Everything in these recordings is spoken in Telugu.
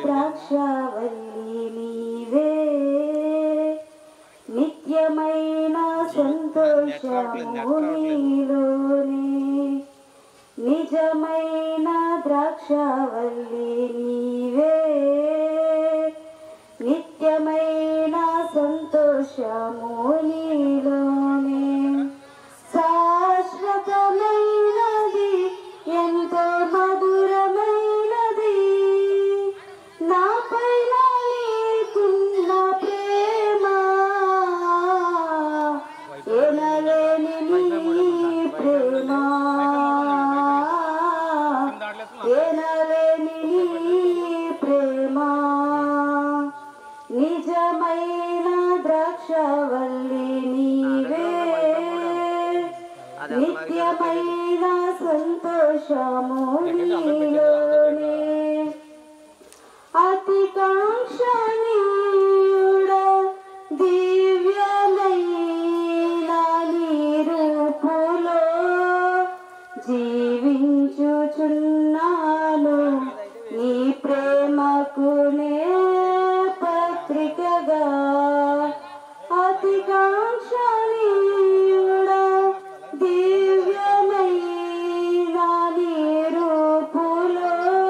ద్రాక్షవల్లి నీవే నిత్యమైన సంతోషము నీలోనే నిజమైన ద్రాక్షవల్లి నీవే నిత్యమైన సంతోషము నీలోనే శాశ్వతమైనది ఎంతో మధురమైనది నాపైన నీకున్న ప్రేమ ఎనలేని నీ ప్రేమ ఎనలేని నీ ప్రేమ నిజమైన ద్రాక్షవల్లి నీవే నిత్యమైన సంతోషము నీలోనే అతి కాంక్షణీయుడ దివ్యమైన నీ రూపులో జీవించుచున్నాను నీ ప్రేమకు నే పత్రికగా అతి కాంక్షణీయుడ దివ్యమైన నీ రూపులో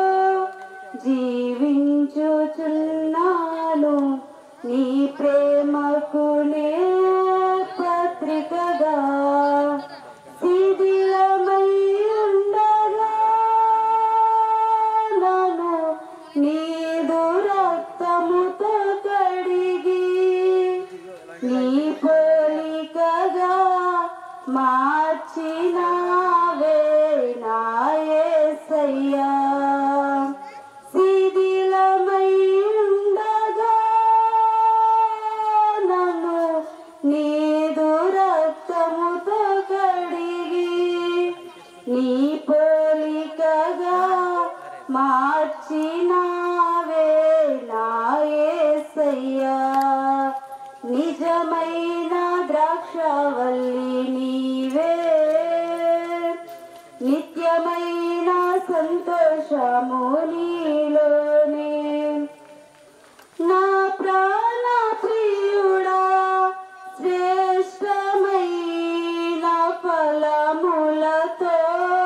జీవించుచున్నాను నీ ప్రేమకు నే పత్రికగా శిథిలమై ఉండగా నన్ను నీదు రక్తముతో కడిగి నీ పోలికగా మార్చినావే నా యేసయ్యా శిథిలమై ఉండగా నన్ను నీదు రక్తముతో కడిగి నీ పోలికగా మార్చినావే నా యేసయ్యా నిజమైన ద్రాక్షవల్లి నీవే నిత్యమైన సంతోషము నీలోనే నా ప్రాణ ప్రియుడా శ్రేష్టమైన ఫలములతో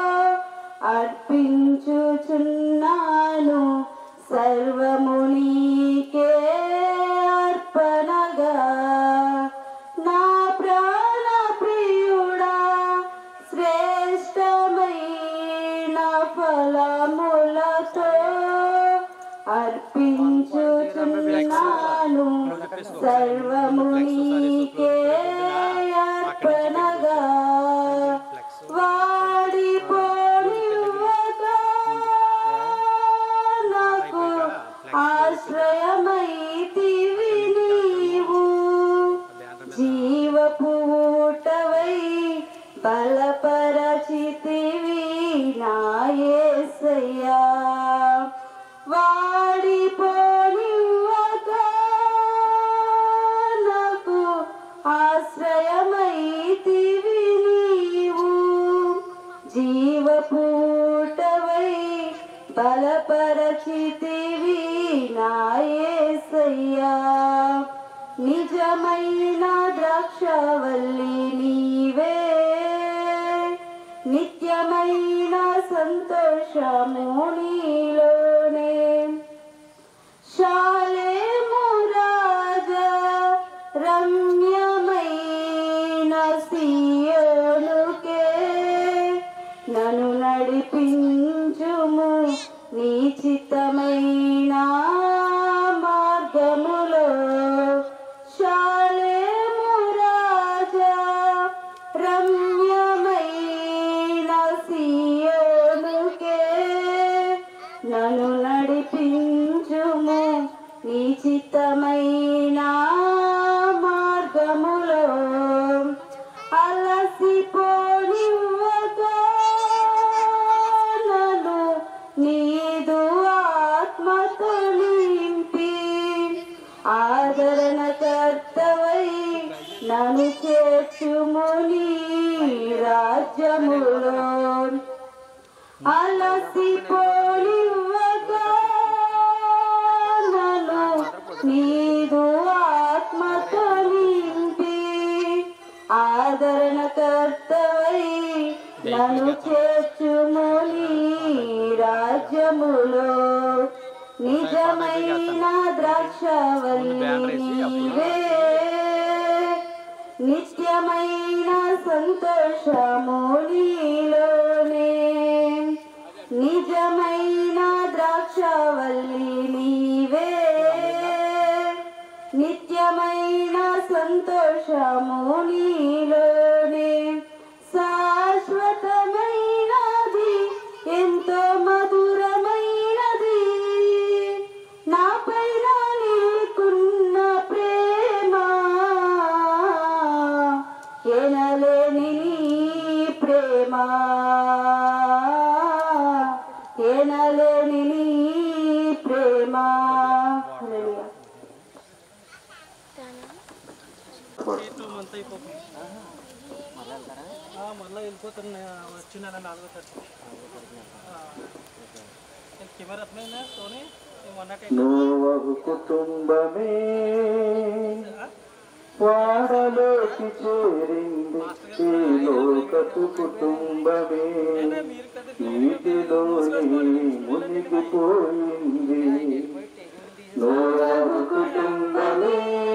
అర్పించుచున్నాను సర్వము నీకే అర్పణగా నా ప్రాణ ప్రియుడా శ్రేష్టమైన ఫలములతో అర్పించుచున్నాను సర్వము నీకే అర్పణగా వాడిపోనివ్వగా నాకు ఆశ్రయమైతివి నీవు జీవపు ఊటవై బలపరచితివి నా యేసయ్యా వాడిపోనివ్వగా నాకు ఆశ్రయమైతివి నీవు జీవపూటవై బలపరచితివి నా యేసయ్యా నిజమైన ద్రాక్షవల్లి నీవే నిత్యమైన సంతోషము నీలోనే శాలేము రాజా రమ్యమైన సియోనుకే నన్ను నడిపించుము నీ చిత్తమైన మార్గములో శాలేము రాజా రమ్యమైన సియోనుకే నన్ను నడిపించుము నీ చిత్తమైన మార్గములో అలసిపోనివ్వగా నన్ను నీదు ఆత్మతో నింపి ఆదరణకర్తవై నన్ను చేర్చుము నీ రాజ్యములో అలసిపోనివ్వగా ఆదరణకర్తవై నన్ను చేర్చుముని రాజ్యములో నిజమైన ద్రాక్షవల్లి నీవే నిత్యమైన సంతోషము నీలోనే నిజమైన ద్రాక్షవల్లి నీవే నిత్యమైన సంతోషము నీలోనే శాశ్వతమైనది ఎంతో మధురమైనది నా పైన నీకున్న ప్రేమ ఎనలేని నీ ప్రేమ ఎనలేని నీ ప్రేమ హల్లెలూయా. టూ మంత్ అయిపోతుంది ఆ, మళ్ళీ వెళ్ళిపోతున్నా వచ్చిన నాలుగో తారీఖు కెమెరా అట్లయినా సోనీ మొన్నటి నోవహు కుటుంబమే వాడలోకి చేరింది ఈ లోకపు కుటుంబమే మీరు కదా నీటిలోని మునిగిపోయింది నోవహు కుటుంబమే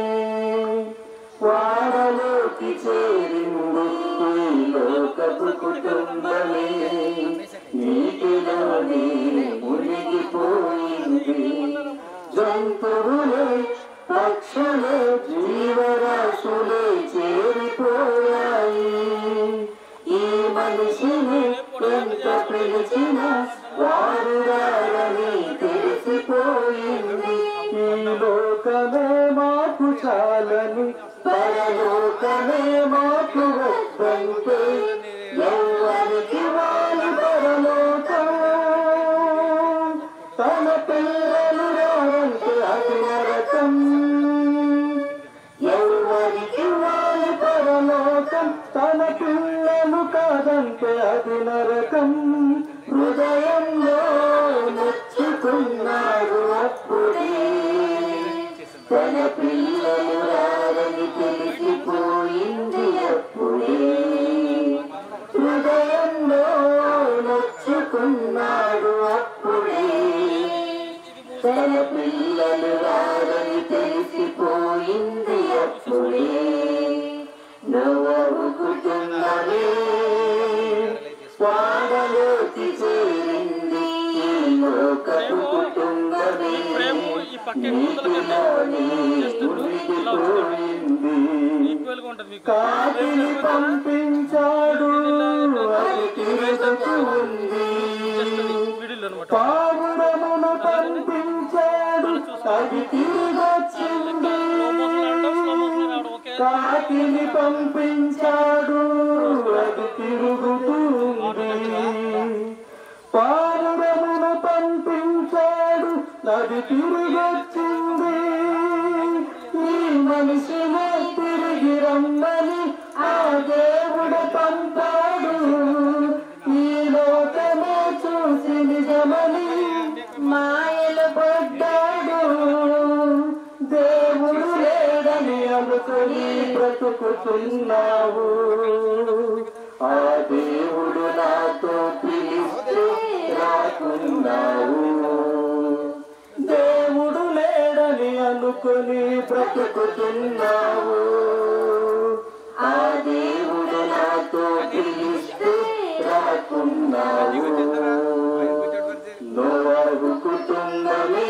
వాడలోకి చేరింది ఈ లోకపు కుటుంబమే నీటిలోని మునిగిపోయింది జంతువులే పక్షులే జీవరాశులే చేరిపోయాయి ఈ మనిషిని ఎంత పిలిచిన వారు రారని తెలిసిపోయింది ఈ లోకమే మాకు చాలని పరలోకమే మాకు వద్దంటే ఎవరికి వారి పరలోకం తన పిల్లలు రావంటే అది నరకం ఎవరికి వారి పరలోకం తన పిల్లలు కాదంటే అది నరకం హృదయంలో నచ్చుకున్నారు అప్పుడే తన పిల్లలు రారని తెలిసిపోయింది అప్పుడే హృదయంలో నచ్చుకున్నాడు అప్పుడే తన పిల్లలు రారని తెలిసిపోయింది అప్పుడే నవ్వు కుటుంబమే వాడలోకి చేరింది ఈ లోకపు కుటుంబమే ఈ పక్క ముందరకండి జస్ట్ మునిగిపోయింది ఈక్వల్గా ఉంటుంది మీకు కాకిని పంపించాడు అది తిరుగుతూ ఉంది మిడిల్ అనమాట పావురమును పంపించాడు అది తిరిగొచ్చింది కాకిని పంపించాడు అది తిరుగుతుంది పావురమును పంపించాడు అది తిరిగొచ్చింది ఈ మనిషిని తిరిగి రమ్మని ఆ దేవుడు పంపాడు ఈ లోకమే చూసి నిజమని మాయలు పడ్డాడు దేవుడు లేడని అనుకుని బ్రతుకుతున్నావు ఆ దేవుడు నాతో పిలిస్తే రాకున్నావు దేవుడు లేడని అనుకుని బ్రతుకుతున్నావు ఆ దేవుడు నాతో పిలిస్తే రాకున్నావు నోవాహు కుటుంబమే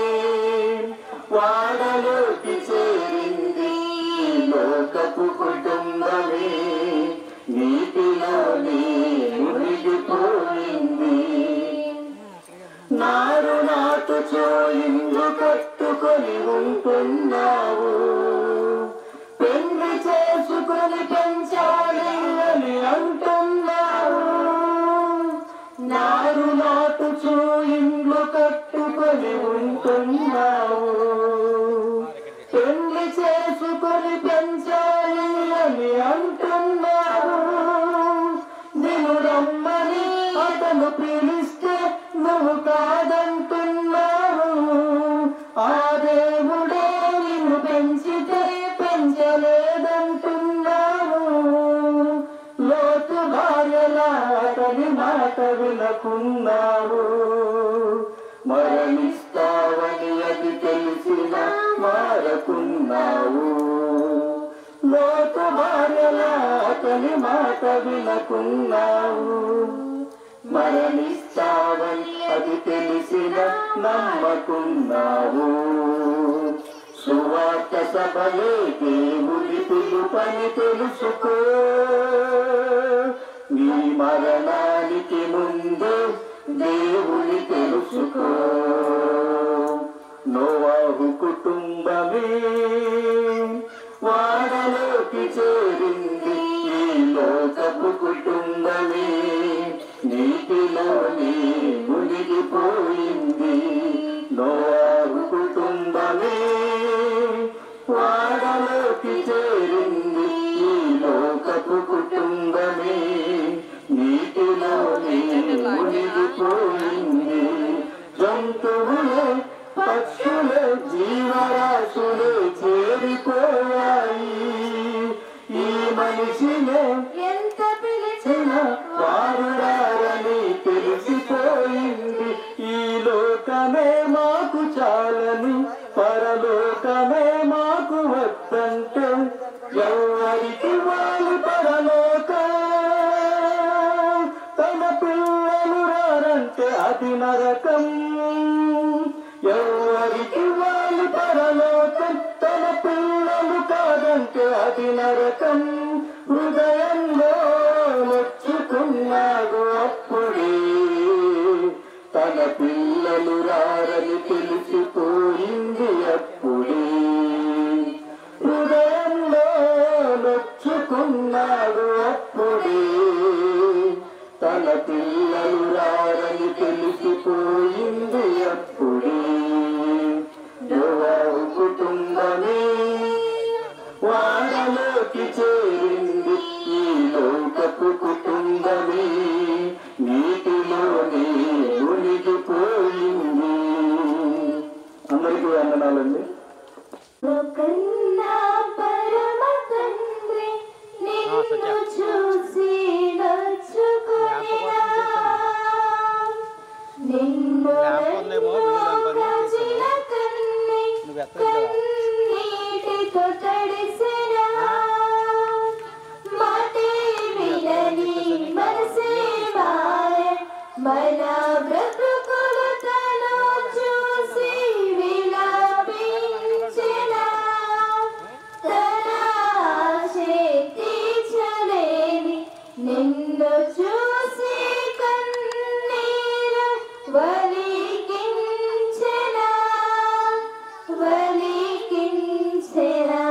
వాడలోకి చేరింది ఈ లోకపు కుటుంబమే నీటిలోని మునిగిపోయింది నారు నాటుచో ఇండ్లు కట్టుకొని ఉంటున్నావు పెళ్లి చేసుకొని పెంచాలి అని అంటున్నావు నారు నాటుచు ఇండ్లు కట్టుకొని ఉంటున్నావు పెళ్లి చేసుకొని పెంచాలి అని అంటున్నావు నిన్ను రమ్మని అతను పిలిస్తే నువ్వు కాదంటున్నావు ఆ దేవుడే నీ మాట వినకున్నావు మరణిస్తావని అది తెలిసిన మారకున్నావు లోక భార్యల అతని మాట వినకున్నావు మరణిస్తావని అది తెలిసిన నమ్మకున్నావు సువార్త సభలే దేవుడి పిలుపని తెలుసుకో నీ మరణానికి ముందు దేవుని తెలుసుకో నోవాహు కుటుంబమే వాడలోకి చేరింది ఈ లోకపు కుటుంబమే నీటిలోని మునిగిపోయింది నోవాహు కుటుంబమే వాడలోకి చేరింది ఈ లోకపు కుటుంబమే నీటిలోని మునిగిపోయింది జంతువులే పక్షులే జీవరాశులే చేరిపోయాయి ఈ మనిషినే ఎంత పిలిచిన చిన్న వారుడారని తెలిసిపోయింది ఈ లోకమే మాకు చాలని పరలోకమే మాకు వద్దంటే ఎవరికి వాళ్ళు పరలోక తన పిల్లలు రారంటే అది నరకం ఎవరికి వాళ్ళు పరలోకం తన పిల్లలు కాదంటే అది నరకం హృదయంలో నొచ్చుకున్నాడు అప్పుడే తన పిల్లలు రారని తెలిసిపోయింది అప్పుడే హృదయంలో నొచ్చుకున్నాడు అప్పుడే తన పిల్లలు రారని తెలిసిపోయింది అప్పుడే యోవాహు కుటుంబమే వాడలోకి చేరింది ఈ లోకపు కుటుంబమే నీటిలోనే మునిగిపోయింది అందరికీ వందనాలండి కన్నా పరమ తండ్రి నిన్ను చూసి నచ్చుకొనినా. నిన్ను ఉందేమో, వీడియో ల్యాంప్ అని కాచిన కన్ని నువ్వు ఎత్తలేదు కదా. కన్నీటితో తడిసెనా. మాటే వినని మనసే మాయ మన బ్రతుకులు తను చూసి విలపించెనా. తన శక్తి చలేని నిన్ను చూసి కన్నీరు వలికించెనా వలికించెనా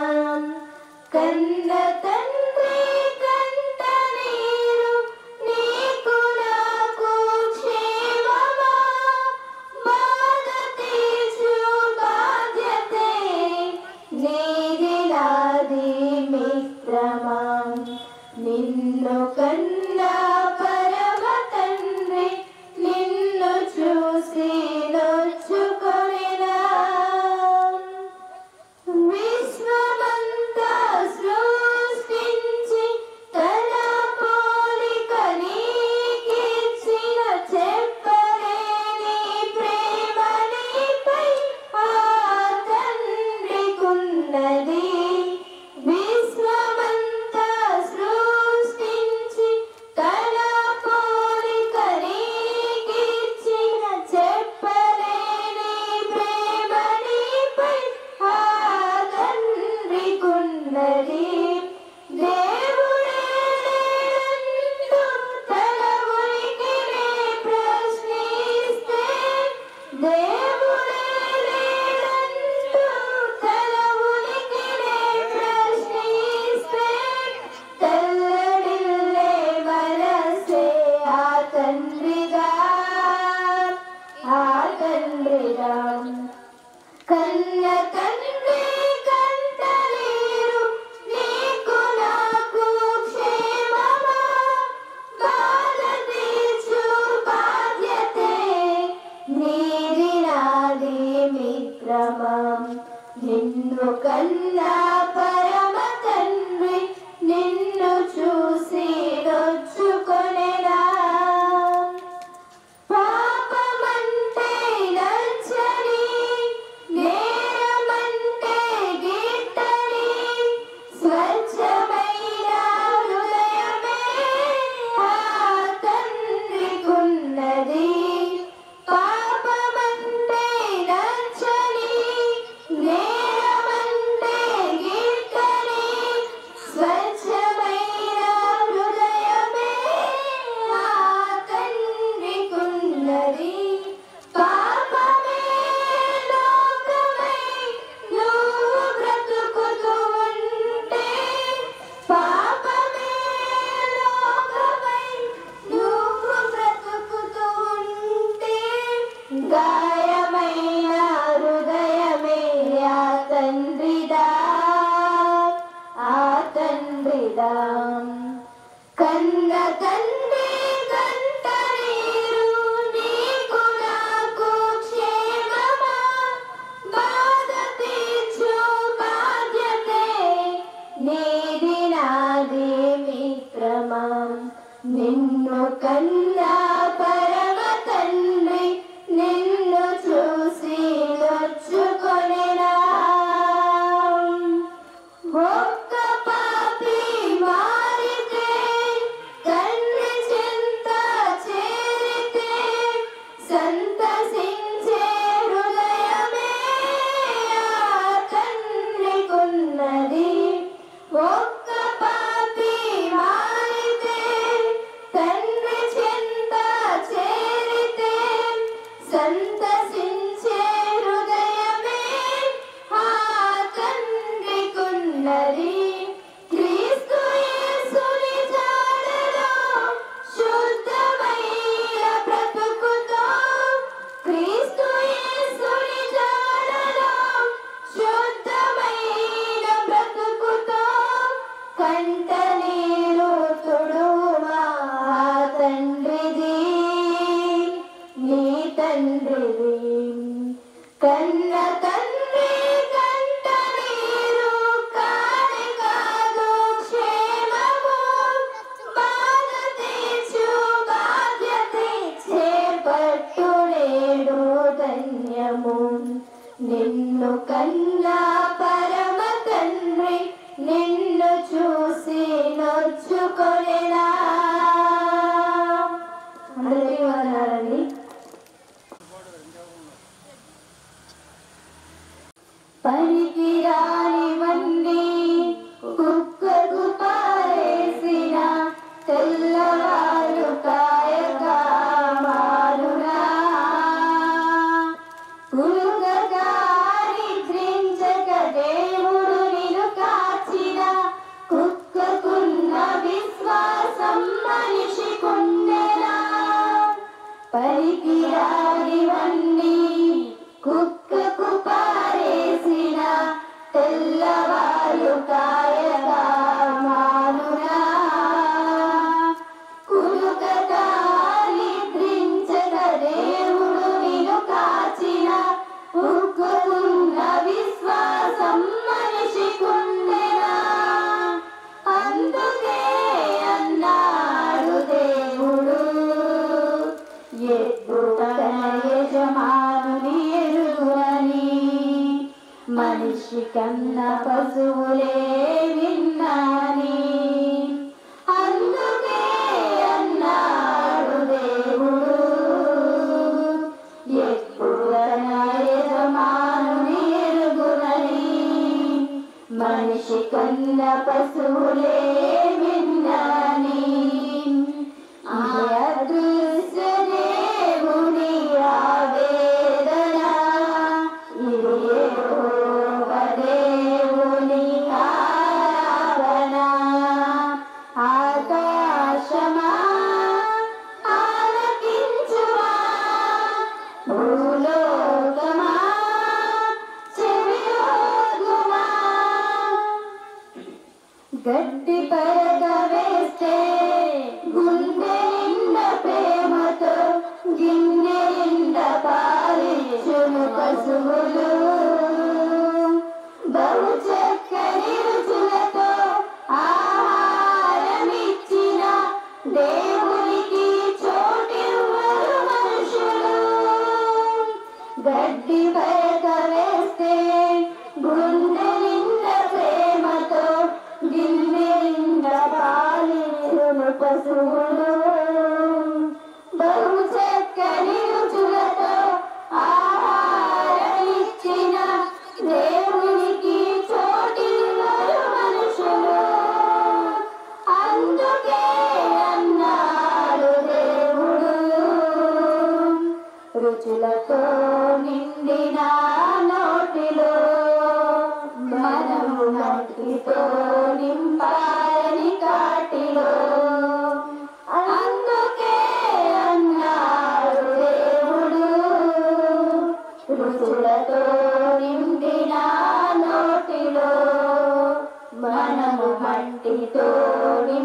కన్న తండ్రి కంట నీరు నీకు నాకు క్షేమమా బాధ తీర్చు బాధ్యతే నీది నాది మిత్రమా నిన్ను కన్నా పరమ తండ్రి నిన్ను చూసి నొచ్చుకొనినా విశ్వమంతా సృష్టించి తన పోలిక నీకిచ్చిన చెప్పలేని ప్రేమ నీపై ఆ తండ్రికున్నది విశ్వమంతా సృష్టించి కన్న తండ్రి కంట నీరు నీకు నాకు క్షేమమా బాధ తీర్చు బాధ్యతే నీది నాది మిత్రమా నిన్ను కన్నా పరమ తండ్రి నిన్ను చూసి నొచ్చుకొనినా ఒక్క పాపి మారితే తండ్రి చింత చేరితే సంతసించే హృదయమే ఆ తండ్రికున్నది ఒక్క పాపి మారితే తండ్రి చింత చేరితే సంతసించే హృదయమే ఆ తండ్రికున్నది క్రీస్తు యేసుని జాడలో శుద్ధమైన బ్రతుకుతో క్రీస్తు యేసుని జాడలో శుద్ధమైన బ్రతుకుతో కంట నీరు తుడుమా తండ్రిది నీ తండ్రిది కన్న తండ్రి కంట నీరు కాని కాదు క్షేమము బాధ తీర్చు బాధ్యత చేపట్టు నేడు ధన్యము నిన్ను కన్నా పరమ తండ్రి నిన్ను చూసి నొచ్చుకొనినా అందరికీ వందనాలండి పరికిరానివన్నీ కుక్కకు పారేసిన తెల్లవారు కాయగా మారునా కులుకగా నిద్రించక దేవుడు నిన్ను కాచిన కుక్కకున్న విశ్వాసం మనిషికుండెనా పరికిరానివన్నీ కుక్కకు పారేసిన తెల్లవారు కాయగా మానునా కులుకగా నిద్రించక దేవుడు నిన్ను కాచిన కుక్కకున్న విశ్వాసం మనిషికుండెనా అందుకే అన్నాడు దేవుడు ఎద్దుతన యజమానుని ఎరుగునని మనిషి కన్న పశువులే విన్నాని అందుకే అన్నాడు దేవుడు ఎద్దుతన యజమానుని ఎరుగునని మనిషి కన్న పశువులే విన్నాని అదృశ్య దేవుని ఆవేదన ఇది యెహోవ దేవుని ఆరాధన ఆకాశమా ఆలకించుమా భూలోకమా చెవియోగుమా గడ్డి పరక వేస్తే గుండె నిండా ప్రేమతో గిన్నె నిండా పాలిచ్చును పశువులు బహు చక్కని రుచులతో ఆహారమిచ్చిన దేవునికి చోటివ్వరు మనుషులు గడ్డి పరక వేస్తే గుండె నిండా ప్రేమతో గిన్నె నిండా పాలిచ్చును పశువులు బహు చక్కని రుచులతో ఆహారమిచ్చిన దేవునికి చోటివ్వరు మనుషులు అందుకే అన్నాడు దేవుడు రుచులతో నిండిన నోటిలో మనము నోటితో నింపాలని కాటిలో అందుకే అన్నాడు దేవుడు రుచులతో నిండిన నోటిలో మనము మట్టితో నింపాలని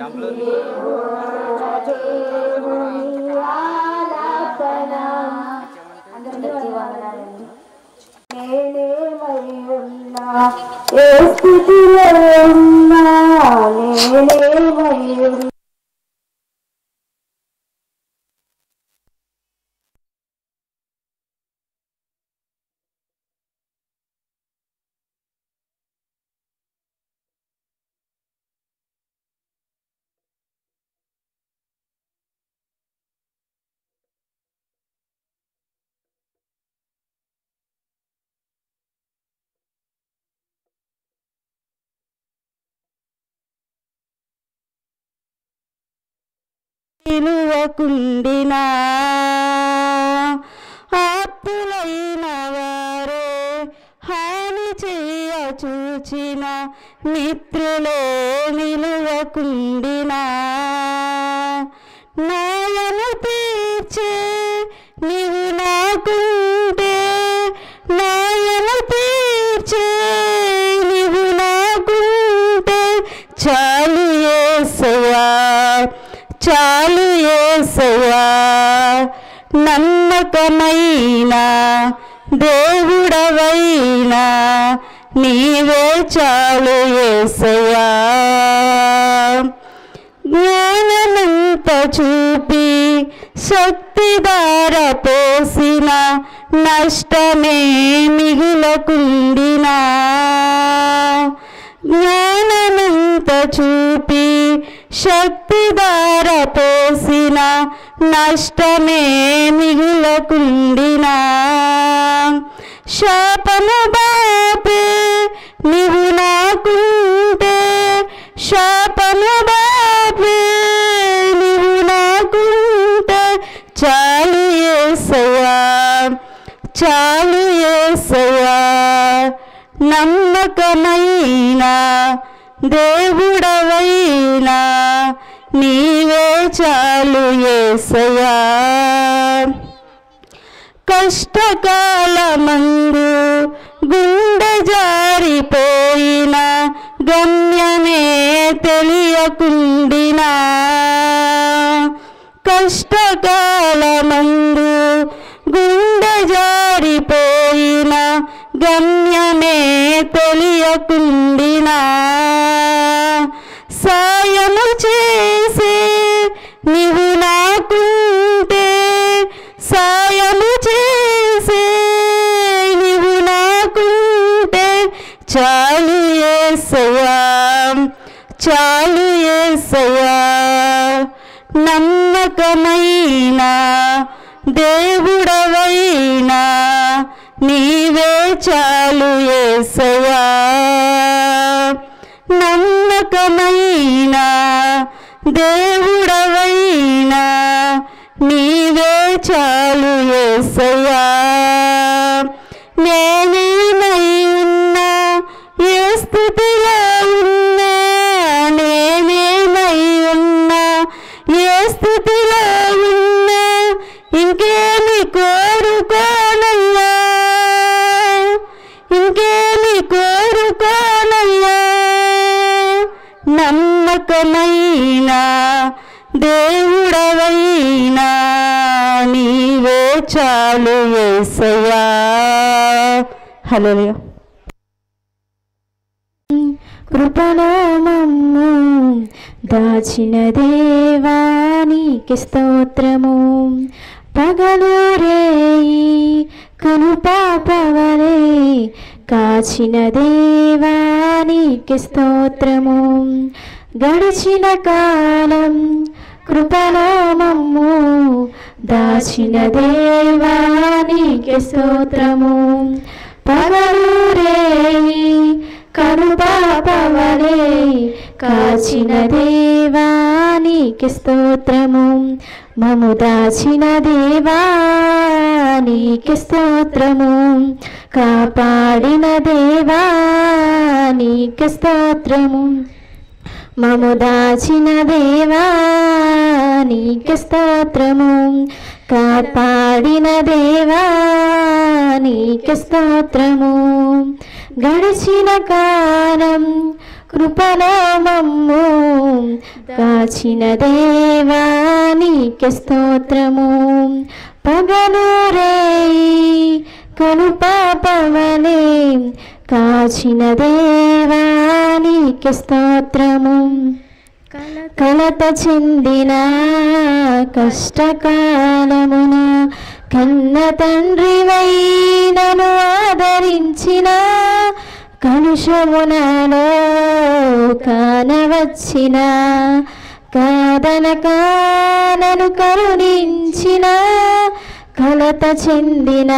అందరికీ వందనాలండి నేనేమై ఉన్నా ఏ స్థితిలో ఉన్నా నేనేమై ఉన్నా నిలువకుండినా ఆప్తులైన వారే హాని చెయ్య చూచిన మిత్రులే నిలువకుండినా నాయను తీర్చే నీవు నాకుంటే నాయను తీర్చే నీవు నాకుంటే చాలు ఏసయ్యా చాలు ఏసయ్యా నమ్మకమైన దేవుడవైనా నీవే చాలు ఏసయ్యా జ్ఞానమంత చూపి శక్తిదార పోసిన నష్టమే మిగులకుండినా జ్ఞానమంత చూపి శక్తిదార పోసిన నష్టమే మిగులకుండినా శాపము బాపే నీవు నాకుంటే శాపము బాపే నీవు నాకుంటే చాలు ఏసయ్యా చాలు ఏసయ్యా నమ్మకమైన దేవుడవైనా నీవే చాలు ఏసయ్యా కష్టకాలమందు గుండె జారిపోయిన గమ్యమే తెలియకుండినా కష్టకాలమందు గుండె జారిపోయిన గమ్యమే తెలియకుండినా సాయము చేసే నీవు నాకుంటే సాయము చేసే నీవు నాకుంటే చాలు ఏసయ్యా చాలు ఏసయ్యా నమ్మకమైన దేవుడవైనా నీవే చాలు ఏసయ్యా నమ్మకమైన దేవుడవైనా నీవే చాలు ఏసయ్యా నేనేమై ఉన్నా ఏ స్థితిలో ఉన్నా నేనేమై ఉన్నా ఏ స్థితిలో ఉన్నా ఇంకేమి కోరుకోనయ్యా ఇంకేమి కోరుకోనయ్యా నమ్మకమైన దేవుడవైనా నీవే చాలు ఏసయ్యా హలో కృపలో మమ్ము దాచిన దేవానికి స్తోత్రము పగలు రేయి కను పాపవలే కాచిన దేవానికి స్తోత్రము గడిచిన కాలం కృపలో మమ్ము దాచిన దేవానికి స్తోత్రము పగలు రేయి కను పాపవలే కాచిన దేవానికి స్తోత్రము మము దాచిన దేవానికి స్తోత్రము కాపాడిన దేవానికి స్తోత్రము మము దాచిన దేవా నీకు స్తోత్రము కాపాడిన దేవా నీకు స్తోత్రము గడిచిన కాలం కృపలో మమ్ము దాచిన దేవా నీకు స్తోత్రము పగలు రేయి కను పాపమనే కాచిన దేవా నీకు స్తోత్రము కలత చెందిన కష్టకాలమున కన్న తండ్రి నన్ను ఆదరించిన కలుషమునలో కానవచ్చిన కాదనక నన్ను కరుణించిన కలత చెందిన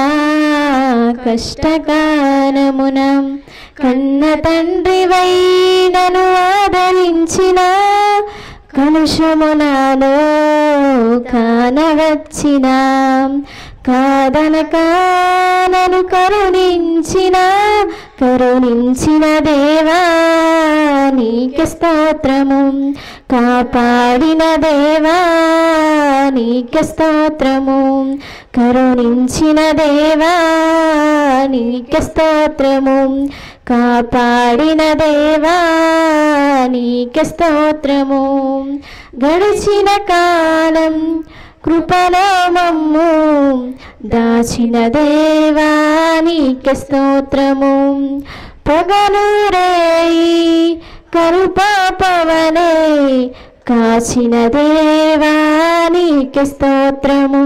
కష్టకాలమున కన్న తండ్రి నన్ను ఆదరించిన కలుషమునాలో కానవచ్చిన కాదనక నన్ను కరుణించిన కరుణించిన దేవా నీకు స్తోత్రము కాపాడిన దేవా నీకు స్తోత్రము కరుణించిన దేవా నీకు స్తోత్రము కాపాడిన దేవా నీకు స్తోత్రము గడిచిన కాలం కృపలో మమ్ము దాచిన దేవా నీకు స్తోత్రము పగలు రేయి కరుపాపవనే కాచిన దేవా నీకు స్తోత్రము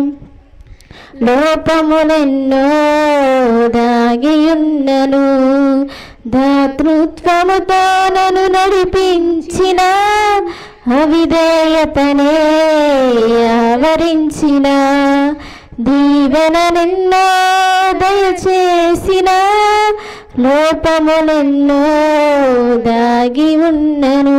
లోపములెన్నో దాగియున్నను దాతృత్వముతో నన్ను నడిపించిన అవిధేయతనే ఆవరించిన దీవెన నిన్నో దయచేసిన లోపములెన్నో దాగి ఉన్నను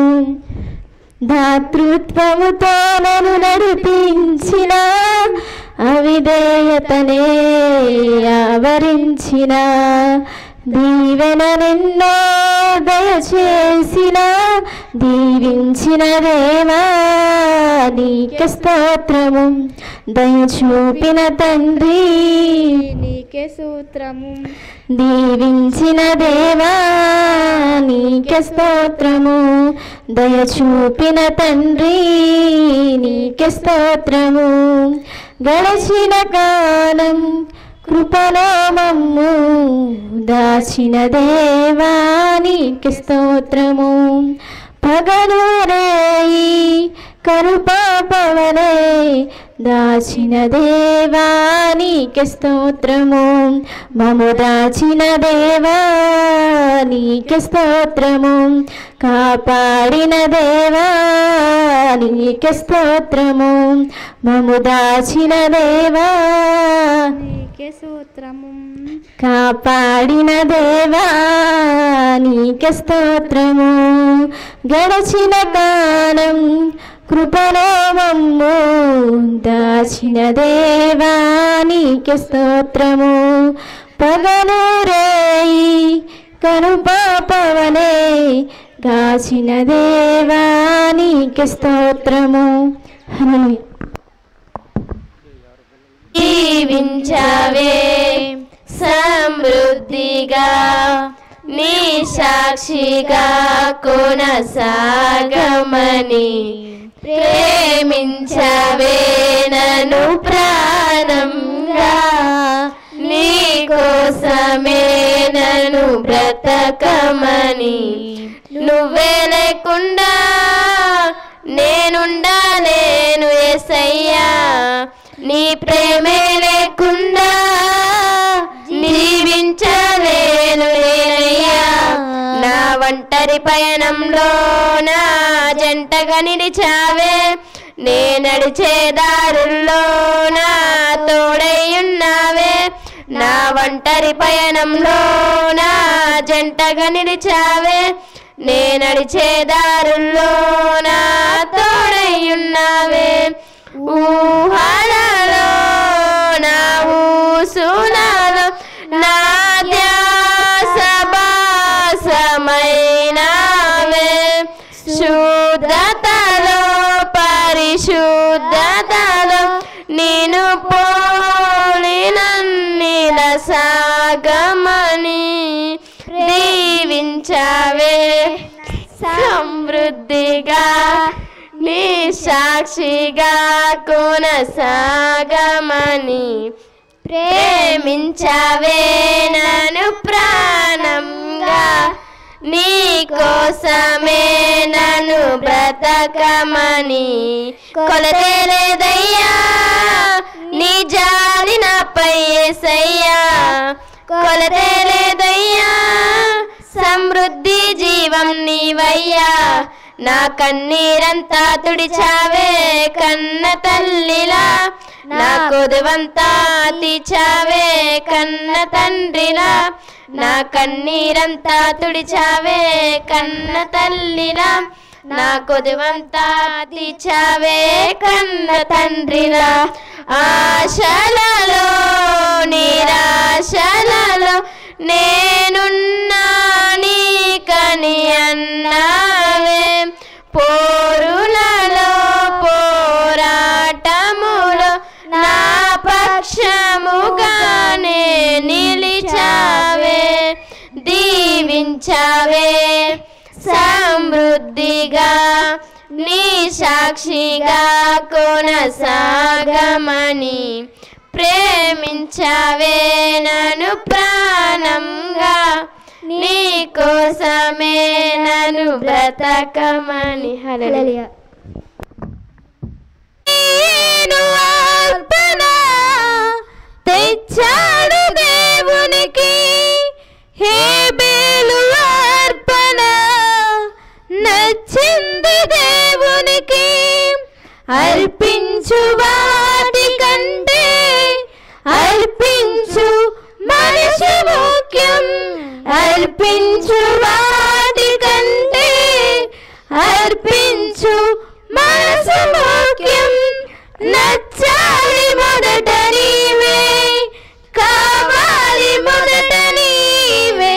దాతృత్వముతో నన్ను నడిపించిన అవిధేయతనే ఆవరించిన దీవెన నిన్నో దయచేసిన దీవించిన దేవా నీకు స్తోత్రము దయ చూపిన తండ్రి నీకే సూత్రము దీవించిన దేవా నీకే స్తోత్రము దయ చూపిన తండ్రి నీకే స్తోత్రము గడచిన కాలం కృపలో మమ్ము దాచిన దేవా నీకే స్తోత్రము పగలు రేయి కరుపాపవనే దాచిన దేవా నీకే స్తోత్రము మము దాచిన దేవా నీకే స్తోత్రము కాపాడిన దేవా నీకే స్తోత్రము మము దాచిన దేవా నీకే సూత్రము కాపాడిన దేవా నీకే స్తోత్రము గడచిన కాలం కృపలో మమ్ము దాచిన దేవా నీకే స్తోత్రము పగలు రేయి కనుపాపవనే దాచిన దేవా నీకే స్తోత్రము హల్లెలూయా జీవించవే సమృద్ధిగా నీ సాక్షిగా కొనసాగమని ప్రేమించవే నన్ను ప్రాణంగా నీ కోసమే నన్ను బ్రతకమని నువ్వే లేకుండా నేనుండా నేను ఎసయ్యా నీ ప్రేమే లేకుండా జీవించలేను నేనయ్యా నా ఒంటరి పయనంలో నా జంటగా నిలిచావే నే నడిచే దారుల్లో నా తోడై ఉన్నావే నా ఒంటరి పయనంలో నా జంటగా నిలిచావే నే నడిచే దారుల్లో నా తోడై ఉన్నావే ఊహలలో నా ఊసులలో నా ధ్యాస బాసమైనావే శుద్ధతలో పరిశుద్ధతలో నేను పోలినన్నిల సాగమని దీవించవే సమృద్ధిగా నీ సాక్షిగా కొనసాగమని ప్రేమించవే నన్ను ప్రాణంగా నీ కోసమే నన్ను బ్రతకమని కొలతేలేదయ్యా నీ జాలి నాపై ఏసయ్యా కొలతేలేదయ్యా సమృద్ధి జీవం నీవయ్యా నా కన్నీరంతా తుడిచావే కన్న తల్లిలా నా కొదువంతా తీచావే కన్న తండ్రిలా నా కన్నీరంతా తుడిచావే కన్న తల్లిలా నా కొదువంతా తీచావే కన్న తండ్రిలా ఆశలలో నిరాశలలో నేనున్నా నీకని అన్నావే పోరులలో పోరాటములో నా పక్షముగానే నిలిచావే దీవించావే సమృద్ధిగా నీ సాక్షిగా కొనసాగమని ప్రేమించవే నన్ను ప్రాణంగా నీ కోసమే నన్ను బ్రతకమని హల్లెలూయా నేను అర్పణ తెచ్చాడు దేవునికి హేబేలు అర్పణ నచ్చింది దేవునికి అర్పించు వాటి కంటే అర్పించు మనిషి ముఖ్యం అర్పించు వాటి కంటే అర్పించు మనసు ముఖ్యం నచ్చాలి మొదట నీవే కావాలి మొదట నీవే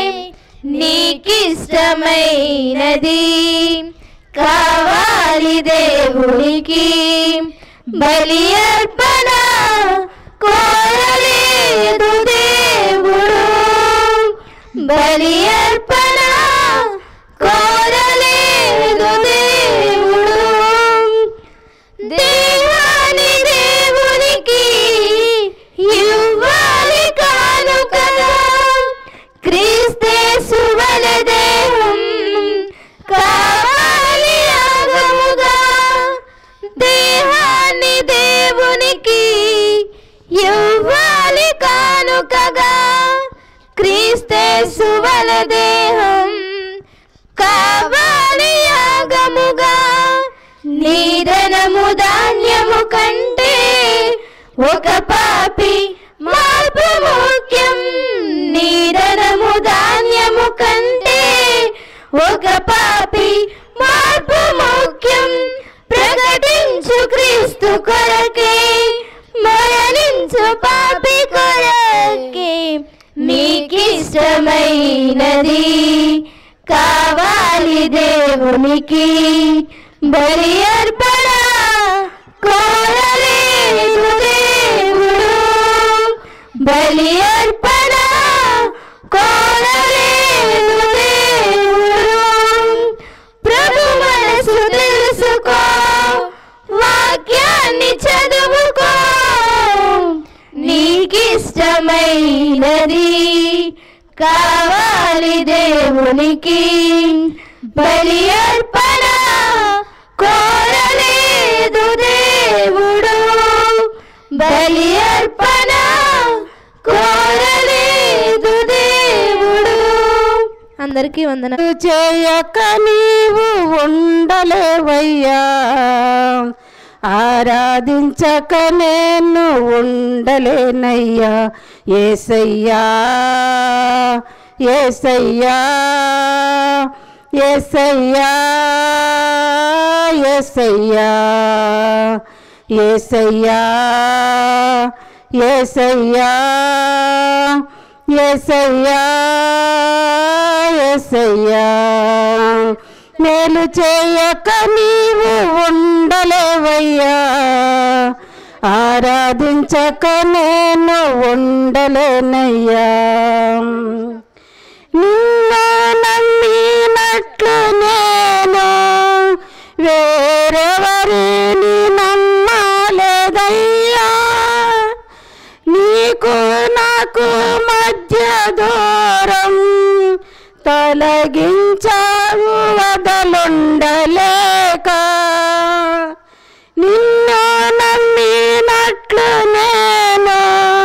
నీకిష్టమైనది కావాలి దేవునికి బలి అర్పణ కోరలేదు దేవుడు బలి అర్పణ కోరలేదు దేవుడు దేవాని దేవునికి ఇవ్వాలి కానుకగా క్రీస్తే సువల దేహం కావాలి యాగముగా దేహాన్ని దేవునికి ఇవ్వాలి కానుకగా క్రీస్తే సువల దేహం కావాలి యాగముగా నీదనము ధాన్యము కంటే ఒక పాపి మార్పు ముఖ్యం నీదనము ధాన్యము కంటే ఒక పాపి మార్పు ముఖ్యం ప్రకటించు క్రీస్తు కొరకే మరణించు పాపి కొరకే నీకిష్టమైనది కావాలి దేవునికి బలి అర్పణ కోరలేదు దేవుడు బలి అర్పణ కోరలేదు దేవుడు ప్రభు మనసు తెలుసుకో వాక్యాన్ని చదువుకో నీకిష్టమైనది కావాలి దేవునికి బలి అర్పణ కోరలేదు దేవుడు బలి అర్పణ కోరలేదు దేవుడు అందరికీ వందన చేయక నీవు ఉండలేవయ్యా ఆరాధించక నేను ఉండలేనయ్యా ఏసయ్యా ఏసయ్యా ఏసయ్యా ఏసయ్యా ఏసయ్యా ఏసయ్యా ఏసయ్యా ఏసయ్యా మేలు చేయక నీవు ఉండలేవయ్యా ఆరాధించక నేను ఉండలేనయ్యా నిన్ను నమ్మినట్లు నేను వేరెవరిని నమ్మలేదయ్యా నీకు నాకు మధ్య దూరం తొలగించావు వదలుండలేక నిన్ను నమ్మినట్లు నేను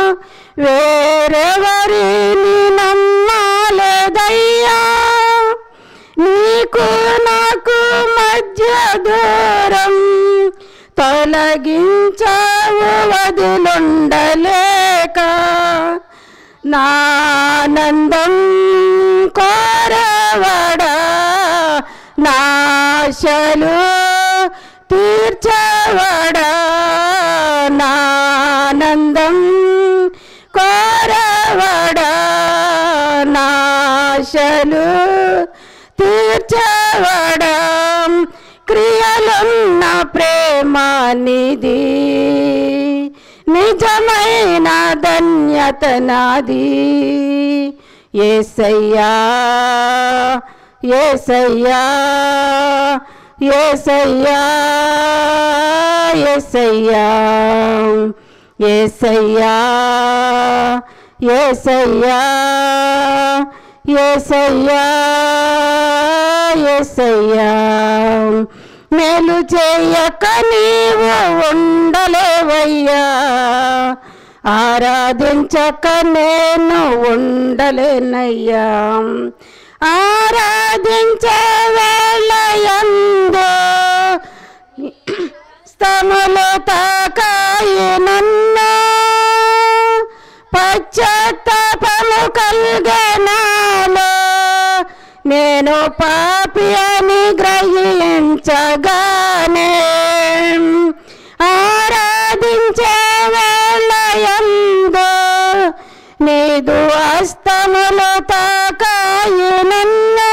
వేరెవరిని నమ్మాలేదయ్యా నీకు నాకు మధ్య దూరం తొలగించావు వదులుండలేక నానందం కోరవడా నాశలు తీర్చవడా నానందం కోరవడా నాశలు తీర్చవడా క్రియలున్న ప్రేమానిది నిజమైన ధన్యత నాది ఏసయ్యా ఏసయ్యా ఏసయ్యా ఏసయ్యా ఏసయ్యా ఏసయ్యా ఏసయ్యా ఏసయ్యా మేలు చేయక నీవు ఉండలేవయ్యా ఆరాధించక నేను ఉండలేనయ్యా ఆరాధించే వేళయందు స్తములు తాకాయి నన్ను పశ్చాత్తాపము కల్గనాలో నేను పాపి అని గ్రహించగానే ఆరాధించే వేళయందు నీదు అస్తములు తాకాయి నన్ను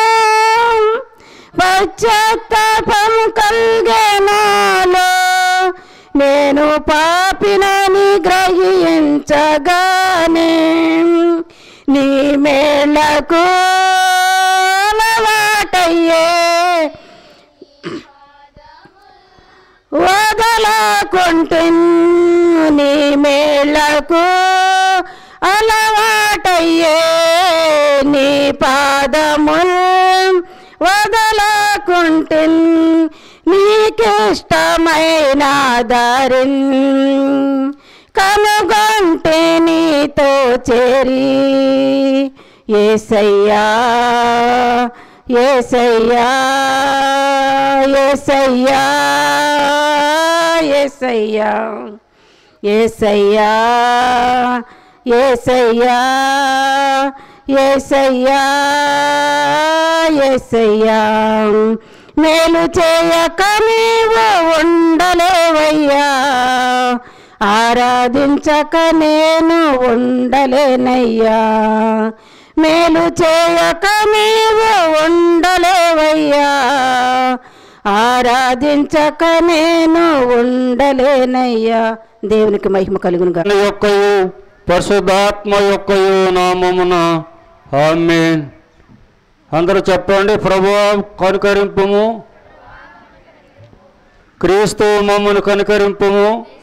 పశ్చాత్తాపం కల్గనాలో నేను పాపినని గ్రహించగానే నీ మేళకు అలవాటయ్యే వదలకుంటు నీ మేళకు అలవాటయ్యే నీ పాదముల్ వదలకుంటు నీకిష్టమైన దారిన్ కనుగొంటే నీతో చేరి ఏసయ్యా ఏసయ్యా ఏసయ్యా ఏసయ్యా ఏసయ్యా ఏసయ్యా ఏసయ్యా ఏసయ్యా మేలు చేయక నీవు ఉండలేవయ్యా ఆరాధించక నేను ఉండలేనయ్యా మేలు చేయక నీవు ఉండలేవయ్యా ఆరాధించక నేను ఉండలేనయ్యా దేవునికి మహిమ కలుగును ఆయన యొక్కయు పరిశుద్ధాత్మ యొక్కయు నామమున ఆమేన్ అందరూ చెప్పండి ప్రభు కనుకరింపుము క్రీస్తు మమ్మను కనుకరింపుము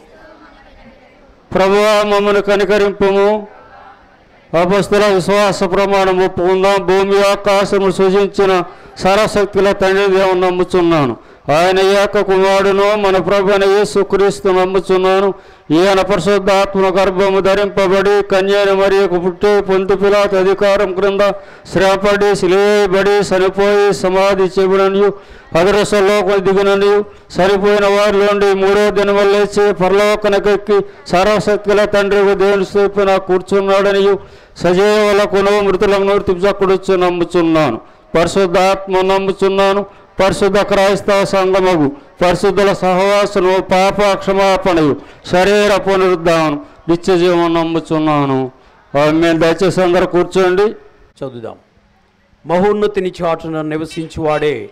ప్రభు మమ్మను కనుకరింపుము అపస్తుల విశ్వాస ప్రమాణం ఒప్పుకుందాం భూమి ఆకాశము సూచించిన సరశక్తుల తండ్రి దేవుని నమ్ముచున్నాను ఆయన ఏక కుమారుడును మన ప్రభు అయిన యేసు క్రీస్తు నమ్ముచున్నాను ఈయన పరిశుద్ధాత్మ గర్భము ధరింపబడి కన్యను మరియకు పుట్టి పొందు పిలాత అధికారం క్రింద శ్రమపడి సిలివేయబడి చనిపోయి సమాధి చెబుడనియు అదరసలోకం దిగుననియు సరిపోయిన వారిలోండి మూడో దినము లేచి పరలోకనకెక్కి సర్వశక్తుల తండ్రి దేవుని స్థూపిన కూర్చున్నాడనియు సజీవులకును మృతులకు నూర్తిచక్కుడుచు నమ్ముచున్నాను పరిశుద్ధాత్మ నమ్ముచున్నాను పరిశుద్ధ క్రైస్తవ సంగమగు పరిశుద్ధుల సహవాసము పాప క్షమాపణయు శరీర పునరుద్ధానం నిత్యజీవం నమ్ముచున్నాను మేము దయచేసి అందరూ కూర్చోండి చదువుదాం మహోన్నతిని చాటున నివసించువాడే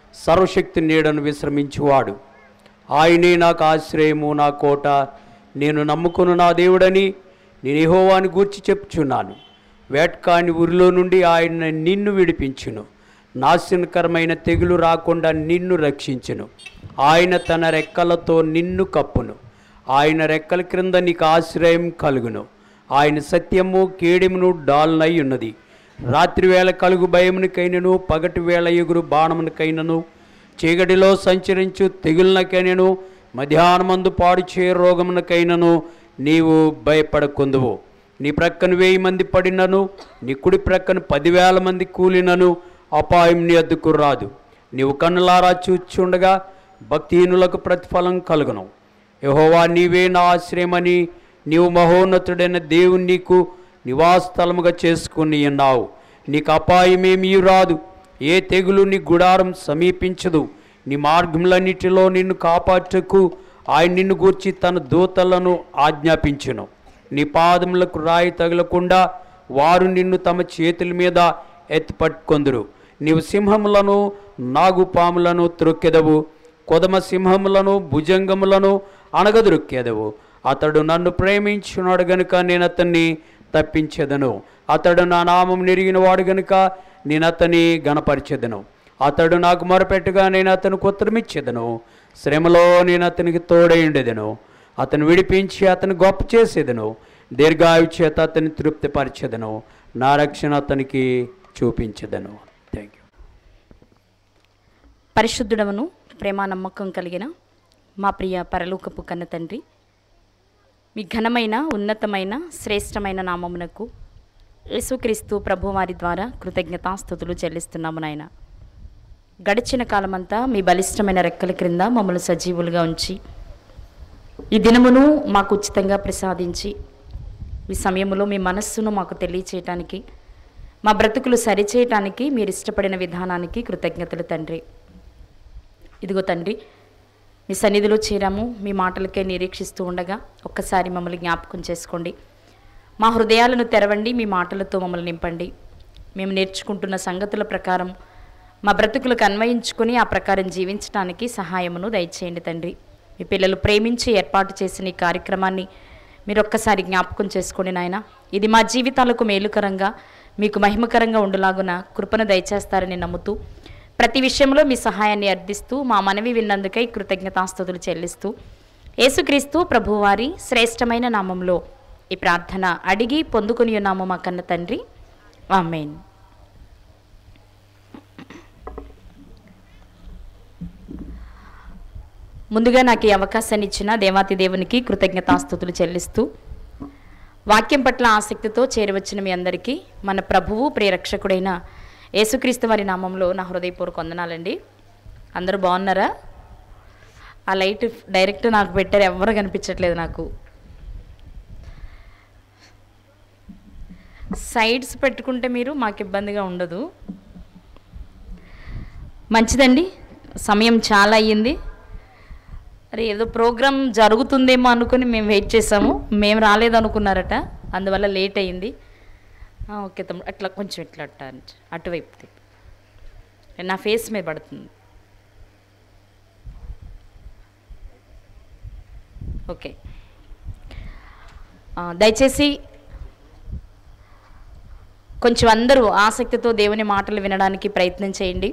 సర్వశక్తి నీడను విశ్రమించువాడు ఆయనే నాకు ఆశ్రయము నా కోట నేను నమ్ముకున్న నా దేవుడని నేను యెహోవాని గూర్చి చెప్పుచున్నాను వేట్కాని ఊరిలో నుండి ఆయన నిన్ను విడిపించును నాశనకరమైన తెగులు రాకుండా నిన్ను రక్షించును ఆయన తన రెక్కలతో నిన్ను కప్పును ఆయన రెక్కల క్రింద నీకు ఆశ్రయం కలుగును ఆయన సత్యము కేడెమును డాల్నై ఉన్నది రాత్రి వేళ కలుగు భయమునికైనను పగటి వేళ ఎగురు బాణమునికైనను చీకటిలో సంచరించు తెగులకైనను మధ్యాహ్నమందు పాడు చే రోగమునకైనను నీవు భయపడకుందువు నీ ప్రక్కన వెయ్యి మంది పడినను నీ కుడి ప్రక్కన పదివేల మంది కూలినను అపాయం నీ అద్దుకు రాదు నీవు కన్నులారా చూచుండగా భక్తిహీనులకు ప్రతిఫలం కలుగును యహోవా నీవే నా ఆశ్రయమని నీవు మహోన్నతుడైన దేవుని నీకు నివాసస్థలముగా చేసుకుని ఉన్నావు నీకు అపాయమేమీ రాదు ఏ తెగులు నీ గుడారం సమీపించదు నీ మార్గములన్నిటిలో నిన్ను కాపాడుటకు ఆయన నిన్ను గూర్చి తన దూతలను ఆజ్ఞాపించును నీ పాదములకు రాయి తగలకుండా వారు నిన్ను తమ చేతుల మీద ఎత్తిపట్టుకొందురు నీవు సింహములను నాగుపాములను త్రొక్కెదవు కొదమ సింహములను భుజంగములను అణగదొక్కెదవు అతడు నన్ను ప్రేమించున్నాడు గనుక నేను అతన్ని తప్పించెదను అతడు నా నామం నెరిగిన వాడు గనుక నేను అతని గణపరిచెదను అతడు నాకు మొరపెట్టుగా నేను అతనికి ఉత్తరమిచ్చేదను శ్రమలో నేను అతనికి తోడైండెదను అతను విడిపించి అతను గొప్ప చేసేదను దీర్ఘాయు చేత అతన్ని తృప్తిపరిచెదను నా రక్షణ అతనికి చూపించెదను థ్యాంక్ యూ పరిశుద్ధుడవను ప్రేమ నమ్మకం కలిగిన మా ప్రియ పరలోకపు కన్న తండ్రి మీ ఘనమైన ఉన్నతమైన శ్రేష్టమైన నామమునకు యేసుక్రీస్తు ప్రభువారి ద్వారా కృతజ్ఞతాస్థుతులు చెల్లిస్తున్నాము నాయన గడిచిన కాలమంతా మీ బలిష్టమైన రెక్కల క్రింద మమ్మల్ని సజీవులుగా ఉంచి ఈ దినమును మాకు ఉచితంగా ప్రసాదించి ఈ సమయంలో మీ మనస్సును మాకు తెలియచేయటానికి మా బ్రతుకులు సరిచేయటానికి మీరు ఇష్టపడిన విధానానికి కృతజ్ఞతలు తండ్రి ఇదిగో తండ్రి మీ సన్నిధిలో చేరాము మీ మాటలకే నిరీక్షిస్తూ ఉండగా ఒక్కసారి మమ్మల్ని జ్ఞాపకం చేసుకోండి మా హృదయాలను తెరవండి మీ మాటలతో మమ్మల్ని నింపండి మేము నేర్చుకుంటున్న సంగతుల ప్రకారం మా బ్రతుకులకు అన్వయించుకొని ఆ ప్రకారం జీవించడానికి సహాయమును దయచేయండి తండ్రి మీ పిల్లలు ప్రేమించి ఏర్పాటు చేసిన ఈ కార్యక్రమాన్ని మీరు ఒక్కసారి జ్ఞాపకం చేసుకోండి నాయన ఇది మా జీవితాలకు మేలుకరంగా మీకు మహిమకరంగా ఉండలాగున కృపను దయచేస్తారని నమ్ముతూ ప్రతి విషయంలో మీ సహాయాన్ని అర్థిస్తూ మా మనవి విన్నందుకై కృతజ్ఞతాస్తుతులు చెల్లిస్తూ యేసుక్రీస్తు ప్రభువారి శ్రేష్టమైన నామంలో ఈ ప్రార్థన అడిగి పొందుకుని ఉన్నాము మా కన్న తండ్రి ఆమెన్ ముందుగా నాకు ఈ అవకాశాన్ని ఇచ్చిన దేవాతి దేవునికి కృతజ్ఞతాస్తుతులు చెల్లిస్తూ వాక్యం పట్ల ఆసక్తితో చేరవచ్చిన మీ అందరికీ మన ప్రభువు ప్రియరక్షకుడైన యేసుక్రీస్తు వారి నామంలో నా హృదయపూర్వక వందనాలండి అందరూ బాగున్నారా ఆ లైట్ డైరెక్ట్ నాకు పెట్టారు ఎవ్వరు కనిపించట్లేదు నాకు సైడ్స్ పెట్టుకుంటే మీరు మాకు ఇబ్బందిగా ఉండదు మంచిదండి సమయం చాలా అయ్యింది అరే ఏదో ప్రోగ్రామ్ జరుగుతుందేమో అనుకుని మేము వెయిట్ చేసాము మేము రాలేదు అనుకున్నారట అందువల్ల లేట్ అయ్యింది ఆ, ఓకే తమ్ముడు అట్లా కొంచెం ఇట్లా అట్ట అని- అటువైపు తిప్పు. నా ఫేస్ మీద పడుతుంది ఓకే ఆ, దయచేసి కొంచెం అందరూ ఆసక్తితో దేవుని మాటలు వినడానికి ప్రయత్నం చేయండి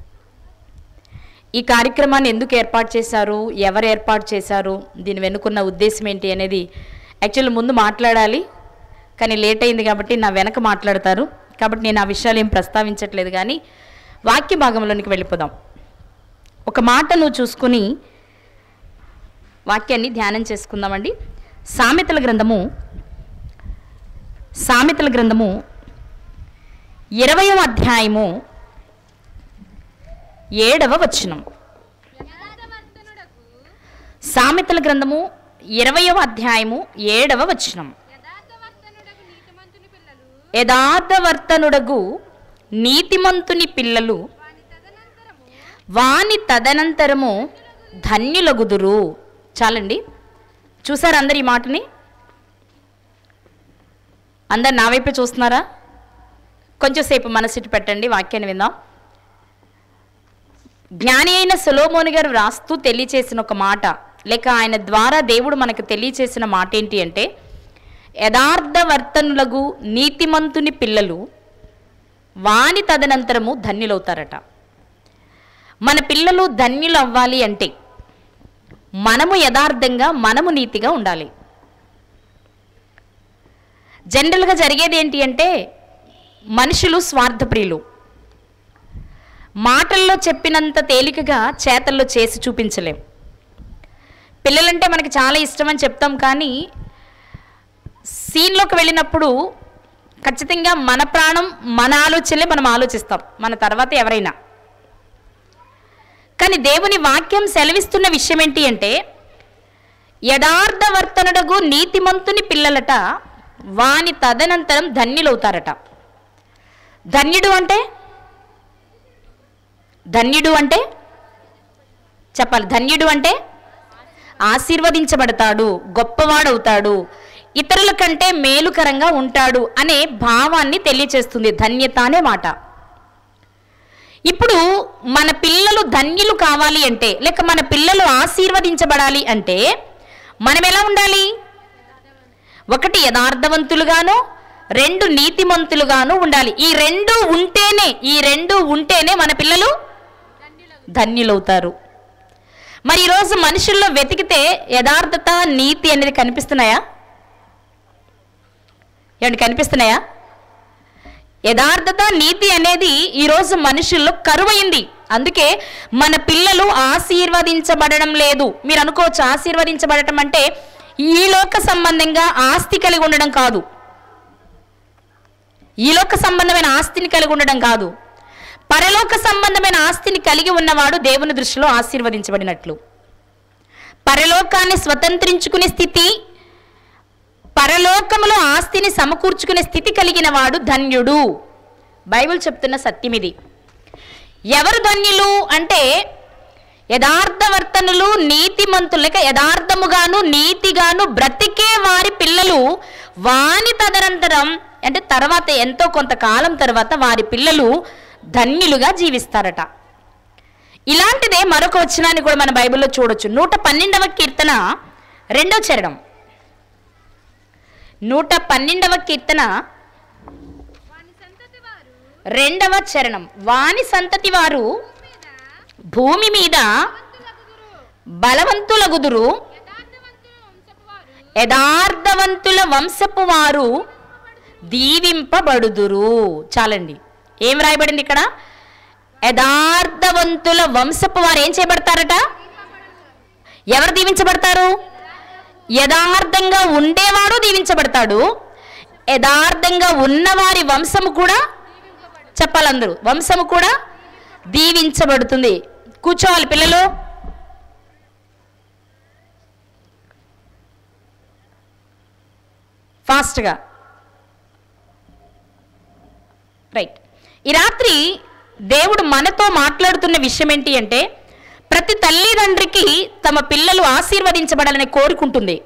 ఈ కార్యక్రమాన్ని ఎందుకు ఏర్పాటు చేశారు ఎవరు ఏర్పాటు చేశారు దీని వెనుకున్న ఉద్దేశం ఏంటి అనేది యాక్చువల్ ముందు మాట్లాడాలి కానీ లేట్ అయింది కాబట్టి నా వెనక మాట్లాడతారు కాబట్టి నేను ఆ విషయాలు ఏం ప్రస్తావించట్లేదు కానీ వాక్య భాగంలోనికి వెళ్ళిపోదాం ఒక మాట నువ్వు చూసుకుని వాక్యాన్ని ధ్యానం చేసుకుందామండి సామెతల గ్రంథము సామెతల గ్రంథము ఇరవయవ అధ్యాయము ఏడవ వచనం సామెతల గ్రంథము ఇరవయవ అధ్యాయము ఏడవ వచనం యథార్థవర్తనుడగు నీతిమంతుని పిల్లలు వాని తదనంతరము ధన్యులగుదురు చాలండి చూసారా అందరు ఈ మాటని అందరు నా వైపే చూస్తున్నారా కొంచెం సేపు మనసిటి పెట్టండి వాక్యాన్ని విందాం జ్ఞాని అయిన సులోమోని గారు రాస్తూ తెలియచేసిన ఒక మాట లేక ఆయన ద్వారా దేవుడు మనకు తెలియచేసిన మాట ఏంటి అంటే యథార్థ వర్తనులకు నీతిమంతుని పిల్లలు వాని తదనంతరము ధన్యులవుతారట మన పిల్లలు ధన్యులు అవ్వాలి అంటే మనము యథార్థంగా మనము నీతిగా ఉండాలి జనరల్గా జరిగేది ఏంటి అంటే మనుషులు స్వార్థప్రియులు మాటల్లో చెప్పినంత తేలికగా చేతల్లో చేసి చూపించలేం పిల్లలంటే మనకి చాలా ఇష్టం అని చెప్తాం కానీ సీన్లోకి వెళ్ళినప్పుడు ఖచ్చితంగా మన ప్రాణం మన ఆలోచనలే మనం ఆలోచిస్తాం మన తర్వాత ఎవరైనా కానీ దేవుని వాక్యం సెలవిస్తున్న విషయం ఏంటి అంటే యథార్థవర్తనుడగు నీతిమంతుని పిల్లలట వాని తదనంతరం ధన్యులవుతారట ధన్యుడు అంటే ధన్యుడు అంటే చెప్పాలి ధన్యుడు అంటే ఆశీర్వదించబడతాడు గొప్పవాడవుతాడు ఇతరుల కంటే మేలుకరంగా ఉంటాడు అనే భావాన్ని తెలియచేస్తుంది ధన్యత అనే మాట ఇప్పుడు మన పిల్లలు ధన్యులు కావాలి అంటే లేక మన పిల్లలు ఆశీర్వదించబడాలి అంటే మనం ఎలా ఉండాలి ఒకటి యథార్థవంతులుగాను రెండు నీతిమంతులుగాను ఉండాలి ఈ రెండు ఉంటేనే ఈ రెండు ఉంటేనే మన పిల్లలు ధన్యులవుతారు మరి ఈరోజు మనుషుల్లో వెతికితే యథార్థత నీతి అనేది కనిపిస్తున్నాయా ఏమండి కనిపిస్తున్నాయా యథార్థత నీతి అనేది ఈరోజు మనుషుల్లో కరువైంది అందుకే మన పిల్లలు ఆశీర్వదించబడడం లేదు మీరు అనుకోవచ్చు ఆశీర్వదించబడటం అంటే ఈ లోక సంబంధంగా ఆస్తి కలిగి ఉండడం కాదు ఈ లోక సంబంధమైన ఆస్తిని కలిగి ఉండడం కాదు పరలోక సంబంధమైన ఆస్తిని కలిగి ఉన్నవాడు దేవుని దృష్టిలో ఆశీర్వదించబడినట్లు పరలోకాన్ని స్వతంత్రించుకునే స్థితి పరలోకములో ఆస్తిని సమకూర్చుకునే స్థితి కలిగిన వాడు ధన్యుడు బైబిల్ చెప్తున్న సత్యం ఇది ఎవరు ధన్యులు అంటే యథార్థవర్తనులు నీతిమంతులు లేక యథార్థముగాను నీతిగాను బ్రతికే వారి పిల్లలు వాని తదనంతరం అంటే తర్వాత ఎంతో కొంతకాలం తర్వాత వారి పిల్లలు ధన్యులుగా జీవిస్తారట ఇలాంటిదే మరొక వచనాన్ని కూడా మన బైబిల్లో చూడొచ్చు నూట పన్నెండవ కీర్తన రెండో చరణం నూట పన్నెండవ కీర్తన రెండవ చరణం వాని సంతతి వారు భూమి మీద బలవంతులగుదురు యథార్థవంతుల వంశపు వారు దీవింపబడుదురు చాలండి ఏం రాయబడింది ఇక్కడ యథార్థవంతుల వంశపు వారు ఏం చేయబడతారట ఎవరు దీవించబడతారు యథార్థంగా ఉండేవాడు దీవించబడతాడు యథార్థంగా ఉన్నవారి వంశము కూడా చెప్పాలందరూ వంశము కూడా దీవించబడుతుంది కూర్చోవాలి పిల్లలు ఫాస్ట్గా రైట్ ఈ రాత్రి దేవుడు మనతో మాట్లాడుతున్న విషయం ఏంటి అంటే ప్రతి తల్లిదండ్రికి తమ పిల్లలు ఆశీర్వదించబడాలని కోరుకుంటుంది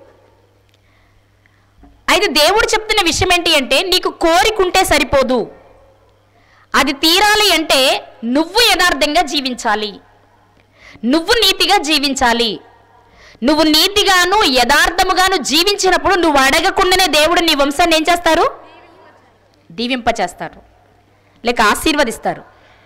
అయితే దేవుడు చెప్తున్న విషయం ఏంటి అంటే నీకు కోరికుంటే సరిపోదు అది తీరాలి అంటే నువ్వు యథార్థంగా జీవించాలి నువ్వు నీతిగా జీవించాలి నువ్వు నీతిగాను యథార్థముగాను జీవించినప్పుడు నువ్వు అడగకుండానే దేవుడు నీ వంశాన్ని ఏం చేస్తారు దీవింపచేస్తారు లేక ఆశీర్వదిస్తారు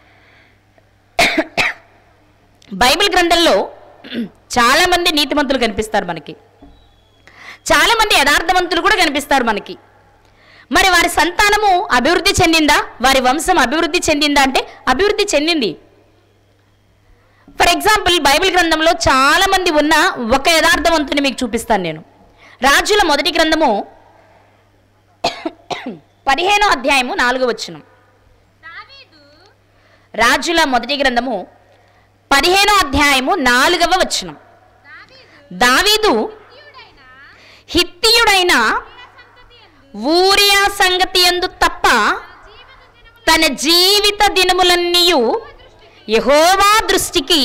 బైబిల్ గ్రంథంలో చాలామంది నీతిమంతులు కనిపిస్తారు మనకి చాలామంది యథార్థవంతులు కూడా కనిపిస్తారు మనకి మరి వారి సంతానము అభివృద్ధి చెందిందా వారి వంశం అభివృద్ధి చెందిందా అంటే అభివృద్ధి చెందింది ఫర్ ఎగ్జాంపుల్ బైబిల్ గ్రంథంలో చాలా మంది ఉన్న ఒక యథార్థవంతుని మీకు చూపిస్తాను నేను రాజుల మొదటి గ్రంథము పదిహేనో అధ్యాయము నాలుగో వచనం రాజుల మొదటి గ్రంథము పదిహేనో అధ్యాయము నాలుగవ వచనం దావీదు హిత్తియుడైన ఊరియా సంగతి ఎందు తప్ప తన జీవిత దినములన్నీయు యహోవా దృష్టికి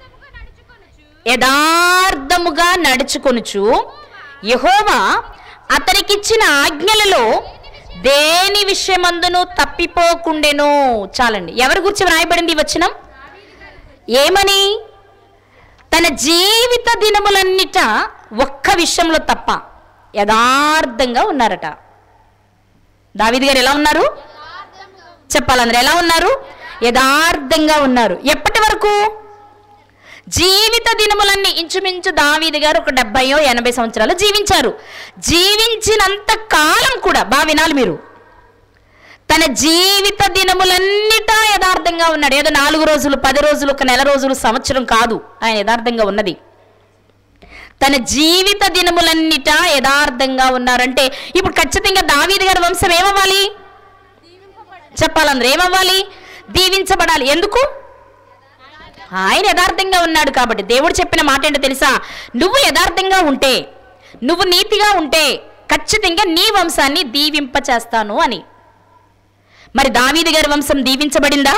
యథార్థముగా నడుచుకొనుచు యహోవా అతనికిచ్చిన ఆజ్ఞలలో దేని విషయమందును తప్పిపోకుండెను చాలండి ఎవరి గురించి వ్రాయబడింది ఈ వచనం ఏమని తన జీవిత దినములన్నిట ఒక్క విషయంలో తప్ప యథార్థంగా ఉన్నారట దావీదు గారు ఎలా ఉన్నారు చెప్పాలందరూ ఎలా ఉన్నారు యథార్థంగా ఉన్నారు ఎప్పటి వరకు జీవిత దినములన్నీ ఇంచుమించు దావీదు గారు ఒక డెబ్బయో ఎనభై సంవత్సరాలు జీవించారు జీవించినంత కాలం కూడా బాగా వినాలి మీరు తన జీవిత దినములన్నిటా యథార్థంగా ఉన్నాడు ఏదో నాలుగు రోజులు పది రోజులు ఒక నెల రోజులు సంవత్సరం కాదు ఆయన యథార్థంగా ఉన్నది తన జీవిత దినములన్నిటా యథార్థంగా ఉన్నారంటే ఇప్పుడు ఖచ్చితంగా దావీదు గారి వంశం ఏమవ్వాలి చెప్పాలందరూ ఏమవ్వాలి దీవించబడాలి ఎందుకు ఆయన యథార్థంగా ఉన్నాడు కాబట్టి దేవుడు చెప్పిన మాట ఏంటో తెలుసా నువ్వు యథార్థంగా ఉంటే నువ్వు నీతిగా ఉంటే ఖచ్చితంగా నీ వంశాన్ని దీవింప చేస్తాను అని మరి దావీదు గారి వంశం దీవించబడిందా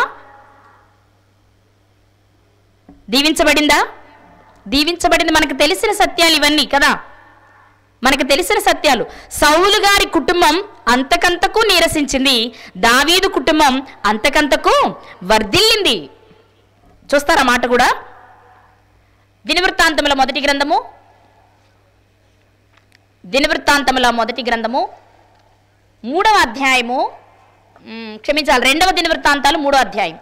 దీవించబడిందా దీవించబడింది మనకు తెలిసిన సత్యాలు ఇవన్నీ కదా మనకు తెలిసిన సత్యాలు సౌలు గారి కుటుంబం అంతకంతకు నీరసించింది దావీదు కుటుంబం అంతకంతకు వర్ధిల్లింది చూస్తారా మాట కూడా దినవృత్తాంతముల మొదటి గ్రంథము దినవృత్తాంతముల మొదటి గ్రంథము మూడవ అధ్యాయము మ్, క్షమించాలి రెండవ దినవృత్తాంతాలు మూడో అధ్యాయం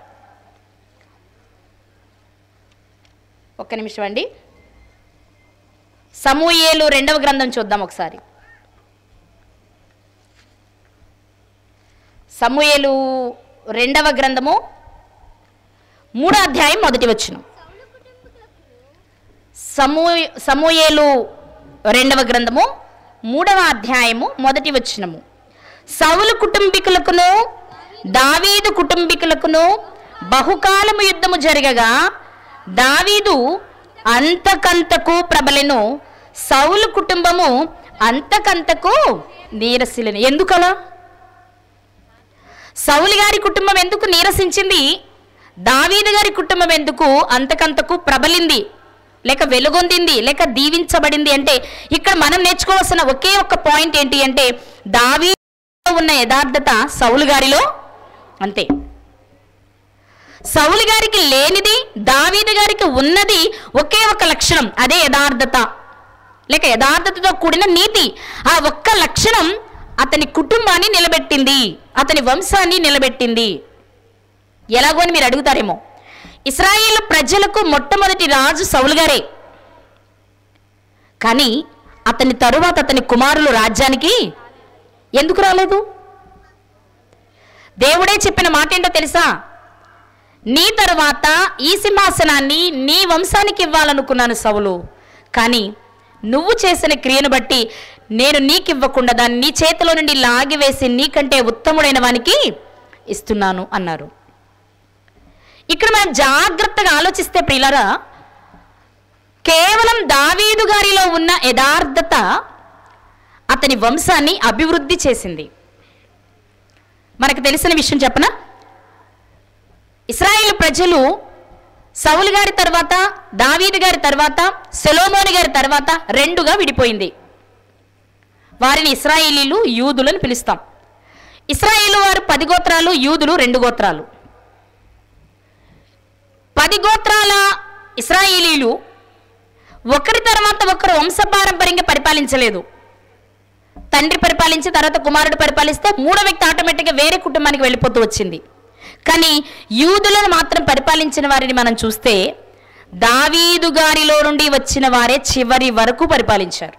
ఒక్క నిమిషం అండి సమూయేలు రెండవ గ్రంథం చూద్దాం ఒకసారి సమూయేలు రెండవ గ్రంథము మూడో అధ్యాయం మొదటి వచ్చిన సమూ సమూయేలు రెండవ గ్రంథము మూడవ అధ్యాయము మొదటి వచ్చినము సౌలు కుటుంబీకులకును దావీదు కుటుంబీకులకును బహుకాలము యుద్ధము జరగగా దావీదు అంతకంతకు ప్రబలెను సౌలు కుటుంబము అంతకంతకు నీరసిలను ఎందుకలా సౌలు గారి కుటుంబం ఎందుకు నీరసించింది దావీదు గారి కుటుంబం ఎందుకు అంతకంతకు ప్రబలింది లేక వెలుగొందింది లేక దీవించబడింది అంటే ఇక్కడ మనం నేర్చుకోవాల్సిన ఒకే ఒక్క పాయింట్ ఏంటి అంటే దావీ ఉన్న యథార్థత సౌలు గారిలో అంతే సౌలు గారికి లేనిది దావీదు గారికి ఉన్నది ఒకే ఒక లక్షణం అదే యథార్థత లేక యథార్థతతో కూడిన నీతి ఆ ఒక్క లక్షణం అతని కుటుంబాన్ని నిలబెట్టింది అతని వంశాన్ని నిలబెట్టింది ఎలాగో అని మీరు అడుగుతారేమో ఇస్రాయేల్ ప్రజలకు మొట్టమొదటి రాజు సౌలు గారే కానీ అతని తరువాత అతని కుమారులు రాజ్యానికి ఎందుకు రాలేదు దేవుడే చెప్పిన మాట ఏంటో తెలుసా నీ తరువాత ఈ సింహాసనాన్ని నీ వంశానికి ఇవ్వాలనుకున్నాను సౌలు కానీ నువ్వు చేసిన క్రియను బట్టి నేను నీకివ్వకుండా దాన్ని నీ చేతిలో నుండి లాగివేసి నీకంటే ఉత్తముడైన వానికి ఇస్తున్నాను అన్నారు ఇక్కడ మనం జాగ్రత్తగా ఆలోచిస్తే ప్రియులరా కేవలం దావీదు గారిలో ఉన్న యథార్థత అతని వంశాన్ని అభివృద్ధి చేసింది మనకు తెలిసిన విషయం చెప్పనా ఇస్రాయేల్ ప్రజలు సౌలు గారి తర్వాత దావీదు గారి తర్వాత సెలోమోని గారి తర్వాత రెండుగా విడిపోయింది వారిని ఇస్రాయేలీలు యూదులని పిలుస్తాం ఇస్రాయేలు వారు పది గోత్రాలు యూదులు రెండు గోత్రాలు పది గోత్రాల ఇస్రాయేలీలు ఒకరి తర్వాత ఒకరు వంశపారంపర్యంగా పరిపాలించలేదు తండ్రి పరిపాలించి తర్వాత కుమారుడు పరిపాలిస్తే మూడో వ్యక్తి ఆటోమేటిక్గా వేరే కుటుంబానికి వెళ్ళిపోతూ వచ్చింది కానీ యూదులను మాత్రం పరిపాలించిన వారిని మనం చూస్తే దావీదు గారిలో నుండి వచ్చిన వారే చివరి వరకు పరిపాలించారు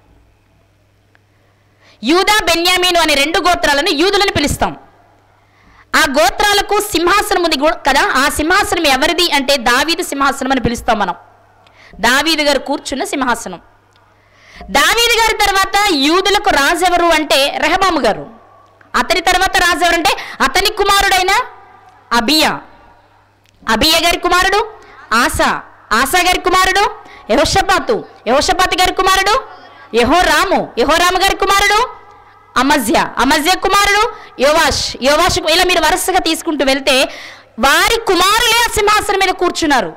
యూదా బెన్యామీను అనే రెండు గోత్రాలను యూదులను పిలుస్తాం ఆ గోత్రాలకు సింహాసనం ఉంది గూ- కదా ఆ సింహాసనం ఎవరిది అంటే దావీదు సింహాసనం అని పిలుస్తాం మనం దావీదు గారు కూర్చున్న సింహాసనం దావీదు గారి తర్వాత యూదులకు రాజు ఎవరు అంటే రెహబాము గారు అతని తర్వాత రాజు ఎవరంటే అతని కుమారుడైన అబియా అబియ గారి కుమారుడు ఆసా ఆసా గారి కుమారుడు యహోషపాతు యహోషపాతు గారి కుమారుడు యహోరాము యహోరాము గారి కుమారుడు అమజ్య అమజ్య కుమారుడు యోవాష్ యోవాష్ ఇలా మీరు వరుసగా తీసుకుంటూ వెళ్తే వారి కుమారులే ఆ సింహాసనం మీద కూర్చున్నారు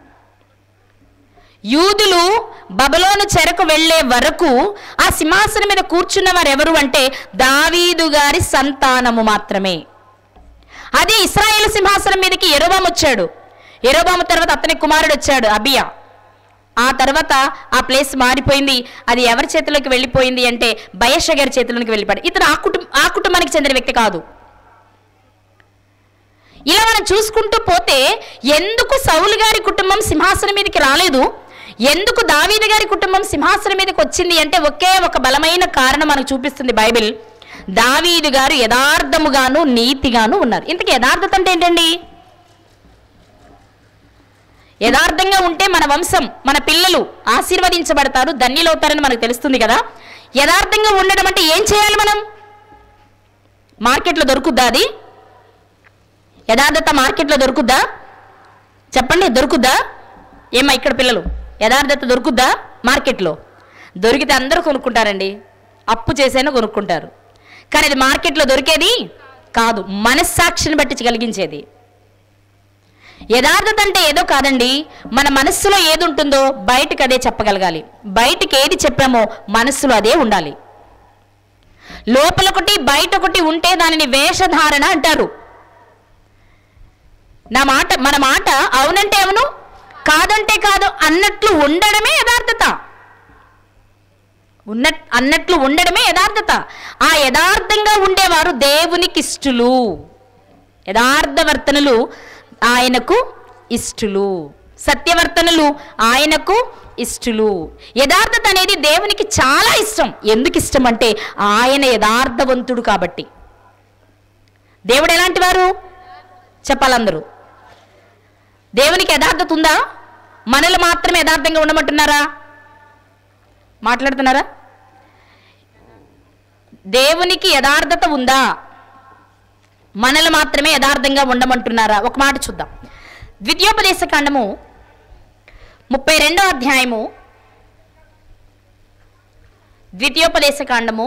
యూదులు బబలోను చెరకు వెళ్ళే వరకు ఆ సింహాసనం మీద కూర్చున్న వారు ఎవరు అంటే దావీదు గారి సంతానము మాత్రమే అది ఇస్రాయేల్ సింహాసనం మీదకి ఎరువం వచ్చాడు ఎరోబాము తర్వాత అతని కుమారుడు వచ్చాడు అబియా ఆ తర్వాత ఆ ప్లేస్ మారిపోయింది అది ఎవరి చేతిలోకి వెళ్ళిపోయింది అంటే బయష గారి చేతిలోకి వెళ్ళిపోయాడు ఇతను ఆ కుటుంబ ఆ కుటుంబానికి చెందిన వ్యక్తి కాదు ఇలా మనం చూసుకుంటూ పోతే ఎందుకు సౌలు గారి కుటుంబం సింహాసనం మీదకి రాలేదు ఎందుకు దావీదు గారి కుటుంబం సింహాసనం మీదకి వచ్చింది అంటే ఒకే ఒక బలమైన కారణం మనకు చూపిస్తుంది బైబిల్ దావీదు గారు యథార్థముగాను నీతిగాను ఉన్నారు ఇంతకీ యథార్థత అంటే ఏంటండి యథార్థంగా ఉంటే మన వంశం మన పిల్లలు ఆశీర్వదించబడతారు ధన్యులవుతారని మనకు తెలుస్తుంది కదా యథార్థంగా ఉండడం అంటే ఏం చేయాలి మనం మార్కెట్లో దొరుకుద్దా అది యథార్థత మార్కెట్లో దొరుకుద్దా చెప్పండి దొరుకుద్దా ఏమ్మా ఇక్కడ పిల్లలు యథార్థత దొరుకుద్దా మార్కెట్లో దొరికితే అందరూ కొనుక్కుంటారండి అప్పు చేసైనా కొనుక్కుంటారు కానీ అది మార్కెట్లో దొరికేది కాదు మనస్సాక్షిని బట్టి కలిగించేది యథార్థత అంటే ఏదో కాదండి మన మనస్సులో ఏది ఉంటుందో బయటకు అదే చెప్పగలగాలి బయటికి ఏది చెప్పామో మనస్సులో అదే ఉండాలి లోపలొకటి బయట ఒకటి ఉంటే దానిని వేషధారణ అంటారు నా మాట మన మాట అవునంటే అవును కాదంటే కాదు అన్నట్లు ఉండడమే యథార్థత ఉన్న అన్నట్లు ఉండడమే యథార్థత ఆ యథార్థంగా ఉండేవారు దేవునికి ఇష్టలు యథార్థవర్తనులు ఆయనకు ఇష్టలు సత్యవర్తనులు ఆయనకు ఇష్టలు యథార్థత అనేది దేవునికి చాలా ఇష్టం ఎందుకు ఇష్టం అంటే ఆయన యథార్థవంతుడు కాబట్టి దేవుడు ఎలాంటి వారు చెప్పాలందరూ దేవునికి యథార్థత ఉందా మనల్ని మాత్రమే యథార్థంగా ఉండమంటున్నారా మాట్లాడుతున్నారా దేవునికి యథార్థత ఉందా మనల్ని మాత్రమే యథార్థంగా ఉండమంటున్నారా ఒక మాట చూద్దాం ద్వితీయోపదేశ కాండము ముప్పై రెండో అధ్యాయము ద్వితీయోపదేశ కాండము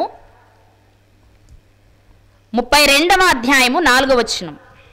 ముప్పై రెండవ అధ్యాయము నాలుగో వచనం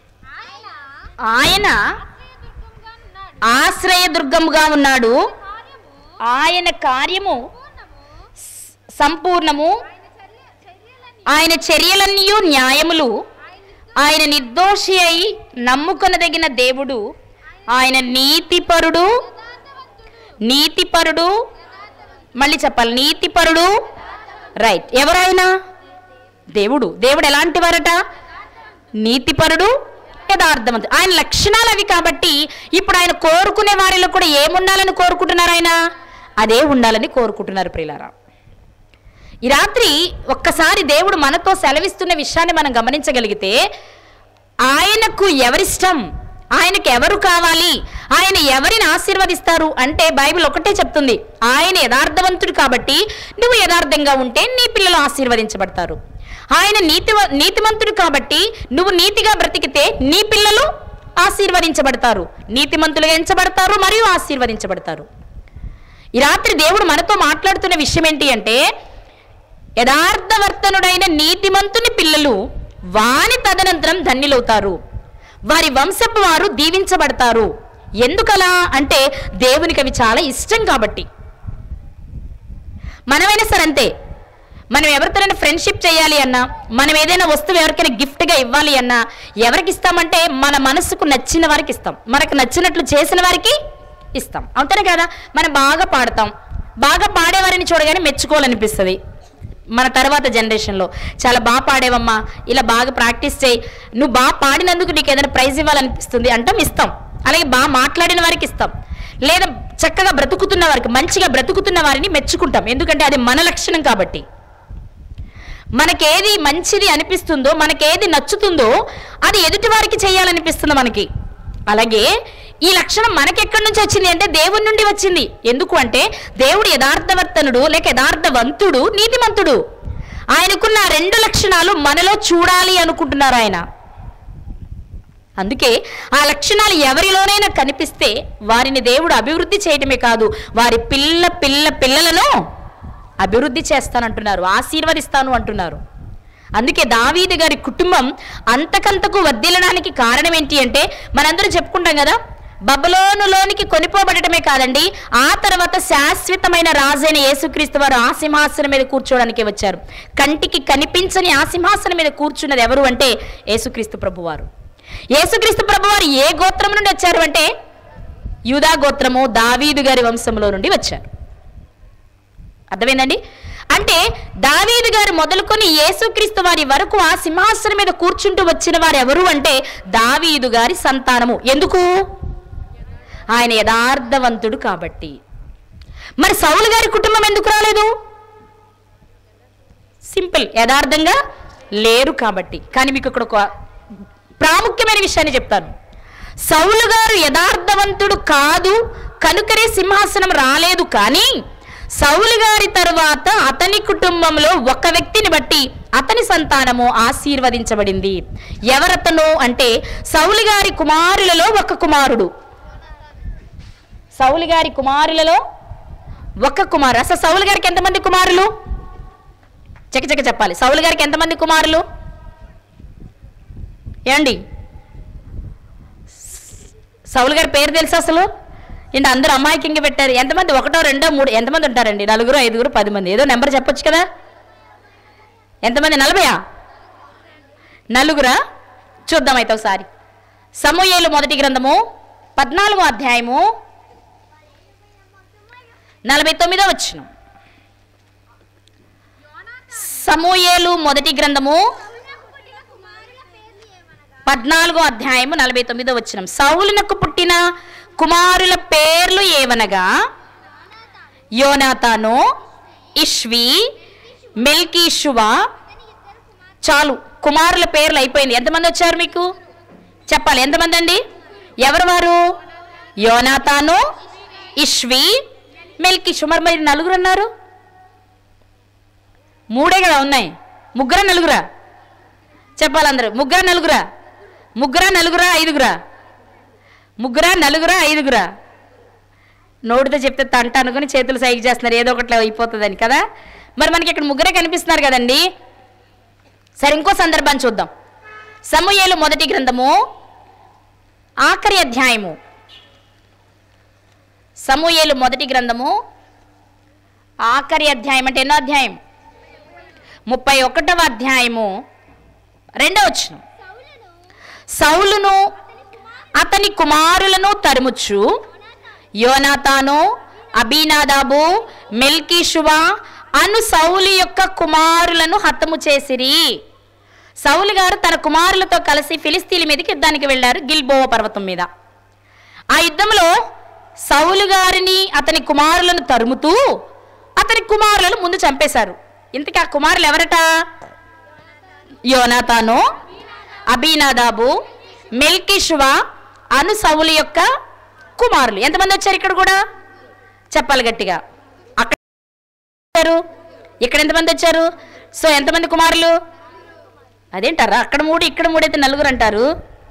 ఆయన ఆశ్రయదుర్గముగా ఉన్నాడు ఆయన కార్యము స- సంపూర్ణము ఆయన చర్యలన్నీ న్యాయములు ఆయన నిర్దోషి అయి నమ్ముకొనదగిన దేవుడు ఆయన నీతిపరుడు నీతిపరుడు మళ్ళీ చెప్పాలి నీతిపరుడు రైట్ ఎవరైనా దేవుడు దేవుడు ఎలాంటి వారట నీతిపరుడు యథార్థవంతుడు ఆయన లక్షణాలు అవి కాబట్టి ఇప్పుడు ఆయన కోరుకునే వారిలో కూడా ఏముండాలని కోరుకుంటున్నారు ఆయన అదే ఉండాలని కోరుకుంటున్నారు ప్రియులారా ఈ రాత్రి ఒక్కసారి దేవుడు మనతో సెలవిస్తున్న విషయాన్ని మనం గమనించగలిగితే ఆయనకు ఎవరిష్టం ఆయనకు ఎవరు కావాలి ఆయన ఎవరిని ఆశీర్వదిస్తారు అంటే బైబిల్ ఒకటే చెప్తుంది ఆయన యథార్థవంతుడు కాబట్టి నువ్వు యథార్థంగా ఉంటే నీ పిల్లలు ఆశీర్వదించబడతారు ఆయన నీతి నీతిమంతుడు కాబట్టి నువ్వు నీతిగా బ్రతికితే నీ పిల్లలు ఆశీర్వదించబడతారు నీతిమంతులుగా ఎంచబడతారు మరియు ఆశీర్వదించబడతారు ఈ రాత్రి దేవుడు మనతో మాట్లాడుతున్న విషయం ఏంటి అంటే యథార్థవర్తనుడైన నీతిమంతుని పిల్లలు వాని తదనంతరం ధన్యులవుతారు వారి వంశపు వారు దీవించబడతారు ఎందుకలా అంటే దేవునికి అవి చాలా ఇష్టం కాబట్టి మనమైనా సరే అంతే మనం ఎవరితోనైనా ఫ్రెండ్షిప్ చేయాలి అన్నా మనం ఏదైనా వస్తువు ఎవరికైనా గిఫ్ట్గా ఇవ్వాలి అన్నా ఎవరికి ఇస్తామంటే మన మనసుకు నచ్చిన వారికి ఇస్తాం మనకు నచ్చినట్లు చేసిన వారికి ఇస్తాం అవుతానే కదా మనం బాగా పాడతాం బాగా పాడేవారిని చూడగానే మెచ్చుకోవాలనిపిస్తుంది మన తర్వాత జనరేషన్లో చాలా బాగా పాడేవమ్మా ఇలా బాగా ప్రాక్టీస్ చేయి నువ్వు బాగా పాడినందుకు నీకు ఏదైనా ప్రైజ్ ఇవ్వాలనిపిస్తుంది అంటాం ఇస్తాం అలాగే బాగా మాట్లాడిన వారికి ఇస్తాం లేదా చక్కగా బ్రతుకుతున్న వారికి మంచిగా బ్రతుకుతున్న వారిని మెచ్చుకుంటాం ఎందుకంటే అది మన లక్షణం కాబట్టి మనకేది మంచిది అనిపిస్తుందో మనకేది నచ్చుతుందో అది ఎదుటి వారికి చేయాలనిపిస్తుంది మనకి అలాగే ఈ లక్షణం మనకెక్కడి నుంచి వచ్చింది అంటే దేవుని నుండి వచ్చింది ఎందుకు అంటే దేవుడు యథార్థవర్తనుడు లేక యథార్థవంతుడు నీతిమంతుడు ఆయనకున్న ఆ రెండు లక్షణాలు మనలో చూడాలి అనుకుంటున్నారు ఆయన అందుకే ఆ లక్షణాలు ఎవరిలోనైనా కనిపిస్తే వారిని దేవుడు అభివృద్ధి చేయటమే కాదు వారి పిల్ల పిల్ల పిల్లలను అభివృద్ధి చేస్తానంటున్నారు ఆశీర్వదిస్తాను అంటున్నారు అందుకే దావీదు గారి కుటుంబం అంతకంతకు వర్ధిల్లడానికి కారణం ఏంటి అంటే మనందరం చెప్పుకుంటాం కదా బబులోనులోనికి కొనిపోబడటమే కాదండి ఆ తర్వాత శాశ్వతమైన రాజైన యేసుక్రీస్తు వారు ఆ సింహాసనం మీద కూర్చోవడానికి వచ్చారు కంటికి కనిపించని ఆ సింహాసనం మీద కూర్చున్నది ఎవరు అంటే యేసుక్రీస్తు ప్రభువారు యేసుక్రీస్తు ప్రభువారు ఏ గోత్రం నుండి వచ్చారు అంటే యూదా గోత్రము దావీదు గారి వంశంలో నుండి వచ్చారు అర్థమైందండి అంటే దావీదు గారు మొదలుకొని యేసుక్రీస్తు వారి వరకు ఆ సింహాసనం మీద కూర్చుంటూ వచ్చిన వారు ఎవరు అంటే దావీదు గారి సంతానము ఎందుకు ఆయన యథార్థవంతుడు కాబట్టి మరి సౌలు గారి కుటుంబం ఎందుకు రాలేదు సింపుల్ యథార్థంగా లేరు కాబట్టి కానీ మీకు ఇక్కడ ఒక ప్రాముఖ్యమైన విషయాన్ని చెప్తాను సౌలు గారు యథార్థవంతుడు కాదు కనుకనే సింహాసనం రాలేదు కానీ సౌలు గారి తరువాత అతని కుటుంబంలో ఒక వ్యక్తిని బట్టి అతని సంతానము ఆశీర్వదించబడింది ఎవరతను అంటే సౌలు గారి కుమారులలో ఒక కుమారుడు సౌలు గారి కుమారులలో ఒక కుమారు అసలు సౌలు గారికి ఎంతమంది కుమారులు చక చక చెప్పాలి సౌలు గారికి ఎంతమంది కుమారులు ఏమండి సౌలు గారి పేరు తెలుసా అసలు ఏంటి అందరూ అమాయకంగా పెట్టారు ఎంతమంది ఒకటో రెండో మూడు ఎంతమంది ఉంటారండి నలుగురు ఐదుగురు పది మంది ఏదో నెంబర్ చెప్పొచ్చు కదా ఎంతమంది నలభయా నలుగురా చూద్దాం అయితే ఒకసారి సమూయేలు మొదటి గ్రంథము పద్నాలుగో అధ్యాయము నలభై తొమ్మిదో వచ్చిన సమూయేలు మొదటి గ్రంథము పద్నాలుగో అధ్యాయము నలభై తొమ్మిదో వచ్చిన సౌలునకు పుట్టిన కుమారుల పేర్లు ఏవనగా యోనాతాను ఇష్వి మెల్కీషువ చాలు కుమారుల పేర్లు అయిపోయింది ఎంతమంది వచ్చారు మీకు చెప్పాలి ఎంతమంది అండి ఎవరు వారు యోనాతాను ఇష్వి మెల్కీషు మరి మరి నలుగురు అన్నారు మూడే కదా ఉన్నాయి ముగ్గురా నలుగురా చెప్పాలి అందరూ ముగ్గురా నలుగురా ముగ్గురా నలుగురా ఐదుగురా ముగ్గురా నలుగురా ఐదుగురా నోటితో చెప్తే తంట అనుకుని చేతులు సైగ చేస్తున్నారు ఏదో ఒకటి అయిపోతుందని కదా మరి మనకి ఇక్కడ ముగ్గురే కనిపిస్తున్నారు కదండి సరే ఇంకో సందర్భాన్ని చూద్దాం సమూయేలు మొదటి గ్రంథము ఆఖరి అధ్యాయము సమూయేలు మొదటి గ్రంథము ఆఖరి అధ్యాయం అంటే ఎన్నో అధ్యాయం ముప్పై ఒకటవ అధ్యాయము రెండో వచ్చిన సౌలును అతని కుమారులను తరుముచ్చు యోనాతాను అబీనాదాబు మెల్కీషువా అను సౌలు యొక్క కుమారులను హతము చేసిరి సౌలు గారు తన కుమారులతో కలిసి ఫిలిస్తీన్ల మీదకి యుద్ధానికి వెళ్ళారు గిల్బోవ పర్వతం మీద ఆ యుద్ధంలో సౌలు గారిని అతని కుమారులను తరుముతూ అతని కుమారులను ముందు చంపేశారు ఇంతకీ ఆ కుమారులు ఎవరట యోనాతాను అబీనాదాబు మెల్కిషువా అను సౌలు యొక్క కుమారులు ఎంతమంది వచ్చారు ఇక్కడ కూడా చెప్పాలి గట్టిగా అక్కడ వచ్చారు ఇక్కడ ఎంతమంది వచ్చారు సో ఎంతమంది కుమారులు అదేంటారా అక్కడ మూడు ఇక్కడ మూడు అయితే నలుగురు అంటారు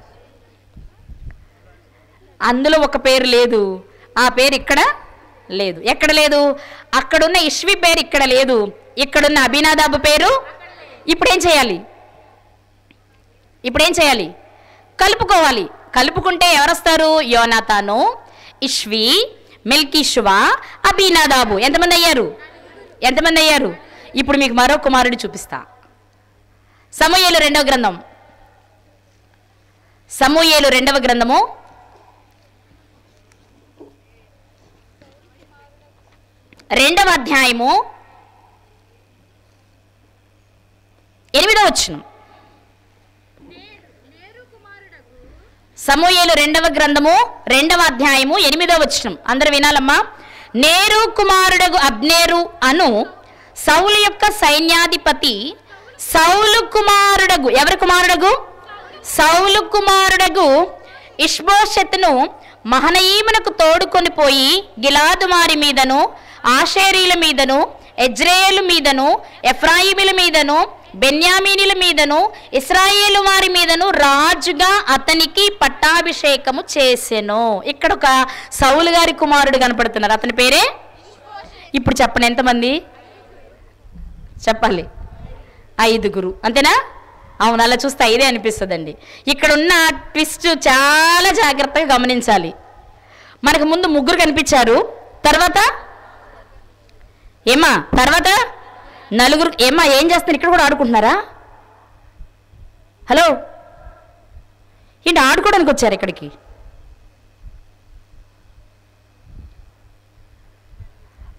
అందులో ఒక పేరు లేదు ఆ పేరు ఇక్కడ లేదు ఎక్కడ లేదు అక్కడున్న ఇష్వి పేరు ఇక్కడ లేదు ఇక్కడున్న అభినాదాబు పేరు ఇప్పుడు ఏం చేయాలి ఇప్పుడు ఏం చేయాలి కలుపుకోవాలి కలుపుకుంటే ఎవరొస్తారు యోనాతాను ఇష్వి మిల్కీషువా అభినాదాబు ఎంతమంది అయ్యారు ఎంతమంది అయ్యారు ఇప్పుడు మీకు మరో కుమారుడు చూపిస్తా సమూయేలు రెండవ గ్రంథం సమూయేలు రెండవ గ్రంథము రెండవ అధ్యాయము ఎనిమిదవ వచ్చిన సమూయేలు రెండవ గ్రంథము రెండవ అధ్యాయము ఎనిమిదవ వచనం అందరు వినాలమ్మా నేరు కుమారుడగు అబ్నేరు అను సౌలు యొక్క సైన్యాధిపతి సౌలు కుమారుడగు ఎవరి కుమారుడగు సౌలు కుమారుడగు ఇష్బోషెత్ను మహనయీమునకు తోడుకొని పోయి గిలాదుమారి మీదను ఆషేరీల మీదను ఎజ్రేయేలు మీదను ఎఫ్రాయిముల మీదను బెన్యామీనుల మీదను ఇస్రాయేలు వారి మీదను రాజుగా అతనికి పట్టాభిషేకము చేసెను ఇక్కడ ఒక సౌలు గారి కుమారుడు కనపడుతున్నారు అతని పేరే ఇప్పుడు చెప్పండి ఎంతమంది చెప్పాలి ఐదుగురు అంతేనా అవును అలా చూస్తే ఐదే అనిపిస్తుందండి ఇక్కడ ఉన్న ట్విస్ట్ చాలా జాగ్రత్తగా గమనించాలి మనకు ముందు ముగ్గురు కనిపించారు తర్వాత ఏమా తర్వాత నలుగురు ఏమ్మా ఏం చేస్తున్నారు ఇక్కడ కూడా ఆడుకుంటున్నారా హలో ఏంటి ఆడుకోవడానికి వచ్చారు ఇక్కడికి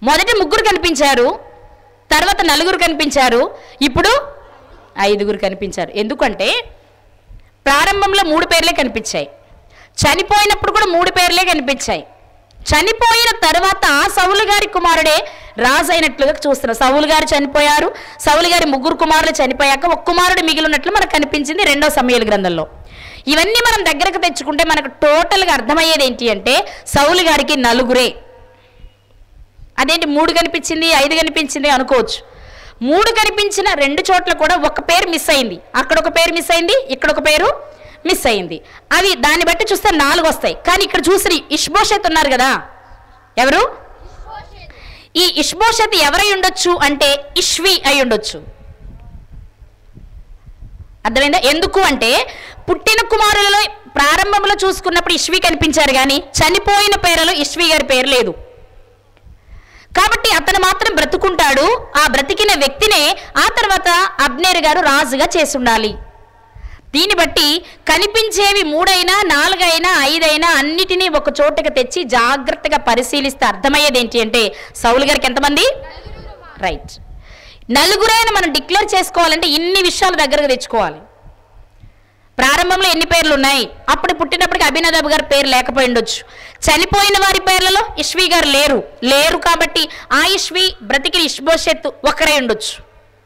మొదట ముగ్గురు కనిపించారు తర్వాత నలుగురు కనిపించారు ఇప్పుడు ఐదుగురు కనిపించారు ఎందుకంటే ప్రారంభంలో మూడు పేర్లే కనిపించాయి చనిపోయినప్పుడు కూడా మూడు పేర్లే కనిపించాయి చనిపోయిన తర్వాత సౌలు గారి కుమారుడే రాజు అయినట్లుగా చూస్తున్నాం సౌలు గారు చనిపోయారు సౌలు గారి ముగ్గురు కుమారులు చనిపోయాక ఒక కుమారుడు మిగిలి ఉన్నట్లు మనకు కనిపించింది రెండో సమయాల గ్రంథంలో ఇవన్నీ మనం దగ్గరకు తెచ్చుకుంటే మనకు టోటల్గా అర్థమయ్యేది ఏంటి అంటే సౌలు గారికి నలుగురే అదేంటి మూడు కనిపించింది ఐదు కనిపించింది అనుకోవచ్చు మూడు కనిపించిన రెండు చోట్ల కూడా ఒక పేరు మిస్ అయింది అక్కడ ఒక పేరు మిస్ అయింది ఇక్కడ ఒక పేరు మిస్ అయింది అవి దాన్ని బట్టి చూస్తే నాలుగు వస్తాయి కానీ ఇక్కడ చూసి ఇష్బోషత్ ఉన్నారు కదా ఎవరు ఈ ఇష్బోషత్ ఎవరై ఉండొచ్చు అంటే ఇష్వి అయి ఉండొచ్చు అర్థమైందా ఎందుకు అంటే పుట్టిన కుమారులలో ప్రారంభంలో చూసుకున్నప్పుడు ఇష్వి కనిపించారు కానీ చనిపోయిన పేరులో ఇష్వి గారి పేరు లేదు కాబట్టి అతను మాత్రం బ్రతుకుంటాడు ఆ బ్రతికిన వ్యక్తినే ఆ తర్వాత అబ్నేర్ గారు రాజుగా చేసి ఉండాలి దీన్ని బట్టి కనిపించేవి మూడైనా నాలుగైనా ఐదైనా అన్నిటినీ ఒక చోటకి తెచ్చి జాగ్రత్తగా పరిశీలిస్తే అర్థమయ్యేది ఏంటి అంటే సౌలు గారికి ఎంతమంది రైట్ నలుగురైన మనం డిక్లేర్ చేసుకోవాలంటే ఇన్ని విషయాలు దగ్గరకు తెచ్చుకోవాలి ప్రారంభంలో ఎన్ని పేర్లు ఉన్నాయి అప్పుడు పుట్టినప్పటికి అభినదబ్ గారి పేరు లేకపోయి ఉండొచ్చు చనిపోయిన వారి పేర్లలో ఇష్వి గారు లేరు లేరు కాబట్టి ఆ ఇష్వి బ్రతికిన ఇష్బోషెత్ ఒకరే ఉండొచ్చు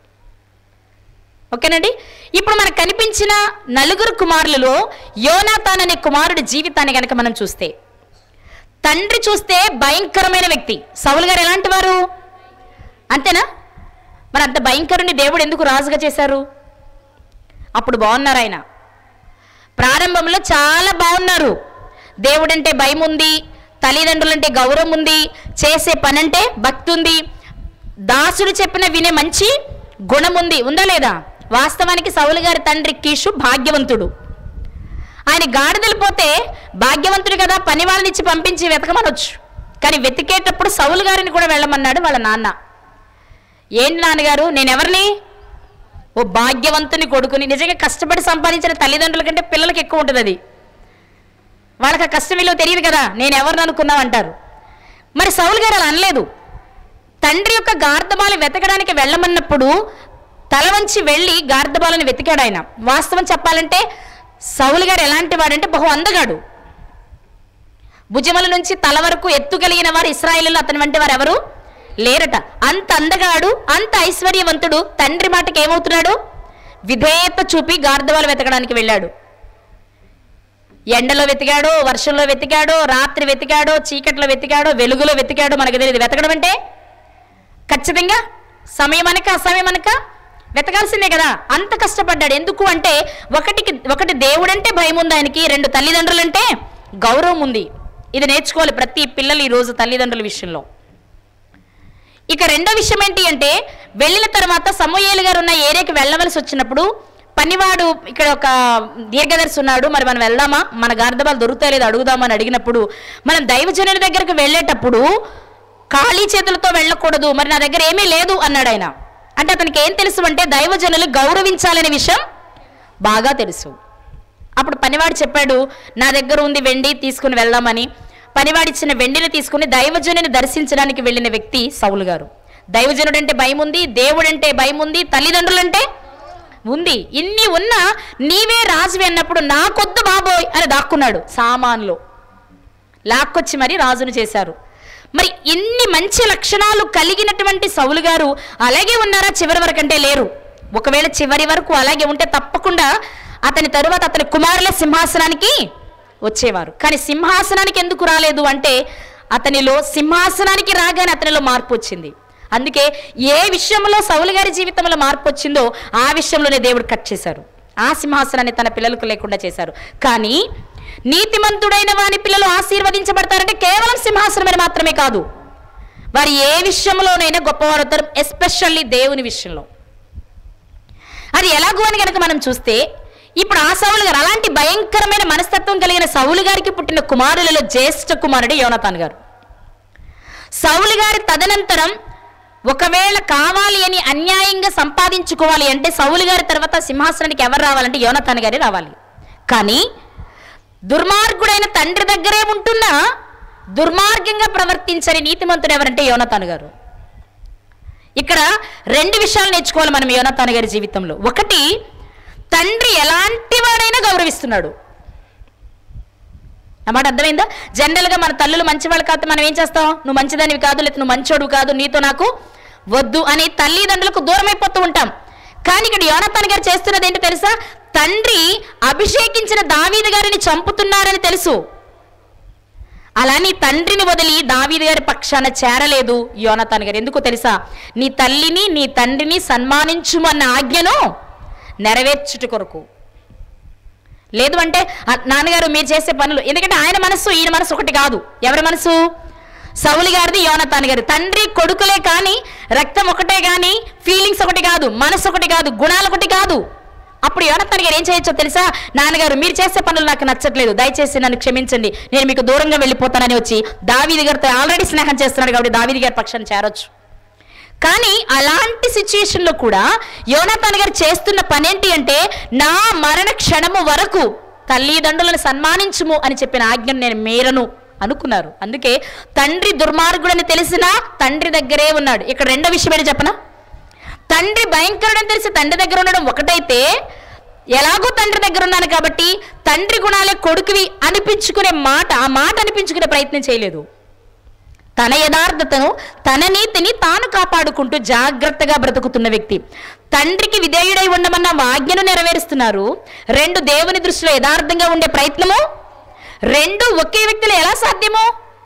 ఓకేనండి ఇప్పుడు మనకు కనిపించిన నలుగురు కుమారులలో యోనాతాన్ అనే కుమారుడి జీవితాన్ని కనుక మనం చూస్తే తండ్రి చూస్తే భయంకరమైన వ్యక్తి సౌలు గారు ఎలాంటి వారు అంతేనా మరి అంత భయంకరుని దేవుడు ఎందుకు రాజుగా చేశారు అప్పుడు బాగున్నారు ఆయన ప్రారంభంలో చాలా బాగున్నారు దేవుడంటే భయం ఉంది తల్లిదండ్రులంటే గౌరవం ఉంది చేసే పని అంటే భక్తి ఉంది దాసుడు చెప్పిన వినే మంచి గుణం ఉంది ఉందా లేదా వాస్తవానికి సౌలు గారి తండ్రి కీషు భాగ్యవంతుడు ఆయన గాడిదలు పోతే భాగ్యవంతుడు కదా పని వాళ్ళని ఇచ్చి పంపించి వెతకమనొచ్చు కానీ వెతికేటప్పుడు సౌలు గారిని కూడా వెళ్ళమన్నాడు వాళ్ళ నాన్న ఏంటి నాన్నగారు నేనెవరిని ఓ భాగ్యవంతుని కొడుకుని నిజంగా కష్టపడి సంపాదించిన తల్లిదండ్రుల కంటే పిల్లలకి ఎక్కువ ఉంటుంది అది వాళ్ళకి ఆ కష్టం విలువ తెలియదు కదా నేను ఎవరిని అనుకున్నావు అంటారు మరి సౌలు గారు అలా అనలేదు తండ్రి యొక్క గార్ధబాలు వెతకడానికి వెళ్ళమన్నప్పుడు తల వంచి వెళ్ళి గార్ధబాలను వెతికాడు ఆయన వాస్తవం చెప్పాలంటే సౌలు గారు ఎలాంటి వాడంటే బహు అందగాడు భుజముల నుంచి తల వరకు ఎత్తు కలిగిన వారు ఇస్రాయేలీలో అతని వంటి వారు ఎవరు లేరట అంత అందగాడు అంత ఐశ్వర్యవంతుడు తండ్రి మాటకి ఏమవుతున్నాడు విధేయత చూపి గార్ధవాలు వెతకడానికి వెళ్ళాడు ఎండలో వెతికాడో వర్షంలో వెతికాడో రాత్రి వెతికాడో చీకట్లో వెతికాడో వెలుగులో వెతికాడో మనకు తెలియదు వెతకడం అంటే ఖచ్చితంగా సమయం అనక అసమయం అనక వెతకాల్సిందే కదా అంత కష్టపడ్డాడు ఎందుకు అంటే ఒకటికి ఒకటి దేవుడంటే భయం ఉంది ఆయనకి రెండు తల్లిదండ్రులంటే గౌరవం ఉంది ఇది నేర్చుకోవాలి ప్రతి పిల్లలు ఈ రోజు తల్లిదండ్రుల విషయంలో ఇక రెండో విషయం ఏంటి అంటే వెళ్ళిన తర్వాత సమూయేలు గారు ఉన్న ఏరియాకి వెళ్ళవలసి వచ్చినప్పుడు పనివాడు ఇక్కడ ఒక దీర్ఘదర్శి ఉన్నాడు మరి మనం వెళ్దామా మన గార్ధబాలు దొరుకుతాయి లేదు అడుగుదామని అడిగినప్పుడు మనం దైవజనుల దగ్గరికి వెళ్ళేటప్పుడు ఖాళీ చేతులతో వెళ్ళకూడదు మరి నా దగ్గర ఏమీ లేదు అన్నాడు ఆయన అంటే అతనికి ఏం తెలుసు అంటే దైవజనులు గౌరవించాలనే విషయం బాగా తెలుసు అప్పుడు పనివాడు చెప్పాడు నా దగ్గర ఉంది వెండి తీసుకుని వెళ్దామని పనివాడిచ్చిన వెండిని తీసుకుని దైవజనుని దర్శించడానికి వెళ్ళిన వ్యక్తి సౌలు గారు దైవజనుడు అంటే భయం ఉంది దేవుడంటే భయం ఉంది తల్లిదండ్రులంటే ఉంది ఇన్ని ఉన్నా నీవే రాజువి అన్నప్పుడు నాకొద్దు బాబోయ్ అని దాక్కున్నాడు సామాన్లో లాక్కొచ్చి మరి రాజును చేశారు మరి ఇన్ని మంచి లక్షణాలు కలిగినటువంటి సౌలు గారు అలాగే ఉన్నారా చివరి వరకు అంటే లేరు ఒకవేళ చివరి వరకు అలాగే ఉంటే తప్పకుండా అతని తరువాత అతని కుమారుల సింహాసనానికి వచ్చేవారు కానీ సింహాసనానికి ఎందుకు రాలేదు అంటే అతనిలో సింహాసనానికి రాగానే అతనిలో మార్పు వచ్చింది అందుకే ఏ విషయంలో సౌలు గారి జీవితంలో మార్పు వచ్చిందో ఆ విషయంలోనే దేవుడు కట్ చేశారు ఆ సింహాసనాన్ని తన పిల్లలకు లేకుండా చేశారు కానీ నీతిమంతుడైన వాని పిల్లలు ఆశీర్వదించబడతారంటే కేవలం సింహాసనం అని మాత్రమే కాదు వారు ఏ విషయంలోనైనా గొప్పవారు అవుతారు ఎస్పెషల్లీ దేవుని విషయంలో అది ఎలాగో అని కనుక మనం చూస్తే ఇప్పుడు ఆ సౌలు గారు అలాంటి భయంకరమైన మనస్తత్వం కలిగిన సౌలు గారికి పుట్టిన కుమారులలో జ్యేష్ఠ కుమారుడు యోనతాన్ గారు సౌలు గారి తదనంతరం ఒకవేళ కావాలి అని అన్యాయంగా సంపాదించుకోవాలి అంటే సౌలు గారి తర్వాత సింహాసనానికి ఎవరు రావాలంటే యోనతాన్ గారే రావాలి కానీ దుర్మార్గుడైన తండ్రి దగ్గరే ఉంటున్నా దుర్మార్గంగా ప్రవర్తించని నీతిమంతుడు ఎవరంటే యోనతాను గారు ఇక్కడ రెండు విషయాలు నేర్చుకోవాలి మనం యోనతాను గారి జీవితంలో ఒకటి తండ్రి ఎలాంటి వాడైనా గౌరవిస్తున్నాడు అన్నమాట అర్థమైందా జనరల్గా మన తల్లులు మంచివాళ్ళు కాదు మనం ఏం చేస్తాం నువ్వు మంచిదానివి కాదు లేకపోతే నువ్వు మంచోడు కాదు నీతో నాకు వద్దు అని తల్లిదండ్రులకు దూరం అయిపోతూ ఉంటాం కానీ ఇక్కడ యోనతాన్ గారు చేస్తున్నది ఏంటో తెలుసా తండ్రి అభిషేకించిన దావీదు గారిని చంపుతున్నారని తెలుసు అలా నీ తండ్రిని వదిలి దావీదు గారి పక్షాన చేరలేదు యోనతాన్ గారు ఎందుకో తెలుసా నీ తల్లిని నీ తండ్రిని సన్మానించుమన్న ఆజ్ఞను నెరవేర్చుట కొరకు లేదు అంటే "ఆ, నాన్నగారు మీరు చేసే పనులు ఎందుకంటే ఆయన మనస్సు ఈయన మనసు ఒకటి కాదు ఎవరి మనసు సౌలి గారిది యోనతాన్ గారి తండ్రి కొడుకులే కానీ రక్తం ఒకటే కానీ ఫీలింగ్స్ ఒకటి కాదు మనసు ఒకటి కాదు గుణాలు ఒకటి కాదు అప్పుడు యోనతాన్ గారు ఏం చేయొచ్చో తెలుసా నాన్నగారు మీరు చేసే పనులు నాకు నచ్చట్లేదు దయచేసి నన్ను క్షమించండి నేను మీకు దూరంగా వెళ్ళిపోతానని వచ్చి దావీది గారితో ఆల్రెడీ స్నేహం చేస్తున్నాడు కాబట్టి దావీది గారి పక్షాన్ని చేరొచ్చు కానీ అలాంటి సిచ్యుయేషన్లో కూడా యోనాథాన్ గారు చేస్తున్న పనేంటి అంటే నా మరణ క్షణము వరకు తల్లిదండ్రులను సన్మానించుము అని చెప్పిన ఆజ్ఞను నేను మేరను అనుకున్నారు అందుకే తండ్రి దుర్మార్గుడని తెలిసినా తండ్రి దగ్గరే ఉన్నాడు ఇక్కడ రెండో విషయం ఏంటి చెప్పనా తండ్రి భయంకరుడని తెలిసి తండ్రి దగ్గర ఉండడం ఒకటైతే ఎలాగో తండ్రి దగ్గర ఉన్నాను కాబట్టి తండ్రి గుణాలే కొడుకువి అనిపించుకునే మాట ఆ మాట అనిపించుకునే ప్రయత్నం చేయలేదు తన యథార్థతను తన నీతిని తాను కాపాడుకుంటూ జాగ్రత్తగా బ్రతుకుతున్న వ్యక్తి తండ్రికి విధేయుడై ఉండమన్న ఆజ్ఞను నెరవేరుస్తున్నారు రెండు దేవుని దృష్టిలో యథార్థంగా ఉండే ప్రయత్నము రెండు ఒకే వ్యక్తిలో ఎలా సాధ్యము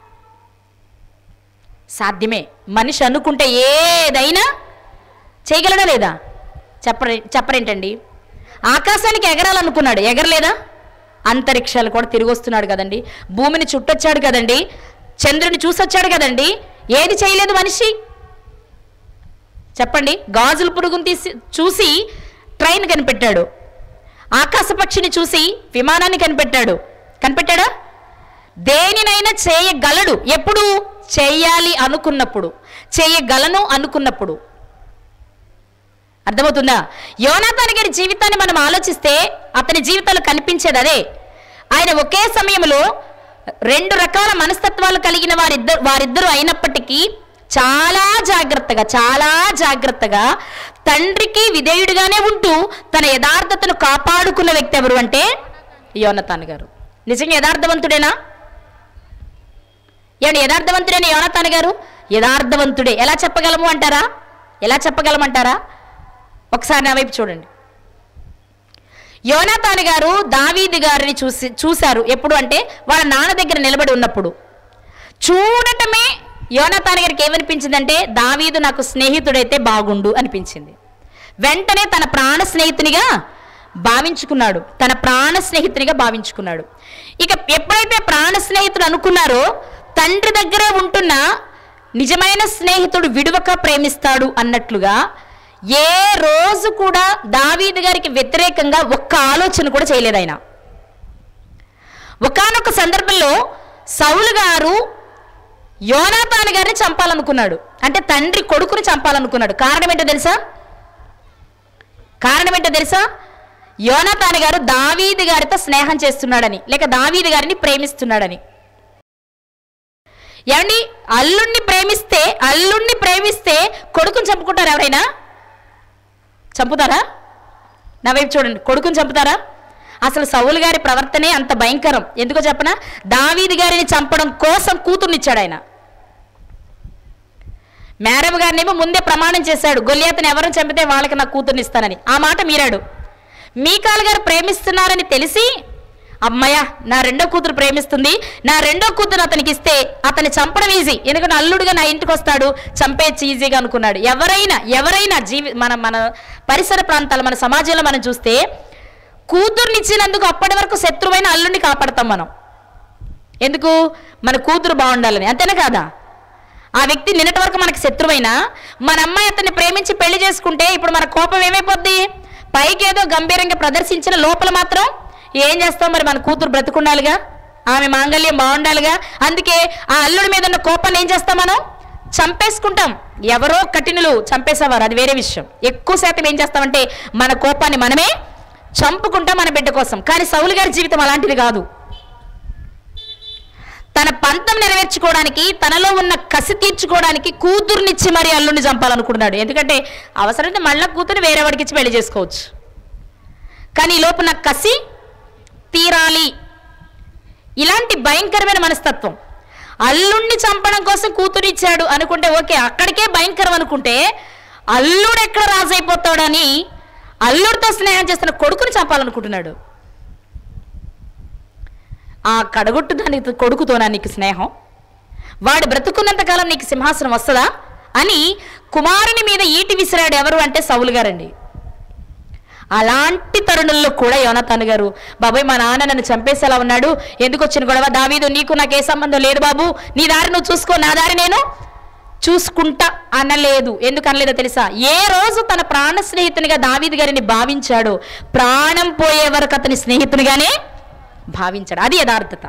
సాధ్యమే మనిషి అనుకుంటే ఏదైనా చేయగలడా లేదా చెప్పరే చెప్పరేంటండి ఆకాశానికి ఎగరాలనుకున్నాడు ఎగరలేదా అంతరిక్షాలు కూడా తిరిగి వస్తున్నాడు కదండి భూమిని చుట్టొచ్చాడు కదండి చంద్రుని చూసొచ్చాడు కదండి ఏది చేయలేదు మనిషి చెప్పండి గాజుల పురుగుని తీసి చూసి ట్రైన్ కనిపెట్టాడు ఆకాశ పక్షిని చూసి విమానాన్ని కనిపెట్టాడు కనిపెట్టాడా దేనినైనా చేయగలడు ఎప్పుడు చేయాలి అనుకున్నప్పుడు చేయగలను అనుకున్నప్పుడు అర్థమవుతుందా యోనాథాన్ గారి జీవితాన్ని మనం ఆలోచిస్తే అతని జీవితంలో కనిపించేది అదే ఆయన ఒకే సమయంలో రెండు రకాల మనస్తత్వాలు కలిగిన వారిద్దరు వారిద్దరు అయినప్పటికీ చాలా జాగ్రత్తగా చాలా జాగ్రత్తగా తండ్రికి విధేయుడిగానే ఉంటూ తన యథార్థతను కాపాడుకున్న వ్యక్తి ఎవరు అంటే యోనతాన్ గారు నిజంగా యథార్థవంతుడేనా ఏమండి యథార్థవంతుడైన యోనతాన్ గారు యథార్థవంతుడే ఎలా చెప్పగలము అంటారా ఎలా చెప్పగలమంటారా ఒకసారి నా వైపు చూడండి యోనాతాన్ గారు దావీది గారిని చూసి చూశారు ఎప్పుడు అంటే వాళ్ళ నాన్న దగ్గర నిలబడి ఉన్నప్పుడు చూడటమే యోనాతాన్ గారికి ఏమనిపించిందంటే దావీదు నాకు స్నేహితుడైతే బాగుండు అనిపించింది వెంటనే తన ప్రాణ స్నేహితునిగా భావించుకున్నాడు తన ప్రాణ స్నేహితునిగా భావించుకున్నాడు ఇక ఎప్పుడైతే ప్రాణ స్నేహితుడు అనుకున్నారో తండ్రి దగ్గరే ఉంటున్న నిజమైన స్నేహితుడు విడువక ప్రేమిస్తాడు అన్నట్లుగా ఏ రోజు కూడా దావీదు గారికి వ్యతిరేకంగా ఒక్క ఆలోచన కూడా చేయలేదు ఆయన ఒకానొక సందర్భంలో సౌలు గారు యోనాతాన్ గారిని చంపాలనుకున్నాడు అంటే తండ్రి కొడుకుని చంపాలనుకున్నాడు కారణం ఏంటో తెలుసా కారణం ఏంటో తెలుసా యోనాతాన్ గారు దావీది గారితో స్నేహం చేస్తున్నాడని లేక దావీది గారిని ప్రేమిస్తున్నాడని ఏమండి అల్లుణ్ణి ప్రేమిస్తే అల్లుణ్ణి ప్రేమిస్తే కొడుకుని చంపుకుంటారు ఎవరైనా చంపుతారా నా వైపు చూడండి కొడుకుని చంపుతారా అసలు సౌలు గారి ప్రవర్తనే అంత భయంకరం ఎందుకో చెప్పనా దావీది గారిని చంపడం కోసం కూతుర్నిచ్చాడు ఆయన మేరవ్ గారినేమో ముందే ప్రమాణం చేశాడు గొల్లియాతను ఎవరు చంపితే వాళ్ళకి నా కూతుర్ని ఇస్తానని ఆ మాట మీరాడు మీకాల్ గారు ప్రేమిస్తున్నారని తెలిసి అమ్మయ్య నా రెండో కూతురు ప్రేమిస్తుంది నా రెండో కూతురు అతనికి ఇస్తే అతన్ని చంపడం ఈజీ ఎందుకంటే అల్లుడుగా నా ఇంటికి వస్తాడు చంపేయచ్చు ఈజీగా అనుకున్నాడు ఎవరైనా ఎవరైనా జీవి మన మన పరిసర ప్రాంతాలు మన సమాజంలో మనం చూస్తే కూతుర్నిచ్చినందుకు అప్పటి వరకు శత్రువైన అల్లుడిని కాపాడతాం మనం ఎందుకు మన కూతురు బాగుండాలని అంతేనా కాదా ఆ వ్యక్తి నిన్నటి వరకు మనకి శత్రువైనా మన అమ్మాయి అతన్ని ప్రేమించి పెళ్లి చేసుకుంటే ఇప్పుడు మన కోపం ఏమైపోద్ది పైకి ఏదో గంభీరంగా ప్రదర్శించిన లోపల మాత్రం ఏం చేస్తాం మరి మన కూతురు బ్రతుకుండాలిగా ఆమె మాంగళ్యం బాగుండాలిగా అందుకే ఆ అల్లుడి మీద ఉన్న కోపాన్ని ఏం చేస్తాం మనం చంపేసుకుంటాం ఎవరో కఠినులు చంపేసేవారు అది వేరే విషయం ఎక్కువ శాతం ఏం చేస్తామంటే మన కోపాన్ని మనమే చంపుకుంటాం మన బిడ్డ కోసం కానీ సౌలు గారి జీవితం అలాంటిది కాదు తన పంతం నెరవేర్చుకోవడానికి తనలో ఉన్న కసి తీర్చుకోవడానికి కూతుర్నిచ్చి మరి అల్లుడిని చంపాలనుకున్నాడు ఎందుకంటే అవసరమైతే మళ్ళా కూతురు వేరే వాడికి ఇచ్చి పెళ్లి చేసుకోవచ్చు కానీ ఈ లోపు నా కసి తీరాలి ఇలాంటి భయంకరమైన మనస్తత్వం అల్లుణ్ణి చంపడం కోసం కూతురిచ్చాడు అనుకుంటే ఓకే అక్కడికే భయంకరం అనుకుంటే అల్లుడు ఎక్కడ రాజైపోతాడని అల్లుడితో స్నేహం చేస్తున్న కొడుకుని చంపాలనుకుంటున్నాడు ఆ కడగొట్టు దానికి కొడుకుతోనా నీకు స్నేహం వాడు బ్రతుకున్నంత కాలం నీకు సింహాసనం వస్తుందా అని కుమారుని మీద ఈటి విసిరాడు ఎవరు అంటే సౌలు గారండి అలాంటి తరుణంలో కూడా యోనతాను గారు బాబాయ్ మా నాన్న నన్ను చంపేసేలా ఉన్నాడు ఎందుకు వచ్చిన గొడవ దావీదు నీకు నాకు ఏ సంబంధం లేదు బాబు నీ దారి నువ్వు చూసుకో నా దారి నేను చూసుకుంటా అనలేదు ఎందుకు అనలేదో తెలుసా ఏ రోజు తన ప్రాణ స్నేహితునిగా దావీదు గారిని భావించాడో ప్రాణం పోయే వరకు అతని స్నేహితునిగానే భావించాడు అది యథార్థత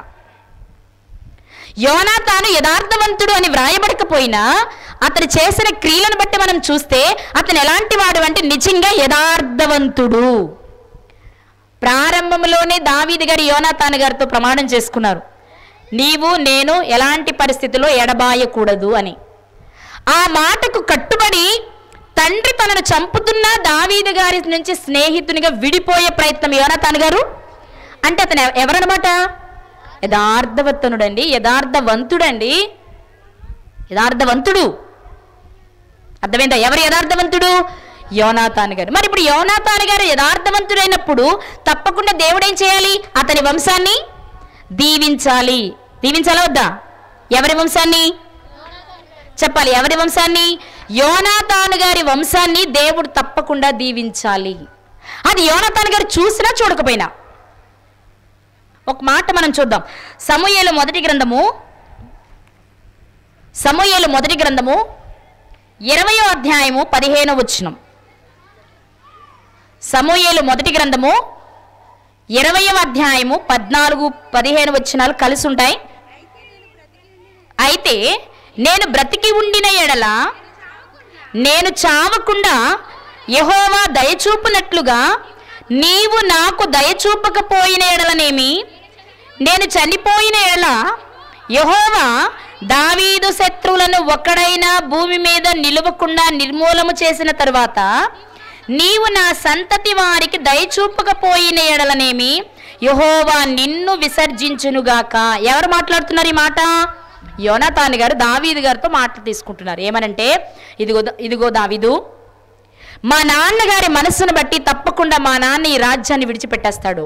యోనాతాను యథార్థవంతుడు అని వ్రాయబడకపోయినా అతను చేసిన క్రియలను బట్టి మనం చూస్తే అతను ఎలాంటి వాడు అంటే నిజంగా యథార్థవంతుడు ప్రారంభంలోనే దావీది గారి యోనాతాను గారితో ప్రమాణం చేసుకున్నారు నీవు నేను ఎలాంటి పరిస్థితిలో ఎడబాయకూడదు అని ఆ మాటకు కట్టుబడి తండ్రి తనను చంపుతున్న దావీదు గారి నుంచి స్నేహితునిగా విడిపోయే ప్రయత్నం యోనాతాను గారు అంటే అతను ఎవ- ఎవరన్నమాట యథార్థవంతుడండి యథార్థవంతుడండి యథార్థవంతుడు అర్థమైందా ఎవరు యథార్థవంతుడు యోనాతాన్ గారు మరి ఇప్పుడు యోనాతాన్ గారు యథార్థవంతుడైనప్పుడు తప్పకుండా దేవుడు ఏం చేయాలి అతని వంశాన్ని దీవించాలి దీవించాలా వద్దా ఎవరి వంశాన్ని చెప్పాలి ఎవరి వంశాన్ని యోనాతాను గారి వంశాన్ని దేవుడు తప్పకుండా దీవించాలి అది యోనాతాను గారు చూసినా చూడకపోయినా ఒక మాట మనం చూద్దాం సమూయేలు మొదటి గ్రంథము సమూయేలు మొదటి గ్రంథము ఇరవయో అధ్యాయము పదిహేనో వచనం సమూయేలు మొదటి గ్రంథము ఇరవయవ అధ్యాయము పద్నాలుగు పదిహేను వచనాలు కలిసి ఉంటాయి అయితే నేను బ్రతికి ఉండిన ఎడల నేను చావకుండా యహోవా దయచూపునట్లుగా నీవు నాకు దయచూపకపోయిన ఎడలనేమి నేను చనిపోయిన ఎడల యహోవా దావీదు శత్రువులను ఒక్కడైనా భూమి మీద నిలవకుండా నిర్మూలము చేసిన తరువాత నీవు నా సంతతి వారికి దయచూపకపోయిన ఎడలనేమి యహోవా నిన్ను విసర్జించునుగాక ఎవరు మాట్లాడుతున్నారు ఈ మాట యోనాతాని గారు దావీదు గారితో మాటలు తీసుకుంటున్నారు ఏమనంటే ఇదిగో ఇదిగో దావీదు మా నాన్నగారి మనస్సును బట్టి తప్పకుండా మా నాన్న ఈ రాజ్యాన్ని విడిచిపెట్టేస్తాడు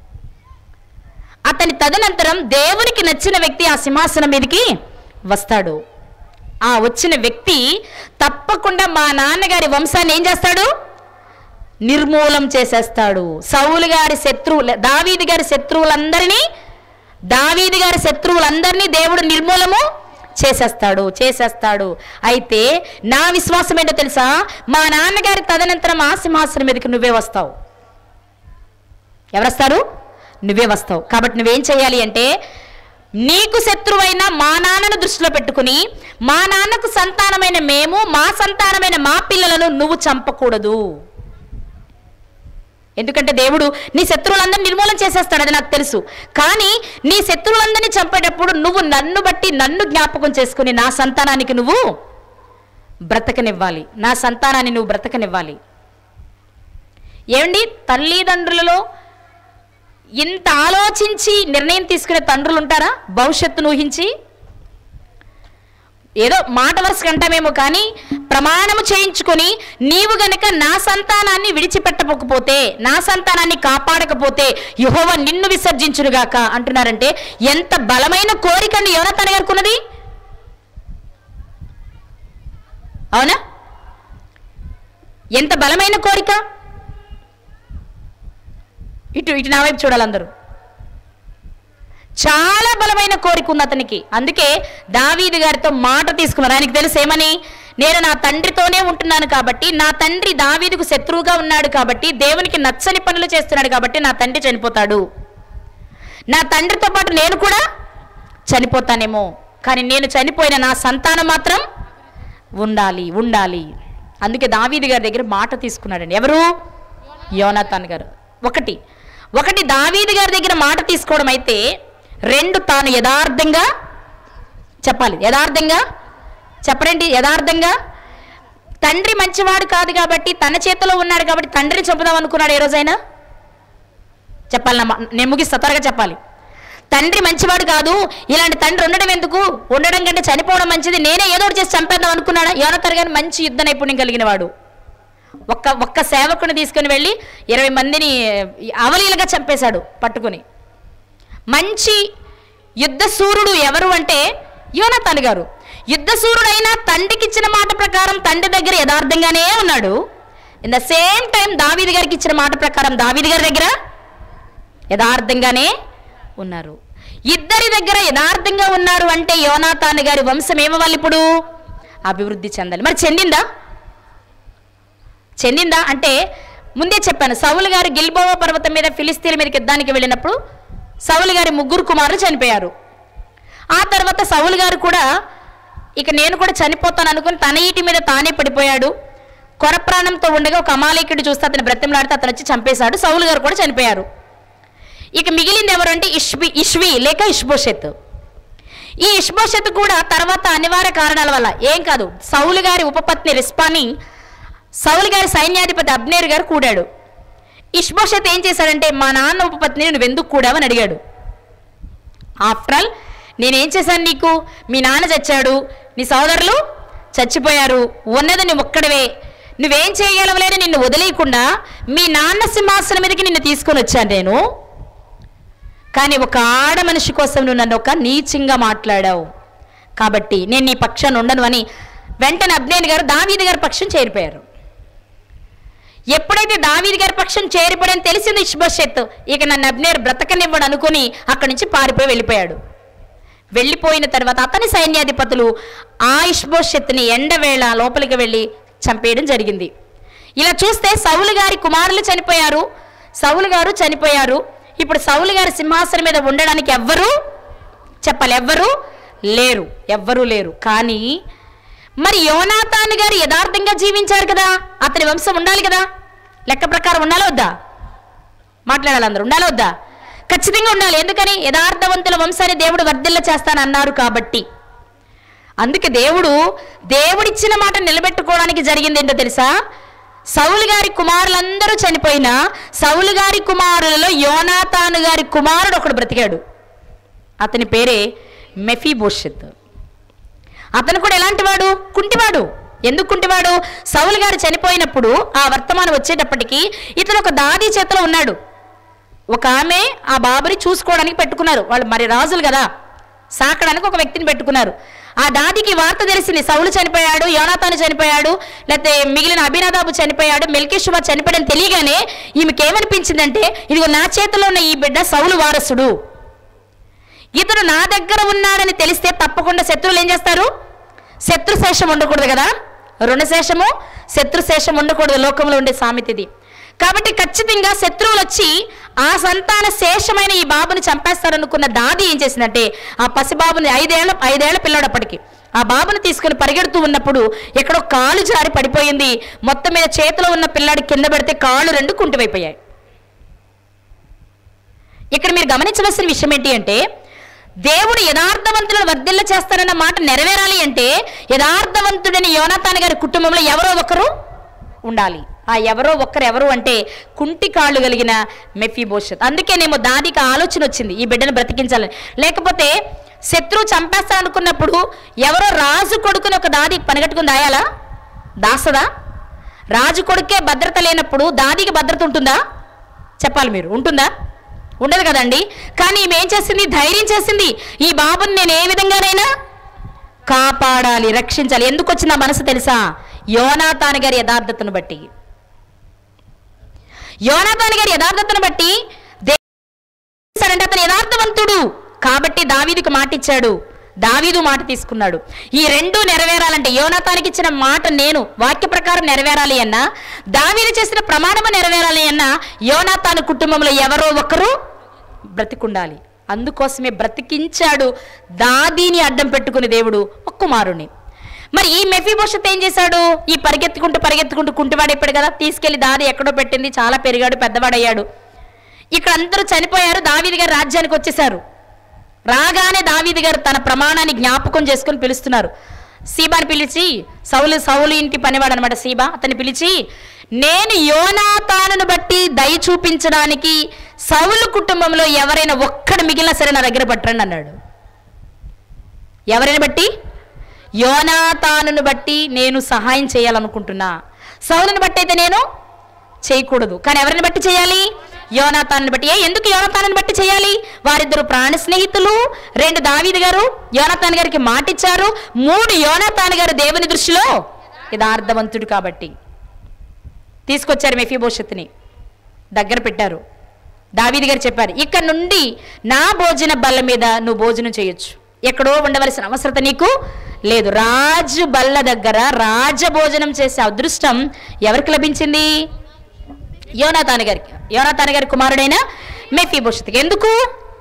అతని తదనంతరం దేవునికి నచ్చిన వ్యక్తి ఆ సింహాసనం మీదకి వస్తాడు ఆ వచ్చిన వ్యక్తి తప్పకుండా మా నాన్నగారి వంశాన్ని ఏం చేస్తాడు నిర్మూలం చేసేస్తాడు సౌలు గారి శత్రువులు దావీది గారి శత్రువులందరినీ దావీది గారి శత్రువులందరినీ దేవుడు నిర్మూలము చేసేస్తాడు చేసేస్తాడు అయితే నా విశ్వాసం ఏంటో తెలుసా మా నాన్నగారి తదనంతరం ఆ సింహాసనం మీదకి నువ్వే వస్తావు ఎవరొస్తారు నువ్వే వస్తావు కాబట్టి నువ్వేం చేయాలి అంటే నీకు శత్రువైన మా నాన్నను దృష్టిలో పెట్టుకుని మా నాన్నకు సంతానమైన మేము మా సంతానమైన మా పిల్లలను నువ్వు చంపకూడదు ఎందుకంటే దేవుడు నీ శత్రువులందరినీ నిర్మూలన చేసేస్తాడు అది నాకు తెలుసు కానీ నీ శత్రువులందరినీ చంపేటప్పుడు నువ్వు నన్ను బట్టి నన్ను జ్ఞాపకం చేసుకుని నా సంతానానికి నువ్వు బ్రతకనివ్వాలి నా సంతానాన్ని నువ్వు బ్రతకనివ్వాలి ఏమండి తల్లిదండ్రులలో ఇంత ఆలోచించి నిర్ణయం తీసుకునే తండ్రులు ఉంటారా భవిష్యత్తును ఊహించి ఏదో మాట వరుస కంటామేమో కానీ ప్రమాణము చేయించుకొని నీవు గనక నా సంతానాన్ని విడిచిపెట్టకపోతే నా సంతానాన్ని కాపాడకపోతే యహోవ నిన్ను విసర్జించునుగాక అంటున్నారంటే ఎంత బలమైన కోరిక అండి యోనతన గారికి ఉన్నది అవునా ఎంత బలమైన కోరిక ఇటు ఇటు నా వైపు చూడాలి అందరూ చాలా బలమైన కోరిక ఉంది అతనికి అందుకే దావీదు గారితో మాట తీసుకున్నారు ఆయనకి తెలుసు ఏమని నేను నా తండ్రితోనే ఉంటున్నాను కాబట్టి నా తండ్రి దావీదుకు శత్రువుగా ఉన్నాడు కాబట్టి దేవునికి నచ్చని పనులు చేస్తున్నాడు కాబట్టి నా తండ్రి చనిపోతాడు నా తండ్రితో పాటు నేను కూడా చనిపోతానేమో కానీ నేను చనిపోయిన నా సంతానం మాత్రం ఉండాలి ఉండాలి అందుకే దావీదు గారి దగ్గర మాట తీసుకున్నాడండి ఎవరు యోనాథాన్ గారు ఒకటి ఒకటి దావీదు గారి దగ్గర మాట తీసుకోవడం అయితే రెండు తాను యథార్థంగా చెప్పాలి యథార్థంగా చెప్పడండి యథార్థంగా తండ్రి మంచివాడు కాదు కాబట్టి తన చేతిలో ఉన్నాడు కాబట్టి తండ్రిని చంపుదాం అనుకున్నాడు ఏ రోజైనా చెప్పాలి నా మా- నేను ముగిస్తా త్వరగా చెప్పాలి తండ్రి మంచివాడు కాదు ఇలాంటి తండ్రి ఉండడం ఎందుకు ఉండడం కంటే చనిపోవడం మంచిది నేనే ఏదో ఒకటి చేసి చంపేద్దాం అనుకున్నాడా యోనతర్ గారు మంచి యుద్ధ నైపుణ్యం కలిగిన వాడు ఒక్క ఒక్క సేవకుని తీసుకుని వెళ్ళి ఇరవై మందిని అవలీలగా చంపేశాడు పట్టుకుని మంచి యుద్ధ సూర్యుడు ఎవరు అంటే యోనతాన్ గారు యుద్ధ సూర్యుడైనా తండ్రికి ఇచ్చిన మాట ప్రకారం తండ్రి దగ్గర యథార్థంగానే ఉన్నాడు ఇన్ ద సేమ్ టైం దావీది గారికి ఇచ్చిన మాట ప్రకారం దావీది గారి దగ్గర యథార్థంగానే ఉన్నారు ఇద్దరి దగ్గర యథార్థంగా ఉన్నారు అంటే యోనాతాన్ గారి వంశం ఏమవ్వాలి ఇప్పుడు అభివృద్ధి చెందాలి మరి చెందిందా చెందిందా అంటే ముందే చెప్పాను సౌలు గారు గిల్బోవా పర్వతం మీద ఫిలిస్తీన్ మీదకి యుద్ధానికి వెళ్ళినప్పుడు సౌలు గారి ముగ్గురు కుమారులు చనిపోయారు ఆ తర్వాత సౌలు గారు కూడా ఇక నేను కూడా చనిపోతాను అనుకుని తన ఈటి మీద తానే పడిపోయాడు కొర ప్రాణంతో ఉండగా ఒక అమాలేకుడు చూస్తే అతను బ్రతిమలాడితే అతను వచ్చి చంపేశాడు సౌలు గారు కూడా చనిపోయారు ఇక మిగిలింది ఎవరంటే ఇష్వి ఇష్వి లేక ఇష్బోషెత్ ఈ ఇష్బోషెత్ కూడా తర్వాత అనివార్య కారణాల వల్ల ఏం కాదు సౌలు గారి ఉపపత్ని రిస్పాని సౌలు గారి సైన్యాధిపతి అబ్నేర్ గారు కూడాడు ఇష్బోషత్ ఏం చేశాడంటే మా నాన్న ఉపపత్ని నువ్వు ఎందుకు కూడావని అడిగాడు ఆఫ్టర్ ఆల్ నేనేం చేశాను నీకు మీ నాన్న చచ్చాడు నీ సోదరులు చచ్చిపోయారు ఉన్నది నువ్వు ఒక్కడవే నువ్వేం చేయగలవలేని నిన్ను వదిలేయకుండా మీ నాన్న సింహాసనం మీదకి నిన్ను తీసుకొని వచ్చాను నేను కానీ ఒక ఆడ మనిషి కోసం నువ్వు నన్ను ఒక నీచంగా మాట్లాడావు కాబట్టి నేను నీ పక్షాన్ని ఉండను అని వెంటనే అబ్నేన్ గారు దావీది గారి పక్షం చేరిపోయారు ఎప్పుడైతే దావీది గారి పక్షం చేరిపోయాడని తెలిసింది ఇష్బోషెత్ ఇక నన్ను అబ్నేర్ బ్రతకనివ్వడు అనుకుని అక్కడి నుంచి పారిపోయి వెళ్ళిపోయాడు వెళ్ళిపోయిన తర్వాత అతని సైన్యాధిపతులు ఆ ఇష్బోషెత్ని ఎండవేళ లోపలికి వెళ్ళి చంపేయడం జరిగింది ఇలా చూస్తే సౌలు గారి కుమారులు చనిపోయారు సౌలు గారు చనిపోయారు ఇప్పుడు సౌలు గారి సింహాసనం మీద ఉండడానికి ఎవ్వరూ చెప్పాలి ఎవ్వరూ లేరు ఎవ్వరూ లేరు కానీ మరి యోనాతాన్ గారు యథార్థంగా జీవించారు కదా అతని వంశం ఉండాలి కదా లెక్క ప్రకారం ఉండాలి వద్దా మాట్లాడాలి అందరూ ఉండాలి వద్దా ఖచ్చితంగా ఉండాలి ఎందుకని యథార్థవంతుల వంశాన్ని దేవుడు వర్ధిల్ల చేస్తానన్నారు కాబట్టి అందుకే దేవుడు దేవుడిచ్చిన మాట నిలబెట్టుకోవడానికి జరిగింది ఏంటో తెలుసా సౌలు గారి కుమారులందరూ చనిపోయినా సౌలు గారి కుమారులలో యోనాతాను గారి కుమారుడు ఒకడు బ్రతికాడు అతని పేరే మెఫీబోషత్ అతను కూడా ఎలాంటి వాడు కుంటివాడు ఎందుకు కుంటివాడు సౌలు గారు చనిపోయినప్పుడు ఆ వర్తమానం వచ్చేటప్పటికి ఇతను ఒక దాది చేతిలో ఉన్నాడు ఒక ఆమె ఆ బాబుని చూసుకోవడానికి పెట్టుకున్నారు వాళ్ళు మరి రాజులు కదా సాకడానికి ఒక వ్యక్తిని పెట్టుకున్నారు ఆ దాదికి వార్త తెలిసింది సౌలు చనిపోయాడు యోనాతాను చనిపోయాడు లేకపోతే మిగిలిన అభినదాబు చనిపోయాడు మెల్కేశువ చనిపోయాడని తెలియగానే ఈమెకేమనిపించిందంటే ఇదిగో నా చేతిలో ఉన్న ఈ బిడ్డ సౌలు వారసుడు ఇతడు నా దగ్గర ఉన్నాడని తెలిస్తే తప్పకుండా శత్రువులు ఏం చేస్తారు శత్రుశేషం ఉండకూడదు కదా రుణశేషము శత్రుశేషం ఉండకూడదు లోకంలో ఉండే సామెత ఇది కాబట్టి ఖచ్చితంగా శత్రువులు వచ్చి ఆ సంతాన శేషమైన ఈ బాబుని చంపేస్తారనుకున్న దాది ఏం చేసిందంటే ఆ పసిబాబుని ఐదేళ్ల ఐదేళ్ల పిల్లాడప్పటికి ఆ బాబుని తీసుకుని పరిగెడుతూ ఉన్నప్పుడు ఎక్కడో కాలు జారి పడిపోయింది మొత్తం మీద చేతిలో ఉన్న పిల్లాడి కింద పెడితే కాళ్ళు రెండు కుంటివైపోయాయి ఇక్కడ మీరు గమనించవలసిన విషయం ఏంటి అంటే దేవుడు యథార్థవంతులను వర్ధిల్ల చేస్తారన్న మాట నెరవేరాలి అంటే యథార్థవంతుడని యోనాతాన్ గారి కుటుంబంలో ఎవరో ఒకరు ఉండాలి ఆ ఎవరో ఒక్కరు ఎవరు అంటే కుంటి కాళ్ళు కలిగిన మెఫీ భవిష్యత్ అందుకేనేమో దాదికి ఆ ఆలోచన వచ్చింది ఈ బిడ్డను బ్రతికించాలని లేకపోతే శత్రువు చంపేస్తా అనుకున్నప్పుడు ఎవరో రాజు కొడుకుని ఒక దాది పనిగట్టుకుని దాయాలా దాసదా రాజు కొడుకే భద్రత లేనప్పుడు దాదికి భద్రత ఉంటుందా చెప్పాలి మీరు ఉంటుందా ఉండదు కదండి కానీ ఈమె ఏం చేసింది ధైర్యం చేసింది ఈ బాబుని నేను ఏ విధంగానైనా కాపాడాలి రక్షించాలి ఎందుకు వచ్చింది ఆ మనసు తెలుసా యోనాతాన్ గారి యథార్థతను బట్టి యోనాతాన్ గారి యథార్థతను బట్టి దేవుడు అంటే అతను యథార్థవంతుడు కాబట్టి దావీదుకు మాట ఇచ్చాడు దావీదు మాట తీసుకున్నాడు ఈ రెండు నెరవేరాలంటే యోనాతానికి ఇచ్చిన మాట నేను వాక్య ప్రకారం నెరవేరాలి అన్నా దావీదు చేసిన ప్రమాణము నెరవేరాలి అన్నా యోనాతాను కుటుంబంలో ఎవరో ఒకరు బ్రతికుండాలి అందుకోసమే బ్రతికించాడు దాదీని అడ్డం పెట్టుకుని దేవుడు ఒక కుమారుని మరి ఈ మెఫీభూషత్ ఏం చేశాడు ఈ పరిగెత్తుకుంటూ పరిగెత్తుకుంటూ కుంటివాడైపోయాడు కదా తీసుకెళ్లి దాది ఎక్కడో పెట్టింది చాలా పెరిగాడు పెద్దవాడయ్యాడు ఇక్కడ అందరూ చనిపోయారు దావీది గారు రాజ్యానికి వచ్చేసారు రాగానే దావీది గారు తన ప్రమాణాన్ని జ్ఞాపకం చేసుకొని పిలుస్తున్నారు సీబాని పిలిచి సౌలు సౌలు ఇంటి పనివాడు అనమాట సీబా అతన్ని పిలిచి నేను యోనాతానును బట్టి దయ చూపించడానికి సౌలు కుటుంబంలో ఎవరైనా ఒక్కడు మిగిలినా సరే నా దగ్గర పట్టండి అన్నాడు ఎవరిని బట్టి యోనాతానును బట్టి నేను సహాయం చేయాలనుకుంటున్నా సౌలుని బట్టి అయితే నేను చేయకూడదు కానీ ఎవరిని బట్టి చేయాలి యోనాతాన్ని బట్టి ఏ ఎందుకు యోనాతాన్ని బట్టి చేయాలి వారిద్దరు ప్రాణ స్నేహితులు రెండు దావీదు గారు యోనాతాన్ గారికి మాటిచ్చారు మూడు యోనాతాన్ గారు దేవుని దృష్టిలో యథార్థవంతుడు కాబట్టి తీసుకొచ్చారు మెఫీభవిష్యత్తుని దగ్గర పెట్టారు దావీది గారు చెప్పారు ఇక్కడ నుండి నా భోజన బల్ల మీద నువ్వు భోజనం చేయొచ్చు ఎక్కడో ఉండవలసిన అవసరత నీకు లేదు రాజు బల్ల దగ్గర రాజ భోజనం చేసే అదృష్టం ఎవరికి లభించింది యోనాతాని గారికి యోనాతాని గారి కుమారుడైన మెఫీభూషత్కి ఎందుకు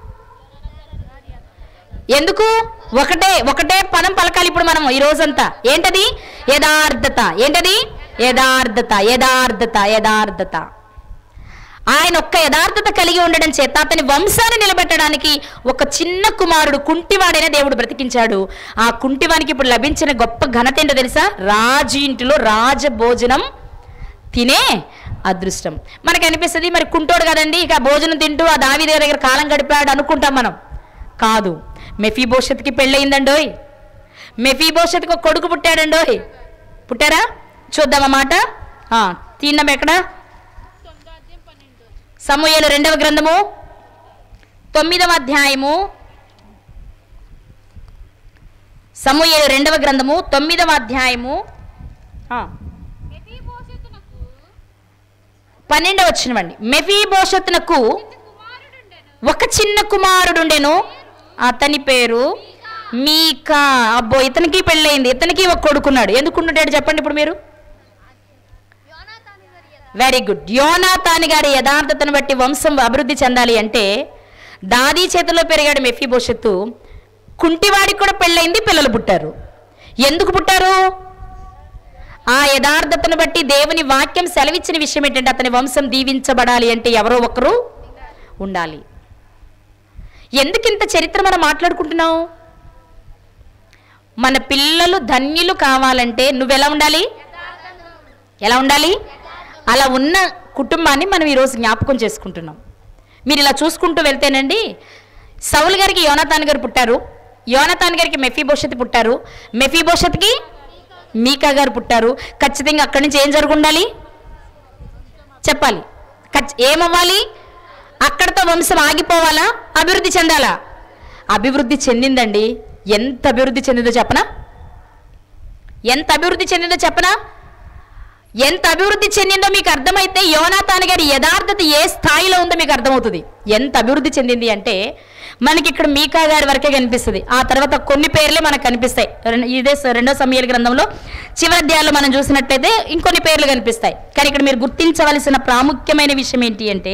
ఎందుకు ఒకటే ఒకటే పదం పలకాలి ఇప్పుడు మనం ఈ రోజంతా ఏంటది యథార్థత ఏంటది యథార్థత యథార్థత యథార్థత ఆయన ఒక్క యథార్థత కలిగి ఉండడం చేత అతని వంశాన్ని నిలబెట్టడానికి ఒక చిన్న కుమారుడు కుంటివాడైన దేవుడు బ్రతికించాడు ఆ కుంటివానికి ఇప్పుడు లభించిన గొప్ప ఘనత ఏంటో తెలుసా రాజు ఇంటిలో రాజ భోజనం తినే అదృష్టం మనకు అనిపిస్తుంది మరి కుంటోడు కదండి ఇక భోజనం తింటూ ఆ దావీది గారి దగ్గర కాలం గడిపాడు అనుకుంటాం మనం కాదు మెఫీ భవిష్యత్తుకి పెళ్ళయిందండోయ్ మెఫీ భవిష్యత్తుకి ఒక కొడుకు పుట్టాడండోయ్ పుట్టారా చూద్దాం మాట తిన్నాం ఎక్కడ సమూహలు రెండవ గ్రంథము తొమ్మిదవ అధ్యాయము సమూహలు రెండవ గ్రంథము తొమ్మిదవ అధ్యాయము ఆ. పన్నెండవ వచ్చినవండి మెఫీభోషత్తునకు ఒక చిన్న కుమారుడుండెను అతని పేరు మీకా అబ్బో ఇతనికి పెళ్ళయింది ఇతనికి ఒక కొడుకున్నాడు ఎందుకుంటుంటాడు చెప్పండి ఇప్పుడు మీరు వెరీ గుడ్ యోనాతాని గారి యథార్థతను బట్టి వంశం అభివృద్ధి చెందాలి అంటే దాదీ చేతిలో పెరిగాడు మెఫీభవిష్యత్తు కుంటివాడికి కూడా పెళ్ళైంది పిల్లలు పుట్టారు ఎందుకు పుట్టారు ఆ యథార్థతను బట్టి దేవుని వాక్యం సెలవిచ్చిన విషయం ఏంటంటే అతని వంశం దీవించబడాలి అంటే ఎవరో ఒకరు ఉండాలి ఎందుకు ఇంత చరిత్ర మనం మాట్లాడుకుంటున్నావు మన పిల్లలు ధన్యులు కావాలంటే నువ్వెలా ఉండాలి ఎలా ఉండాలి అలా ఉన్న కుటుంబాన్ని మనం ఈరోజు జ్ఞాపకం చేసుకుంటున్నాం మీరు ఇలా చూసుకుంటూ వెళ్తేనండి సౌల్ గారికి యోనాతాన్ గారు పుట్టారు యోనాతాన్ గారికి మెఫీ భవిష్యత్తు పుట్టారు మెఫీ భవిష్యత్తుకి మీకా గారు పుట్టారు ఖచ్చితంగా అక్కడి నుంచి ఏం జరుగు ఉండాలి చెప్పాలి ఖచ్- ఏమవ్వాలి అక్కడతో వంశం ఆగిపోవాలా అభివృద్ధి చెందాలా అభివృద్ధి చెందిందండి ఎంత అభివృద్ధి చెందిందో చెప్పనా ఎంత అభివృద్ధి చెందిందో చెప్పనా ఎంత అభివృద్ధి చెందిందో మీకు అర్థమైతే యోనాతాన్ గారి యథార్థత ఏ స్థాయిలో ఉందో మీకు అర్థమవుతుంది ఎంత అభివృద్ధి చెందింది అంటే మనకి ఇక్కడ మీకా గారి వరకే కనిపిస్తుంది ఆ తర్వాత కొన్ని పేర్లే మనకు కనిపిస్తాయి రెం- ఇదే స- రెండో సమయాల గ్రంథంలో చివరి అధ్యాయంలో మనం చూసినట్లయితే ఇంకొన్ని పేర్లు కనిపిస్తాయి కానీ ఇక్కడ మీరు గుర్తించవలసిన ప్రాముఖ్యమైన విషయం ఏంటి అంటే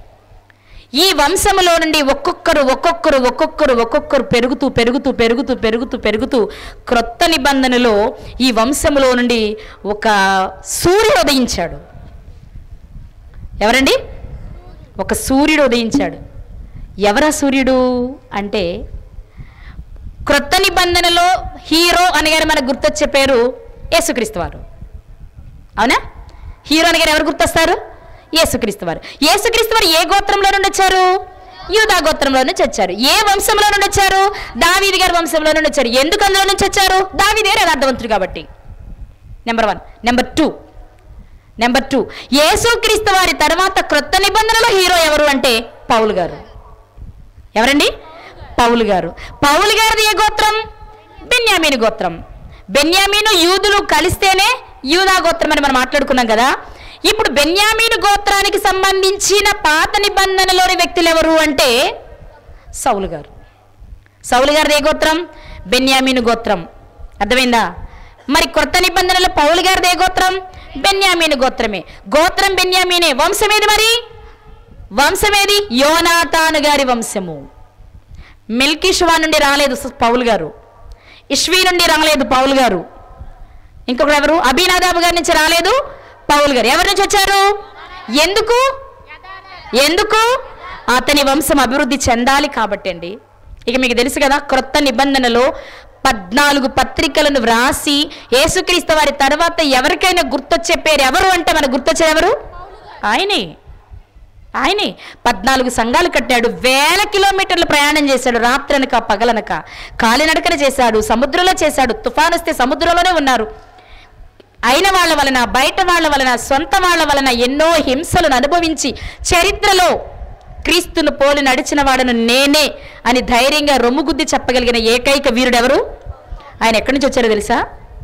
ఈ వంశములో నుండి ఒక్కొక్కరు ఒక్కొక్కరు ఒక్కొక్కరు ఒక్కొక్కరు పెరుగుతూ పెరుగుతూ పెరుగుతూ పెరుగుతూ పెరుగుతూ క్రొత్త నిబంధనలో ఈ వంశములో నుండి ఒక సూర్యుడు ఉదయించాడు ఎవరండి ఒక సూర్యుడు ఉదయించాడు ఎవరా సూర్యుడు అంటే క్రొత్త నిబంధనలో హీరో అనగానే మనకు గుర్తొచ్చే పేరు యేసుక్రీస్తు వారు అవునా హీరో అనగానే ఎవరు గుర్తొస్తారు యేసుక్రీస్తు వారు యేసుక్రీస్తు వారు ఏ గోత్రంలో నుండి వచ్చారు యూదా గోత్రంలో నుంచి వచ్చారు ఏ వంశంలో నుండి వచ్చారు దావీది గారి వంశంలో నుండి వచ్చారు ఎందుకు అందులో నుంచి వచ్చారు దావీది గారు యథార్థవంతుడు కాబట్టి number one number two number two యేసుక్రీస్తు వారి తర్వాత క్రొత్త నిబంధనలో హీరో ఎవరు అంటే పౌలు గారు ఎవరండి పౌలు గారు పౌలు గారిది ఏ గోత్రం బెన్యామీను గోత్రం బెన్యామీను యూదులు కలిస్తేనే యూదా గోత్రం అని మనం మాట్లాడుకున్నాం కదా ఇప్పుడు బెన్యామీను గోత్రానికి సంబంధించిన పాత నిబంధనలోని వ్యక్తులు ఎవరు అంటే సౌలు గారు సౌలు గారిది ఏ గోత్రం బెన్యామీను గోత్రం అర్థమైందా మరి కొత్త నిబంధనలో పౌలు గారిది ఏ గోత్రం బెన్యామీను గోత్రమే గోత్రం బెన్యామీనే వంశమేది మరి వంశమేది యోనాతాను గారి వంశము మిల్కిష్వా నుండి రాలేదు స- పౌలు గారు ఇష్వీ నుండి రాలేదు పౌలు గారు ఇంకొకరు ఎవరు అభినాదాబు గారి నుంచి రాలేదు పౌలు గారు ఎవరి నుంచి వచ్చారు ఎందుకు ఎందుకు అతని వంశం అభివృద్ధి చెందాలి కాబట్టి అండి ఇక మీకు తెలుసు కదా క్రొత్త నిబంధనలో పద్నాలుగు పత్రికలను వ్రాసి యేసుక్రీస్తు వారి తర్వాత ఎవరికైనా గుర్తొచ్చే పేరు ఎవరు అంటే మన గుర్తొచ్చే ఎవరు ఆయనే ఆయనే పద్నాలుగు సంఘాలు కట్టాడు వేల కిలోమీటర్లు ప్రయాణం చేశాడు రాత్రనక పగలనక కాలినడకన చేశాడు సముద్రంలో చేశాడు తుఫాన్ వస్తే సముద్రంలోనే ఉన్నారు అయిన వాళ్ళ వలన బయట వాళ్ళ వలన సొంత వాళ్ళ వలన ఎన్నో హింసలను అనుభవించి చరిత్రలో క్రీస్తును పోలి నడిచిన వాడను నేనే అని ధైర్యంగా రొమ్ముగుద్ది చెప్పగలిగిన ఏకైక వీరుడు ఎవరు ఆయన ఎక్కడి నుంచి వచ్చారో తెలుసా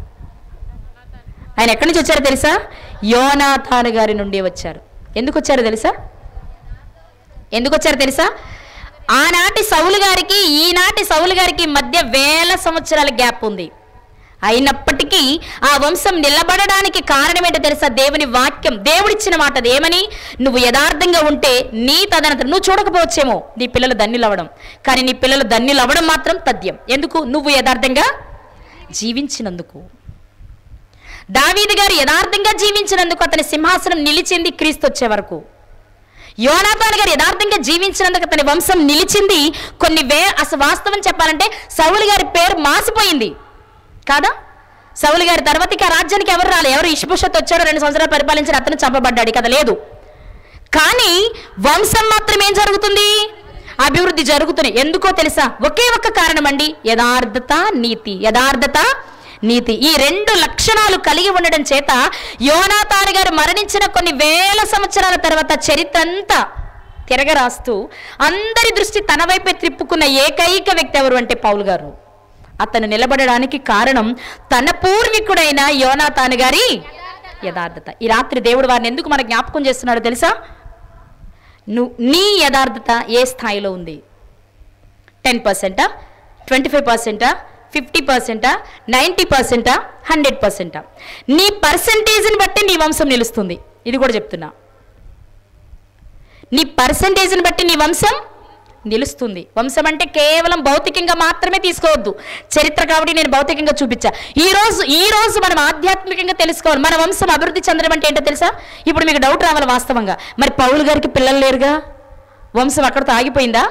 ఆయన ఎక్కడి నుంచి వచ్చారో తెలుసా యోనాథాను గారి నుండి వచ్చారు ఎందుకు వచ్చారో తెలుసా ఎందుకు వచ్చారో తెలుసా ఆనాటి సౌలు గారికి ఈనాటి సౌలు గారికి మధ్య వేల సంవత్సరాల గ్యాప్ ఉంది అయినప్పటికీ ఆ వంశం నిలబడడానికి కారణం ఏంటో తెలుసా దేవుని వాక్యం దేవుడిచ్చిన మాట అది ఏమని నువ్వు యథార్థంగా ఉంటే నీ తదనంతరం నువ్వు చూడకపోవచ్చేమో నీ పిల్లలు ధన్యులవ్వడం కానీ నీ పిల్లలు ధన్యులవ్వడం మాత్రం తథ్యం ఎందుకు నువ్వు యథార్థంగా జీవించినందుకు దావీదు గారు యథార్థంగా జీవించినందుకు అతని సింహాసనం నిలిచింది క్రీస్తు వచ్చే వరకు యోనాథాన్ గారు యథార్థంగా జీవించినందుకు అతని వంశం నిలిచింది కొన్ని వే అసలు వాస్తవం చెప్పాలంటే సౌలు గారి పేరు మాసిపోయింది కాదా సౌలు గారి తర్వాత ఇక ఆ రాజ్యానికి ఎవరు రాలే ఎవరు ఇష్పుషత్ వచ్చాడో రెండు సంవత్సరాలు పరిపాలించిన అతను చంపబడ్డాడు కదా లేదు కానీ వంశం మాత్రం ఏం జరుగుతుంది అభివృద్ధి జరుగుతుంది ఎందుకో తెలుసా ఒకే ఒక్క కారణం అండి యథార్థత నీతి యథార్థత నీతి ఈ రెండు లక్షణాలు కలిగి ఉండడం చేత యోనాతారు గారు మరణించిన కొన్ని వేల సంవత్సరాల తర్వాత చరిత్ర అంతా తిరగరాస్తూ అందరి దృష్టి తన వైపే త్రిప్పుకున్న ఏకైక వ్యక్తి ఎవరు అంటే పౌలు గారు అతను నిలబడడానికి కారణం తన పూర్వీకుడైన యోనాతాను గారి యథార్థత ఈ రాత్రి దేవుడు వారిని ఎందుకు మన జ్ఞాపకం చేస్తున్నాడో తెలుసా నువ్వు నీ యథార్థత ఏ స్థాయిలో ఉంది టెన్ పర్సెంటా ట్వంటీ ఫైవ్ పర్సెంటా ఫిఫ్టీ పర్సెంటా నైంటీ పర్సెంటా హండ్రెడ్ పర్సెంటా నీ పర్సంటేజ్ని బట్టి నీ వంశం నిలుస్తుంది ఇది కూడా చెప్తున్నా నీ పర్సంటేజ్ని బట్టి నీ వంశం నిలుస్తుంది వంశం అంటే కేవలం భౌతికంగా మాత్రమే తీసుకోవద్దు చరిత్ర కాబట్టి నేను భౌతికంగా చూపించా ఈ రోజు ఈ రోజు మనం ఆధ్యాత్మికంగా తెలుసుకోవాలి మన వంశం అభివృద్ధి చెందడం అంటే ఏంటో తెలుసా ఇప్పుడు మీకు డౌట్ రావాలి వాస్తవంగా మరి పౌలు గారికి పిల్లలు లేరుగా వంశం అక్కడితో ఆగిపోయిందా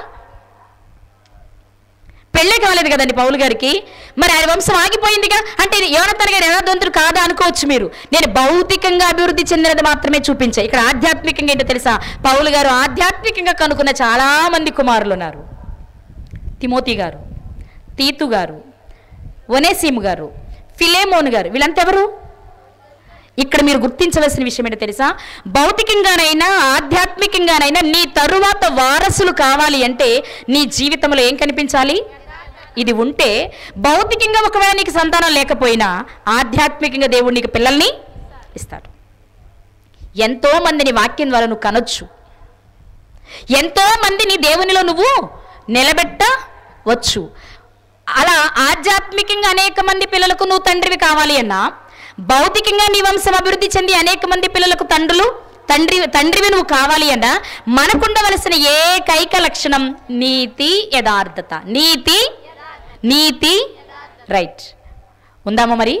పెళ్ళే కాలేదు కదండి పౌలు గారికి మరి ఆయన వంశం ఆగిపోయిందిగా అంటే యోనతన్ గారు యథార్థవంతుడు కాదా అనుకోవచ్చు మీరు నేను భౌతికంగా అభివృద్ధి చెందినది మాత్రమే చూపించా ఇక్కడ ఆధ్యాత్మికంగా ఏంటో తెలుసా పౌలు గారు ఆధ్యాత్మికంగా కనుక్కున్న చాలా మంది కుమారులు ఉన్నారు తిమోతి గారు తీతు గారు ఒనేసీము గారు ఫిలేమోన్ గారు వీళ్ళంతా ఎవరు ఇక్కడ మీరు గుర్తించవలసిన విషయం ఏంటో తెలుసా భౌతికంగానైనా ఆధ్యాత్మికంగానైనా నీ తరువాత వారసులు కావాలి అంటే నీ జీవితంలో ఏం కనిపించాలి ఇది ఉంటే భౌతికంగా ఒకవేళ నీకు సంతానం లేకపోయినా ఆధ్యాత్మికంగా దేవుడు నీకు పిల్లల్ని ఇస్తాడు ఎంతో మందిని వాక్యం ద్వారా నువ్వు కనొచ్చు ఎంతో మందిని దేవునిలో నువ్వు నిలబెట్టవచ్చు అలా ఆధ్యాత్మికంగా అనేక మంది పిల్లలకు నువ్వు తండ్రివి కావాలి అన్నా భౌతికంగా నీ వంశం అభివృద్ధి చెంది అనేక మంది పిల్లలకు తండ్రులు తండ్రి తండ్రివి నువ్వు కావాలి అన్నా మనకుండవలసిన ఏకైక లక్షణం నీతి యథార్థత నీతి నీతి రైట్ ఉందామా మరి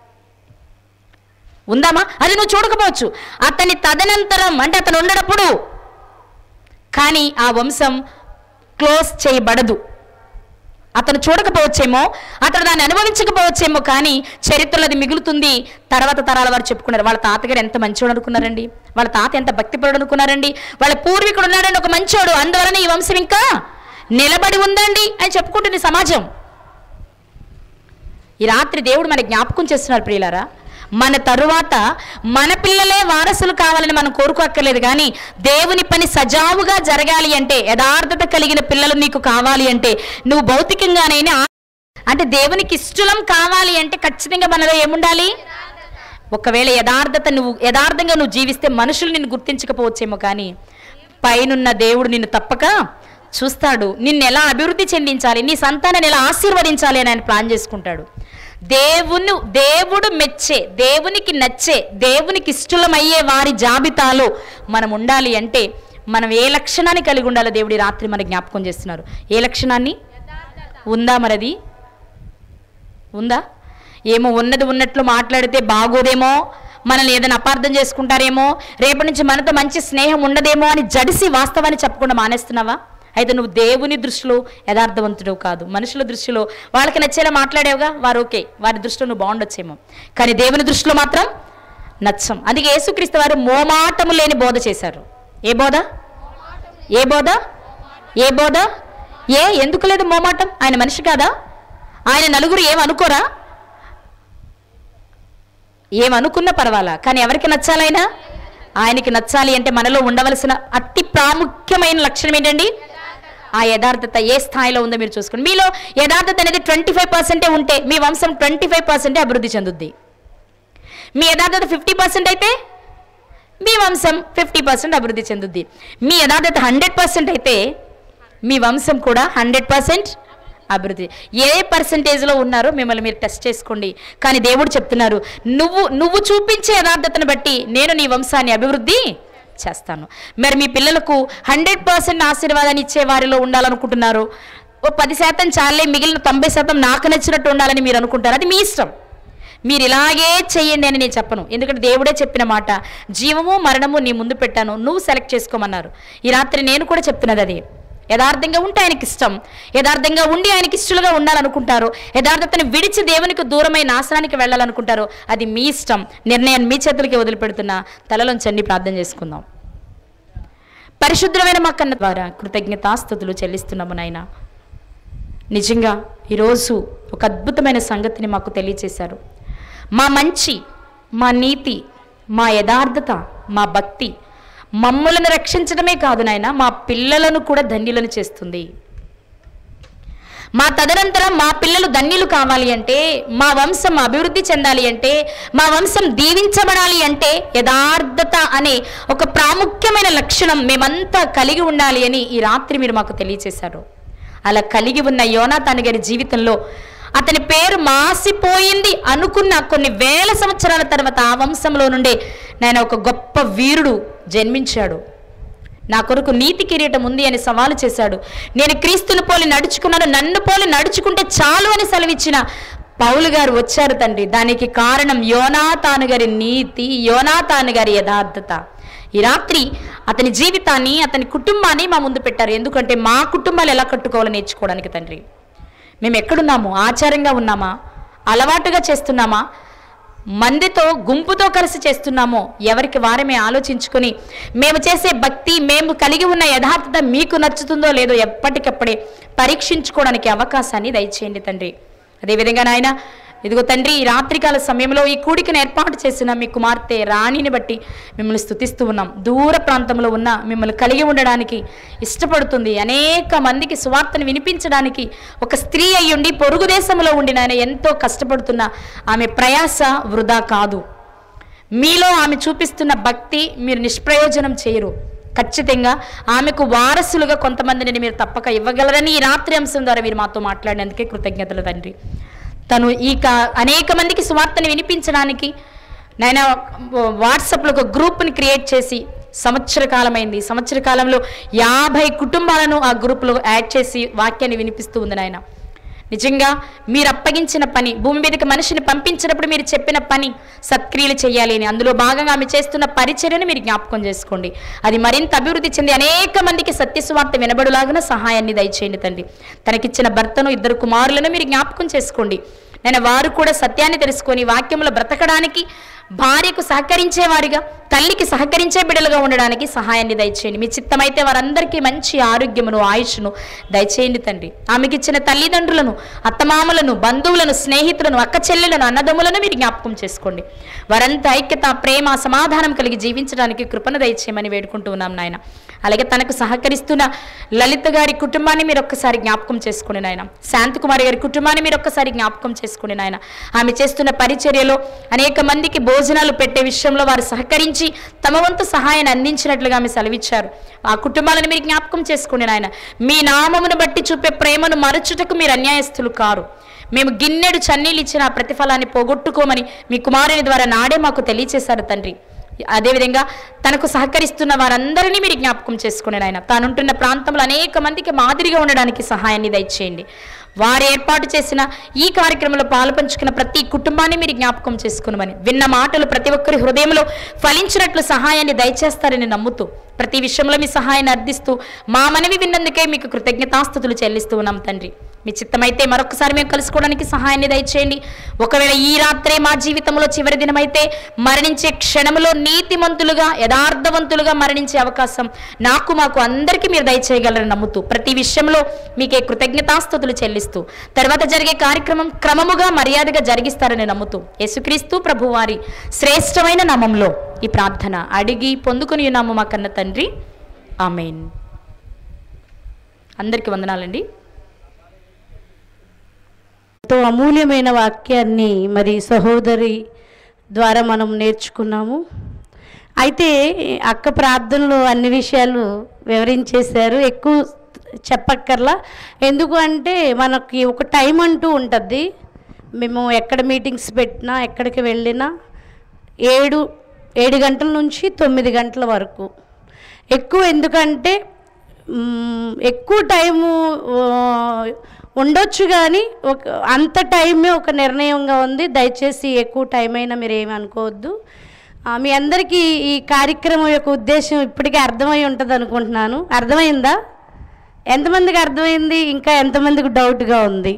ఉందామా అది నువ్వు చూడకపోవచ్చు అతని తదనంతరం అంటే అతను ఉండడప్పుడు కానీ ఆ వంశం క్లోజ్ చేయబడదు అతను చూడకపోవచ్చేమో అతను దాన్ని అనుభవించకపోవచ్చేమో కానీ చరిత్రలో అది మిగులుతుంది తర్వాత తరాల వారు చెప్పుకున్నారు వాళ్ళ తాతగారు ఎంత మంచోడు అనుకున్నారండి వాళ్ళ తాత ఎంత భక్తిపరుడు అనుకున్నారండి వాళ్ళ పూర్వీకుడు ఉన్నాడండి ఒక మంచోడు అందువలన ఈ వంశం ఇంకా నిలబడి ఉందండి అని చెప్పుకుంటుంది సమాజం ఈ రాత్రి దేవుడు మన జ్ఞాపకం చేస్తున్నారు ప్రియులారా మన తరువాత మన పిల్లలే వారసులు కావాలని మనం కోరుకోక్కర్లేదు కానీ దేవుని పని సజావుగా జరగాలి అంటే యథార్థత కలిగిన పిల్లలు నీకు కావాలి అంటే నువ్వు భౌతికంగానైనా అంటే దేవునికి ఇష్టలం కావాలి అంటే ఖచ్చితంగా మనలో ఏముండాలి ఒకవేళ యథార్థత నువ్వు యథార్థంగా నువ్వు జీవిస్తే మనుషులు నిన్ను గుర్తించకపోవచ్చేమో కానీ పైనున్న దేవుడు నిన్ను తప్పక చూస్తాడు నిన్ను ఎలా అభివృద్ధి చెందించాలి నీ సంతానాన్ని ఎలా ఆశీర్వదించాలి అని ఆయన ప్లాన్ చేసుకుంటాడు దేవుని దేవుడు మెచ్చే దేవునికి నచ్చే దేవునికి ఇష్టలమయ్యే వారి జాబితాలో మనం ఉండాలి అంటే మనం ఏ లక్షణాన్ని కలిగి ఉండాలో దేవుడి రాత్రి మన జ్ఞాపకం చేస్తున్నారు ఏ లక్షణాన్ని ఉందా మరది ఉందా ఏమో ఉన్నది ఉన్నట్లు మాట్లాడితే బాగోదేమో మనల్ని ఏదైనా అపార్థం చేసుకుంటారేమో రేపటి నుంచి మనతో మంచి స్నేహం ఉండదేమో అని జడిసి వాస్తవాన్ని చెప్పకుండా మానేస్తున్నావా అయితే నువ్వు దేవుని దృష్టిలో యథార్థవంతుడు కాదు మనుషుల దృష్టిలో వాళ్ళకి నచ్చేలా మాట్లాడావుగా వారు ఓకే వారి దృష్టిలో నువ్వు బాగుండొచ్చేమో కానీ దేవుని దృష్టిలో మాత్రం నచ్చం అందుకే యేసుక్రీస్తు వారు మోమాటము లేని బోధ చేశారు ఏ బోధ ఏ బోధ ఏ బోధ ఏ ఎందుకు లేదు మోమాటం ఆయన మనిషి కాదా ఆయన నలుగురు ఏమనుకోరా ఏమనుకున్నా పర్వాలా కానీ ఎవరికి నచ్చాలైనా ఆయనకి నచ్చాలి అంటే మనలో ఉండవలసిన అతి ప్రాముఖ్యమైన లక్షణం ఏంటండి ఆ యథార్థత ఏ స్థాయిలో ఉందో మీరు చూసుకోండి మీలో యథార్థత అనేది ట్వంటీ ఫైవ్ పర్సెంటే ఉంటే మీ వంశం ట్వంటీ ఫైవ్ పర్సెంటే అభివృద్ధి చెందుద్ది మీ యథార్థత ఫిఫ్టీ పర్సెంట్ అయితే మీ వంశం ఫిఫ్టీ పర్సెంట్ అభివృద్ధి చెందుద్ది మీ యథార్థత హండ్రెడ్ పర్సెంట్ అయితే మీ వంశం కూడా హండ్రెడ్ పర్సెంట్ అభివృద్ధి ఏ పర్సంటేజ్లో ఉన్నారో మిమ్మల్ని మీరు టెస్ట్ చేసుకోండి కానీ దేవుడు చెప్తున్నారు నువ్వు నువ్వు చూపించే యథార్థతను బట్టి నేను నీ వంశాన్ని అభివృద్ధి చేస్తాను మరి మీ పిల్లలకు హండ్రెడ్ పర్సెంట్ ఆశీర్వాదాన్ని ఇచ్చే వారిలో ఉండాలనుకుంటున్నారు ఓ పది శాతం చాలే మిగిలిన తొంభై శాతం నాకు నచ్చినట్టు ఉండాలని మీరు అనుకుంటారు అది మీ ఇష్టం మీరు ఇలాగే చెయ్యండి అని నేను చెప్పను ఎందుకంటే దేవుడే చెప్పిన మాట జీవము మరణము నీ ముందు పెట్టాను నువ్వు సెలెక్ట్ చేసుకోమన్నారు ఈ రాత్రి నేను కూడా చెప్తున్నది అది యథార్థంగా ఉంటే ఆయనకి ఇష్టం యథార్థంగా ఉండి ఆయనకి ఇష్టలుగా ఉండాలనుకుంటారు యథార్థతని విడిచి దేవునికి దూరమై నాశనానికి వెళ్ళాలనుకుంటారు అది మీ ఇష్టం నిర్ణయాన్ని మీ చేతులకి వదిలిపెడుతున్నా తలలోంచండి ప్రార్థన చేసుకుందాం పరిశుద్ధమైన మా కన్న ద్వారా కృతజ్ఞతాస్థుతులు చెల్లిస్తున్నాము నాయన నిజంగా ఈరోజు ఒక అద్భుతమైన సంగతిని మాకు తెలియచేశారు మా మంచి మా నీతి మా యథార్థత మా భక్తి మమ్మలను రక్షించడమే కాదు నాయన మా పిల్లలను కూడా ధన్యులను చేస్తుంది మా తదనంతరం మా పిల్లలు ధన్యులు కావాలి అంటే మా వంశం అభివృద్ధి చెందాలి అంటే మా వంశం దీవించబడాలి అంటే యథార్థత అనే ఒక ప్రాముఖ్యమైన లక్షణం మేమంతా కలిగి ఉండాలి అని ఈ రాత్రి మీరు మాకు తెలియచేశారు అలా కలిగి ఉన్న యోనాతాను గారి జీవితంలో అతని పేరు మాసిపోయింది అనుకున్న కొన్ని వేల సంవత్సరాల తర్వాత ఆ వంశంలో నుండే నేను ఒక గొప్ప వీరుడు జన్మించాడు నా కొరకు నీతి కిరీటం ఉంది అని సవాలు చేశాడు నేను క్రీస్తుని పోలి నడుచుకున్నాను నన్ను పోలి నడుచుకుంటే చాలు అని సెలవిచ్చిన పౌలు గారు వచ్చారు తండ్రి దానికి కారణం యోనాతాను గారి నీతి యోనాతాను గారి యథార్థత ఈ రాత్రి అతని జీవితాన్ని అతని కుటుంబాన్ని మా ముందు పెట్టారు ఎందుకంటే మా కుటుంబాలు ఎలా కట్టుకోవాలో నేర్చుకోవడానికి తండ్రి మేము ఎక్కడున్నాము ఆచారంగా ఉన్నామా అలవాటుగా చేస్తున్నామా మందితో గుంపుతో కలిసి చేస్తున్నామో ఎవరికి వారమే ఆలోచించుకొని మేము చేసే భక్తి మేము కలిగి ఉన్న యథార్థత మీకు నచ్చుతుందో లేదో ఎప్పటికప్పుడే పరీక్షించుకోవడానికి అవకాశాన్ని దయచేయండి తండ్రి అదేవిధంగా నాయన ఇదిగో తండ్రి ఈ రాత్రికాల సమయంలో ఈ కూడికను ఏర్పాటు చేసిన మీ కుమార్తె రాణిని బట్టి మిమ్మల్ని స్తుతిస్తూ ఉన్నాం దూర ప్రాంతంలో ఉన్న మిమ్మల్ని కలిగి ఉండడానికి ఇష్టపడుతుంది అనేక మందికి సువార్తను వినిపించడానికి ఒక స్త్రీ అయ్యుండి పొరుగు దేశంలో ఉండి నాయన ఎంతో కష్టపడుతున్న ఆమె ప్రయాస వృధా కాదు మీలో ఆమె చూపిస్తున్న భక్తి మీరు నిష్ప్రయోజనం చేయరు ఖచ్చితంగా ఆమెకు వారసులుగా కొంతమందిని మీరు తప్పక ఇవ్వగలరని ఈ రాత్రి అంశం ద్వారా మీరు మాతో మాట్లాడినందుకే కృతజ్ఞతలు తండ్రి తను ఈ కా- అనేక మందికి సువార్తని వినిపించడానికి నాయన వాట్సాప్లో ఒక గ్రూప్ని క్రియేట్ చేసి సంవత్సర కాలమైంది సంవత్సర కాలంలో యాభై కుటుంబాలను ఆ గ్రూప్లో యాడ్ చేసి వాక్యాన్ని వినిపిస్తూ ఉంది నాయన నిజంగా మీరు అప్పగించిన పని భూమి మీదకి మనిషిని పంపించినప్పుడు మీరు చెప్పిన పని సత్క్రియలు చేయాలి అని అందులో భాగంగా ఆమె చేస్తున్న పరిచర్యను మీరు జ్ఞాపకం చేసుకోండి అది మరింత అభివృద్ధి చెంది అనేక మందికి సత్యసువార్త వినబడులాగిన సహాయాన్ని దయచేయండి తండ్రి తనకిచ్చిన భర్తను ఇద్దరు కుమారులను మీరు జ్ఞాపకం చేసుకోండి నేను వారు కూడా సత్యాన్ని తెలుసుకొని వాక్యంలో బ్రతకడానికి భార్యకు సహకరించేవారిగా తల్లికి సహకరించే బిడ్డలుగా ఉండడానికి సహాయాన్ని దయచేయండి మీ చిత్తమైతే వారందరికీ మంచి ఆరోగ్యమును ఆయుష్ను దయచేయండి తండ్రి ఆమెకి ఇచ్చిన తల్లిదండ్రులను అత్తమామలను బంధువులను స్నేహితులను అక్క చెల్లెలను అన్నదమ్ములను మీరు జ్ఞాపకం చేసుకోండి వారంతా ఐక్యత ప్రేమ సమాధానం కలిగి జీవించడానికి కృపను దయచేయమని వేడుకుంటూ ఉన్నాం నాయన అలాగే తనకు సహకరిస్తున్న లలిత గారి కుటుంబాన్ని మీరు ఒక్కసారి జ్ఞాపకం చేసుకోండి నాయన శాంతికుమారి గారి కుటుంబాన్ని మీరు ఒక్కసారి జ్ఞాపకం చేసుకోండి నాయన ఆమె చేస్తున్న పరిచర్యలో అనేక మందికి భోజనాలు పెట్టే విషయంలో వారు సహకరించి తమ వంతు సహాయాన్ని అందించినట్లుగా ఆమె సెలవిచ్చారు ఆ కుటుంబాలను మీరు జ్ఞాపకం చేసుకోండి నాయన మీ నామమును బట్టి చూపే ప్రేమను మరచుటకు మీరు అన్యాయస్తులు కారు మేము గిన్నెడు చన్నీళ్ళు ఇచ్చిన ఆ ప్రతిఫలాన్ని పోగొట్టుకోమని మీ కుమారుని ద్వారా నాడే మాకు తెలియచేశారు తండ్రి అదేవిధంగా తనకు సహకరిస్తున్న వారందరినీ మీరు జ్ఞాపకం చేసుకునే ఆయన తానుంటున్న ప్రాంతంలో అనేక మందికి మాదిరిగా ఉండడానికి సహాయాన్ని దయచేయండి వారు ఏర్పాటు చేసిన ఈ కార్యక్రమంలో పాలు పంచుకున్న ప్రతి కుటుంబాన్ని మీరు జ్ఞాపకం చేసుకునమని విన్న మాటలు ప్రతి ఒక్కరి హృదయంలో ఫలించినట్లు సహాయాన్ని దయచేస్తారని నమ్ముతూ ప్రతి విషయంలో మీ సహాయాన్ని అర్థిస్తూ మా మనవి విన్నందుకే మీకు కృతజ్ఞతాస్థుతులు చెల్లిస్తూ ఉన్నాం తండ్రి మీ చిత్తమైతే మరొకసారి మేము కలుసుకోవడానికి సహాయాన్ని దయచేయండి ఒకవేళ ఈ రాత్రే మా జీవితంలో చివరి దినమైతే మరణించే క్షణంలో నీతిమంతులుగా యథార్థవంతులుగా మరణించే అవకాశం నాకు మాకు అందరికీ మీరు దయచేయగలరని నమ్ముతూ ప్రతి విషయంలో మీకే కృతజ్ఞతాస్థుతులు చెల్లిస్తూ తర్వాత జరిగే కార్యక్రమం క్రమముగా మర్యాదగా జరిగిస్తారని నమ్ముతూ యేసుక్రీస్తు ప్రభువారి శ్రేష్టమైన నామంలో ఈ ప్రార్థన అడిగి పొందుకుని ఉన్నాము మా కన్న తండ్రి ఆమెన్ అందరికీ వందనాలండి ఎంతో అమూల్యమైన వాక్యాన్ని మరి సహోదరి ద్వారా మనం నేర్చుకున్నాము అయితే అక్క ప్రార్థనలో అన్ని విషయాలు వివరించేశారు ఎక్కువ చెప్పక్కర్లా ఎందుకు అంటే మనకి ఒక టైం అంటూ ఉంటుంది మేము ఎక్కడ మీటింగ్స్ పెట్టినా ఎక్కడికి వెళ్ళినా ఏడు ఏడు గంటల నుంచి తొమ్మిది గంటల వరకు ఎక్కువ ఎందుకంటే మ్, ఎక్కువ టైము ఆ, ఉండొచ్చు కానీ ఒక అంత టైమే ఒక నిర్ణయంగా ఉంది దయచేసి ఎక్కువ టైం అయినా మీరు ఏమి అనుకోవద్దు ఆ, మీ అందరికీ ఈ కార్యక్రమం యొక్క ఉద్దేశం ఇప్పటికే అర్థమై ఉంటుంది అనుకుంటున్నాను అర్థమైందా ఎంతమందికి అర్థమైంది ఇంకా ఎంతమందికి డౌట్గా ఉంది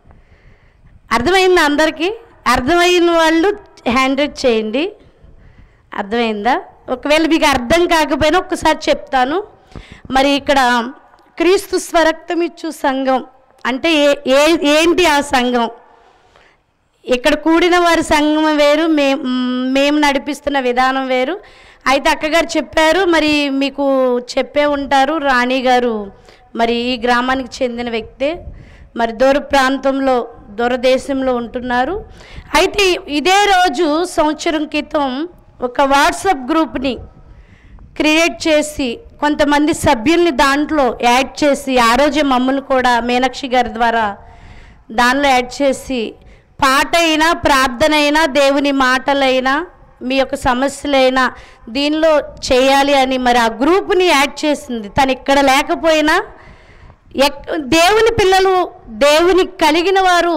అర్థమైందా అందరికీ అర్థమైన వాళ్ళు హ్యాండ్ రైట్ చేయండి అర్థమైందా ఒకవేళ మీకు అర్థం కాకపోయినా ఒక్కసారి చెప్తాను మరి ఇక్కడ క్రీస్తు స్వరక్తం ఇచ్చు సంఘం అంటే ఏ ఏ ఏంటి ఆ సంఘం ఇక్కడ కూడిన వారి సంఘం వేరు మే మేము నడిపిస్తున్న విధానం వేరు అయితే అక్కగారు చెప్పారు మరి మీకు చెప్పే ఉంటారు రాణి గారు మరి ఈ గ్రామానికి చెందిన వ్యక్తే మరి దూర ప్రాంతంలో దూరదేశంలో ఉంటున్నారు అయితే ఇదే రోజు సంవత్సరం క్రితం ఒక వాట్సాప్ గ్రూప్ని క్రియేట్ చేసి కొంతమంది సభ్యుల్ని దాంట్లో యాడ్ చేసి ఆ రోజే మమ్మల్ని కూడా మీనాక్షి గారి ద్వారా దానిలో యాడ్ చేసి పాట అయినా ప్రార్థన అయినా దేవుని మాటలైనా మీ యొక్క సమస్యలైనా దీనిలో చేయాలి అని మరి ఆ గ్రూప్ని యాడ్ చేసింది తను ఇక్కడ లేకపోయినా ఎక్ దేవుని పిల్లలు దేవుని కలిగిన వారు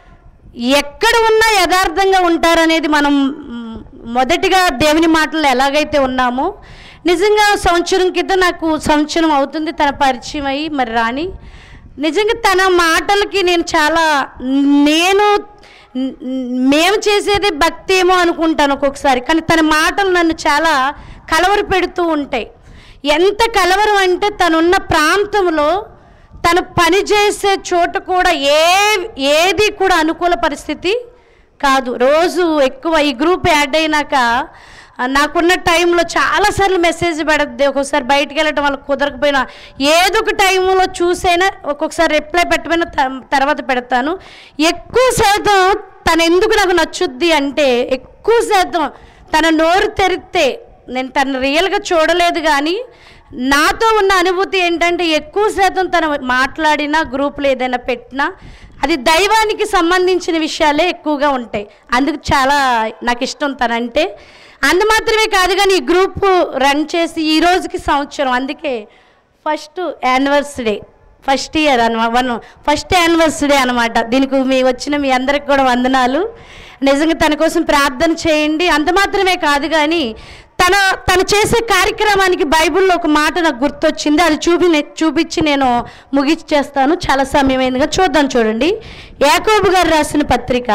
ఎక్కడ ఉన్నా యథార్థంగా ఉంటారనేది మనం మ్, మొదటిగా దేవుని మాటలు ఎలాగైతే ఉన్నామో నిజంగా సంవత్సరం క్రితం నాకు సంవత్సరం అవుతుంది తన పరిచయం అయ్యి మరి రాని నిజంగా తన మాటలకి నేను చాలా నేను న్- మేము చేసేది భక్తి ఏమో అనుకుంటాను ఒక్కొక్కసారి కానీ తన మాటలు నన్ను చాలా కలవర పెడుతూ ఉంటాయి ఎంత కలవరం అంటే తనున్న ప్రాంతంలో తను పనిచేసే చోట కూడా ఏ ఏది కూడా అనుకూల పరిస్థితి కాదు రోజు ఎక్కువ ఈ గ్రూప్ యాడ్ అయినాక ఆ, నాకున్న టైంలో చాలాసార్లు మెసేజ్ పెడద్ది ఒక్కొక్కసారి బయటికి వెళ్ళటం వాళ్ళకి కుదరకపోయినా ఏదో ఒక టైంలో చూసైనా ఒక్కొక్కసారి రిప్లై పెట్టమైనా త- తర్వాత పెడతాను ఎక్కువ శాతం తను ఎందుకు నాకు నచ్చుద్ది అంటే ఎక్కువ శాతం తన నోరు తెరిస్తే నేను తను రియల్గా చూడలేదు కానీ నాతో ఉన్న అనుభూతి ఏంటంటే ఎక్కువ శాతం తను మాట్లాడినా గ్రూపులు ఏదైనా పెట్టినా అది దైవానికి సంబంధించిన విషయాలే ఎక్కువగా ఉంటాయి అందుకు చాలా నాకు ఇష్టం తనంటే అందు మాత్రమే కాదు కానీ ఈ గ్రూప్ రన్ చేసి ఈ రోజుకి సంవత్సరం అందుకే ఫస్ట్ యానివర్సరీ ఫస్ట్ ఇయర్ అనమాట వన్ ఫస్ట్ యానివర్సరీ అనమాట దీనికి మీ వచ్చిన మీ అందరికి కూడా వందనాలు నిజంగా తన కోసం ప్రార్థన చేయండి అంత మాత్రమే కాదు కానీ తన తను చేసే కార్యక్రమానికి బైబిల్లో ఒక మాట నాకు గుర్తొచ్చింది అది చూపి చూపించి నేను ముగిచ్చేస్తాను చాలా సమయమైందిగా చూద్దాం చూడండి యాకోబు గారు రాసిన పత్రిక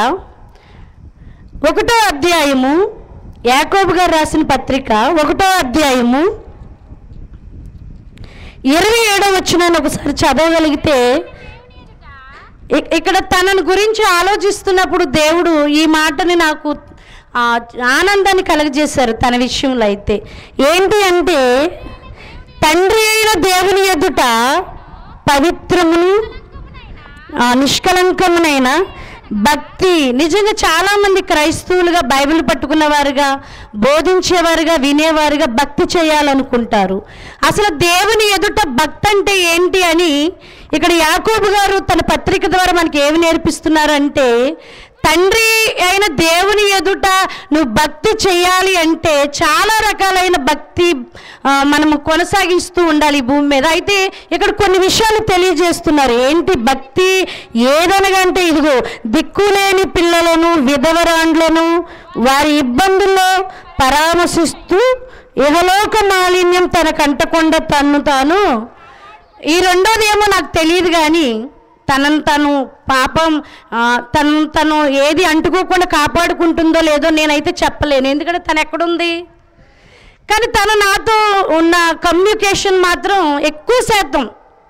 ఒకటో అధ్యాయము యాకోబు గారు రాసిన పత్రిక ఒకటో అధ్యాయము ఇరవై ఏడో వచ్చిన ఒకసారి చదవగలిగితే ఇ- ఇక్కడ తనను గురించి ఆలోచిస్తున్నప్పుడు దేవుడు ఈ మాటని నాకు ఆ, ఆనందాన్ని కలగజేశారు తన విషయంలో అయితే ఏంటి అంటే తండ్రి అయిన దేవుని ఎదుట పవిత్రమును ఆ, నిష్కలంకమునైన భక్తి నిజంగా చాలామంది క్రైస్తవులుగా బైబిల్ పట్టుకున్నవారుగా బోధించేవారుగా వినేవారుగా భక్తి చేయాలనుకుంటారు అసలు దేవుని ఎదుట భక్తి అంటే ఏంటి అని ఇక్కడ యాకోబు గారు తన పత్రిక ద్వారా మనకి ఏమి నేర్పిస్తున్నారంటే తండ్రి అయిన దేవుని ఎదుట నువ్వు భక్తి చేయాలి అంటే చాలా రకాలైన భక్తి ఆ, మనము కొనసాగిస్తూ ఉండాలి ఈ భూమి మీద అయితే ఇక్కడ కొన్ని విషయాలు తెలియజేస్తున్నారు ఏంటి భక్తి ఏదనగంటే ఇదిగో దిక్కులేని పిల్లలను విధవరాండ్లను వారి ఇబ్బందుల్లో పరామర్శిస్తూ ఇహలోక మాలిన్యం తనకంటకుండా తన్ను తాను ఈ రెండోది ఏమో నాకు తెలియదు కానీ తనను తను పాపం ఆ, తను తను ఏది అంటుకోకుండా కాపాడుకుంటుందో లేదో నేనైతే చెప్పలేను ఎందుకంటే తను ఎక్కడుంది కానీ తను నాతో ఉన్న కమ్యూనికేషన్ మాత్రం ఎక్కువ శాతం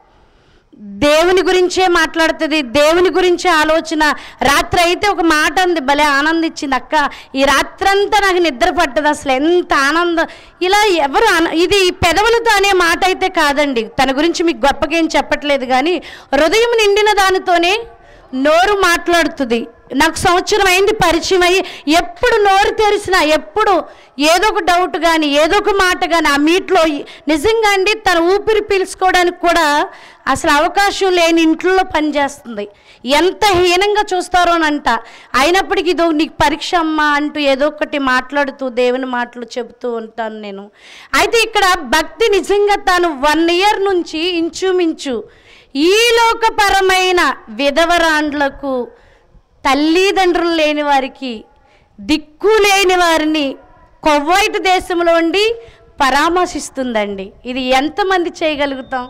దేవుని గురించే మాట్లాడుతుంది దేవుని గురించే ఆలోచన రాత్రి అయితే ఒక మాట అంది భలే ఆనందించింది అక్క ఈ రాత్రంతా నాకు నిద్ర పట్టదు అసలు ఎంత ఆనందం ఇలా ఎవరు అన- ఇది పెదవులతో అనే మాట అయితే కాదండి తన గురించి మీకు గొప్పగా ఏం చెప్పట్లేదు కానీ హృదయం నిండిన దానితోనే నోరు మాట్లాడుతుంది నాకు సంవత్సరం అయింది పరిచయం అయ్యి ఎప్పుడు నోరు తెరిచినా ఎప్పుడు ఏదో ఒక డౌట్ కానీ ఏదో ఒక మాట కానీ ఆ మీట్లో నిజంగా అండి తన ఊపిరి పీల్చుకోవడానికి కూడా అసలు అవకాశం లేని ఇంట్లో పనిచేస్తుంది ఎంత హీనంగా చూస్తారోనంట అయినప్పటికీ ఇదో నీకు పరీక్ష అమ్మా అంటూ ఏదో ఒకటి మాట్లాడుతూ దేవుని మాటలు చెబుతూ ఉంటాను నేను అయితే ఇక్కడ భక్తి నిజంగా తాను వన్ ఇయర్ నుంచి ఇంచుమించు ఈ లోకపరమైన విధవరాండ్లకు తల్లిదండ్రులు లేని వారికి దిక్కు లేని వారిని కొవ్వైట్ దేశంలో ఉండి పరామర్శిస్తుందండి ఇది ఎంతమంది చేయగలుగుతాం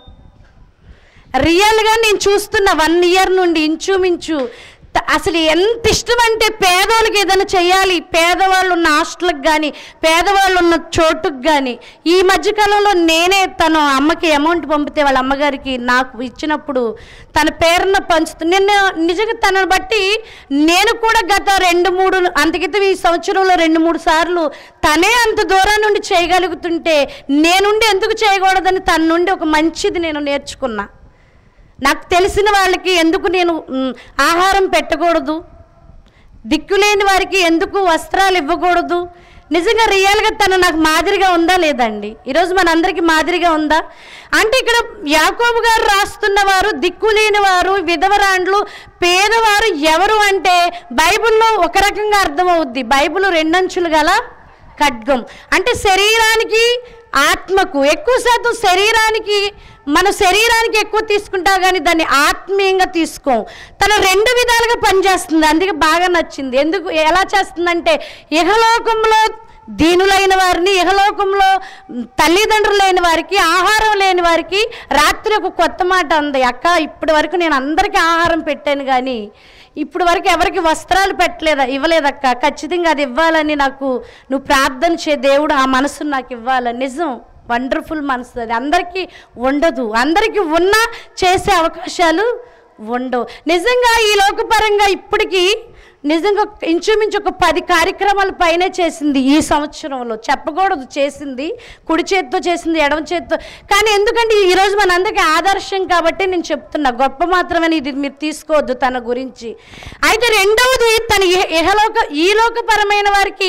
రియల్గా నేను చూస్తున్న వన్ ఇయర్ నుండి ఇంచుమించు త- అసలు ఎంత ఇష్టం అంటే పేదవాళ్ళకి ఏదైనా చేయాలి పేదవాళ్ళు ఉన్న హాస్టల్కి కానీ పేదవాళ్ళు ఉన్న చోటుకు కానీ ఈ మధ్యకాలంలో నేనే తను అమ్మకి అమౌంట్ పంపితే వాళ్ళ అమ్మగారికి నాకు ఇచ్చినప్పుడు తన పేరున పంచుతూ నేను నిజంగా తనని బట్టి నేను కూడా గత రెండు మూడు అంతకితం ఈ సంవత్సరంలో రెండు మూడు సార్లు తనే అంత దూరం నుండి చేయగలుగుతుంటే నేనుండి ఎందుకు చేయకూడదని తన నుండి ఒక మంచిది నేను నేర్చుకున్నా నాకు తెలిసిన వాళ్ళకి ఎందుకు నేను మ్, ఆహారం పెట్టకూడదు దిక్కులేని వారికి ఎందుకు వస్త్రాలు ఇవ్వకూడదు నిజంగా రియల్గా తను నాకు మాదిరిగా ఉందా లేదండి ఈరోజు మనందరికీ మాదిరిగా ఉందా అంటే ఇక్కడ యాకోబు గారు రాస్తున్న వారు దిక్కులేని వారు విధవరాండ్లు పేదవారు ఎవరు అంటే బైబిల్లో ఒక రకంగా అర్థమవుద్ది బైబిల్ రెండంచులు గల ఖడ్గం అంటే శరీరానికి ఆత్మకు ఎక్కువ శాతం శరీరానికి మన శరీరానికి ఎక్కువ తీసుకుంటా కానీ దాన్ని ఆత్మీయంగా తీసుకోం తన రెండు విధాలుగా పనిచేస్తుంది అందుకే బాగా నచ్చింది ఎందుకు ఎలా చేస్తుందంటే ఇహలోకంలో దీనులైన వారిని ఇహలోకంలో తల్లిదండ్రులు లేని వారికి ఆహారం లేని వారికి రాత్రి ఒక కొత్త మాట ఉంది అక్క ఇప్పటి వరకు నేను అందరికీ ఆహారం పెట్టాను కానీ ఇప్పుడు వరకు ఎవరికి వస్త్రాలు పెట్టలేదా ఇవ్వలేదక్క ఖచ్చితంగా అది ఇవ్వాలని నాకు నువ్వు ప్రార్థన చే దేవుడు ఆ మనసును నాకు ఇవ్వాలని నిజం వండర్ఫుల్ మనసు అది అందరికీ ఉండదు అందరికీ ఉన్నా చేసే అవకాశాలు ఉండవు నిజంగా ఈ లోకపరంగా ఇప్పటికీ నిజంగా ఒక- ఇంచుమించు ఒక పది కార్యక్రమాల పైనే చేసింది ఈ సంవత్సరంలో చెప్పకూడదు చేసింది కుడి చేత్తో చేసింది ఎడమ చేత్తో కానీ ఎందుకంటే ఈరోజు మనందరికీ ఆదర్శం కాబట్టి నేను చెప్తున్నా గొప్ప మాత్రమే ఇది మీరు తీసుకోవద్దు తన గురించి అయితే రెండవది తన ఇహ- ఇహలోక ఈ లోకపరమైన వారికి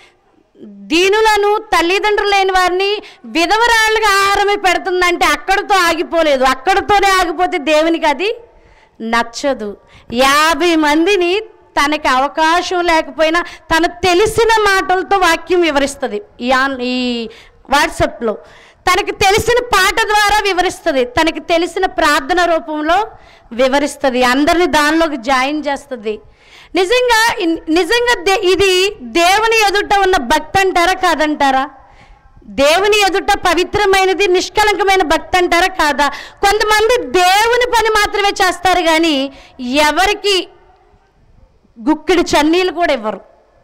దీనులను తల్లిదండ్రులు లేని వారిని విధవరాళ్ళుగా ఆహారమే పెడుతుందంటే అక్కడితో ఆగిపోలేదు అక్కడితోనే ఆగిపోతే దేవునికి అది నచ్చదు యాభై మందిని తనకి అవకాశం లేకపోయినా తన తెలిసిన మాటలతో వాక్యం వివరిస్తుంది ఈ ఆన్ ఈ వాట్సాప్లో తనకి తెలిసిన పాట ద్వారా వివరిస్తుంది తనకి తెలిసిన ప్రార్థన రూపంలో వివరిస్తుంది అందరిని దానిలోకి జాయిన్ చేస్తుంది నిజంగా ఇన్- నిజంగా దే- ఇది దేవుని ఎదుట ఉన్న భక్తి అంటారా కాదంటారా దేవుని ఎదుట పవిత్రమైనది నిష్కలంకమైన భక్తి అంటారా కాదా కొంతమంది దేవుని పని మాత్రమే చేస్తారు కానీ ఎవరికి గుక్కిడి చన్నీళ్ళు కూడా ఇవ్వరు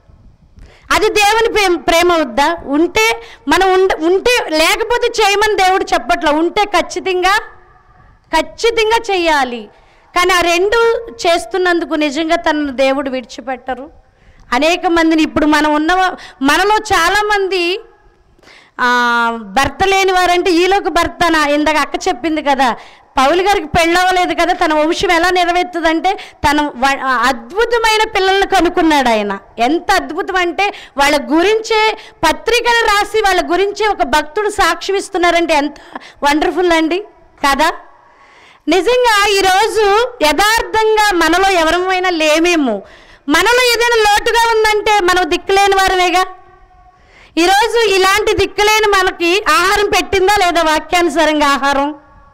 అది దేవుని ప్రేమ ప్రేమ వద్దా ఉంటే మనం ఉండ ఉంటే లేకపోతే చేయమని దేవుడు చెప్పట్లా ఉంటే ఖచ్చితంగా ఖచ్చితంగా చెయ్యాలి కానీ ఆ రెండు చేస్తున్నందుకు నిజంగా తనను దేవుడు విడిచిపెట్టరు అనేక మందిని ఇప్పుడు మనం ఉన్న మనలో చాలామంది ఆ, భర్త లేని వారంటే ఈలోకి భర్త నా ఇందాక అక్క చెప్పింది కదా పౌలు గారికి పెళ్ళవలేదు కదా తన వంశం ఎలా నెరవేరుతుందంటే తన వ- ఆ అద్భుతమైన పిల్లల్ని కనుక్కున్నాడు ఆయన ఎంత అద్భుతం అంటే వాళ్ళ గురించే పత్రికలు రాసి వాళ్ళ గురించే ఒక భక్తుడు సాక్ష్యం ఇస్తున్నారంటే ఎంత వండర్ఫుల్ అండి కదా నిజంగా ఈరోజు యథార్థంగా మనలో ఎవరమైనా లేమేమో మనలో ఏదైనా లోటుగా ఉందంటే మనం దిక్కులేని వారమేగా ఈరోజు ఇలాంటి దిక్కులేని మనకి ఆహారం పెట్టిందా లేదా వాక్యానుసారంగా ఆహారం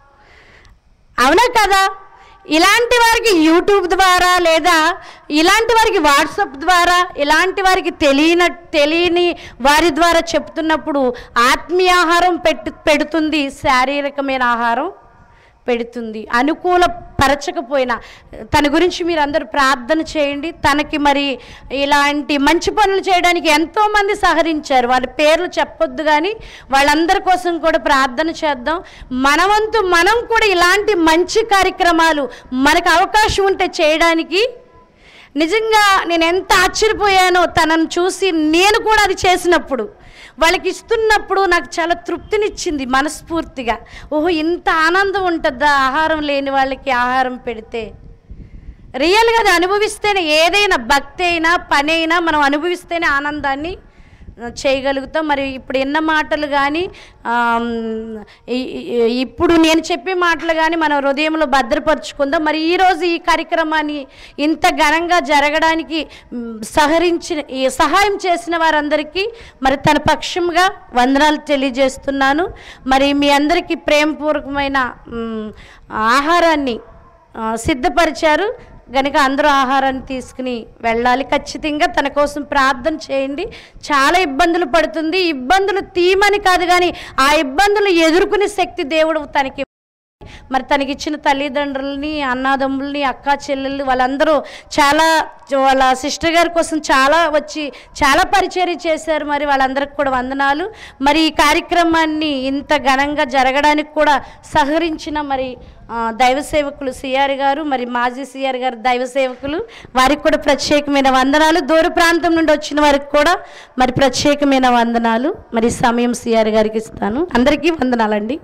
అవునా కదా ఇలాంటి వారికి యూట్యూబ్ ద్వారా లేదా ఇలాంటి వారికి వాట్సాప్ ద్వారా ఇలాంటి వారికి తెలియన తెలియని వారి ద్వారా చెప్తున్నప్పుడు ఆత్మీయ ఆహారం పెట్టు పెడుతుంది శారీరకమైన ఆహారం పెడుతుంది అనుకూల పరచకపోయినా తన గురించి మీరు అందరూ ప్రార్థన చేయండి తనకి మరి ఇలాంటి మంచి పనులు చేయడానికి ఎంతోమంది సహరించారు వాళ్ళ పేర్లు చెప్పొద్దు కానీ వాళ్ళందరి కోసం కూడా ప్రార్థన చేద్దాం మనవంతు మనం కూడా ఇలాంటి మంచి కార్యక్రమాలు మనకు అవకాశం ఉంటే చేయడానికి నిజంగా నేను ఎంత ఆశ్చర్యపోయానో తనను చూసి నేను కూడా అది చేసినప్పుడు వాళ్ళకి ఇస్తున్నప్పుడు నాకు చాలా తృప్తినిచ్చింది మనస్ఫూర్తిగా ఓహో ఇంత ఆనందం ఉంటుందా ఆహారం లేని వాళ్ళకి ఆహారం పెడితే రియల్గా అది అనుభవిస్తేనే ఏదైనా భక్తి అయినా పని అయినా మనం అనుభవిస్తేనే ఆనందాన్ని ఆ, చేయగలుగుతాం మరి ఇప్పుడు ఎన్న మాటలు కానీ ఆమ్, ఈ- ఈ- ఇప్పుడు నేను చెప్పే మాటలు కానీ మన హృదయంలో భద్రపరుచుకుందాం మరి ఈరోజు ఈ కార్యక్రమాన్ని ఇంత ఘనంగా జరగడానికి మ్, సహరించిన ఈ సహాయం చేసిన వారందరికీ మరి తన పక్షంగా వందనాలు తెలియజేస్తున్నాను మరి మీ అందరికీ ప్రేమపూర్వకమైన మ్, ఆహారాన్ని ఆ, సిద్ధపరిచారు గనుక అందరూ ఆహారాన్ని తీసుకుని వెళ్ళాలి ఖచ్చితంగా తన కోసం ప్రార్థన చేయండి చాలా ఇబ్బందులు పడుతుంది ఇబ్బందులు తీయమని కాదు కానీ ఆ ఇబ్బందులు ఎదుర్కొనే శక్తి దేవుడు తనకి మరి తనకిచ్చిన తల్లిదండ్రులని అన్నాదమ్ముల్ని అక్క చెల్లెళ్ళు వాళ్ళందరూ చాలా వాళ్ళ సిస్టర్ గారి కోసం చాలా వచ్చి చాలా పరిచర్య చేశారు మరి వాళ్ళందరికీ కూడా వందనాలు మరి ఈ కార్యక్రమాన్ని ఇంత ఘనంగా జరగడానికి కూడా సహకరించిన మరి ఆ, దైవ సేవకులు సిఆర్ గారు మరి మాజీ సిఆర్ గారు దైవ సేవకులు వారికి కూడా ప్రత్యేకమైన వందనాలు దూర ప్రాంతం నుండి వచ్చిన వారికి కూడా మరి ప్రత్యేకమైన వందనాలు మరి ఈ సమయం సిఆర్ గారికి ఇస్తాను అందరికీ వందనాలండి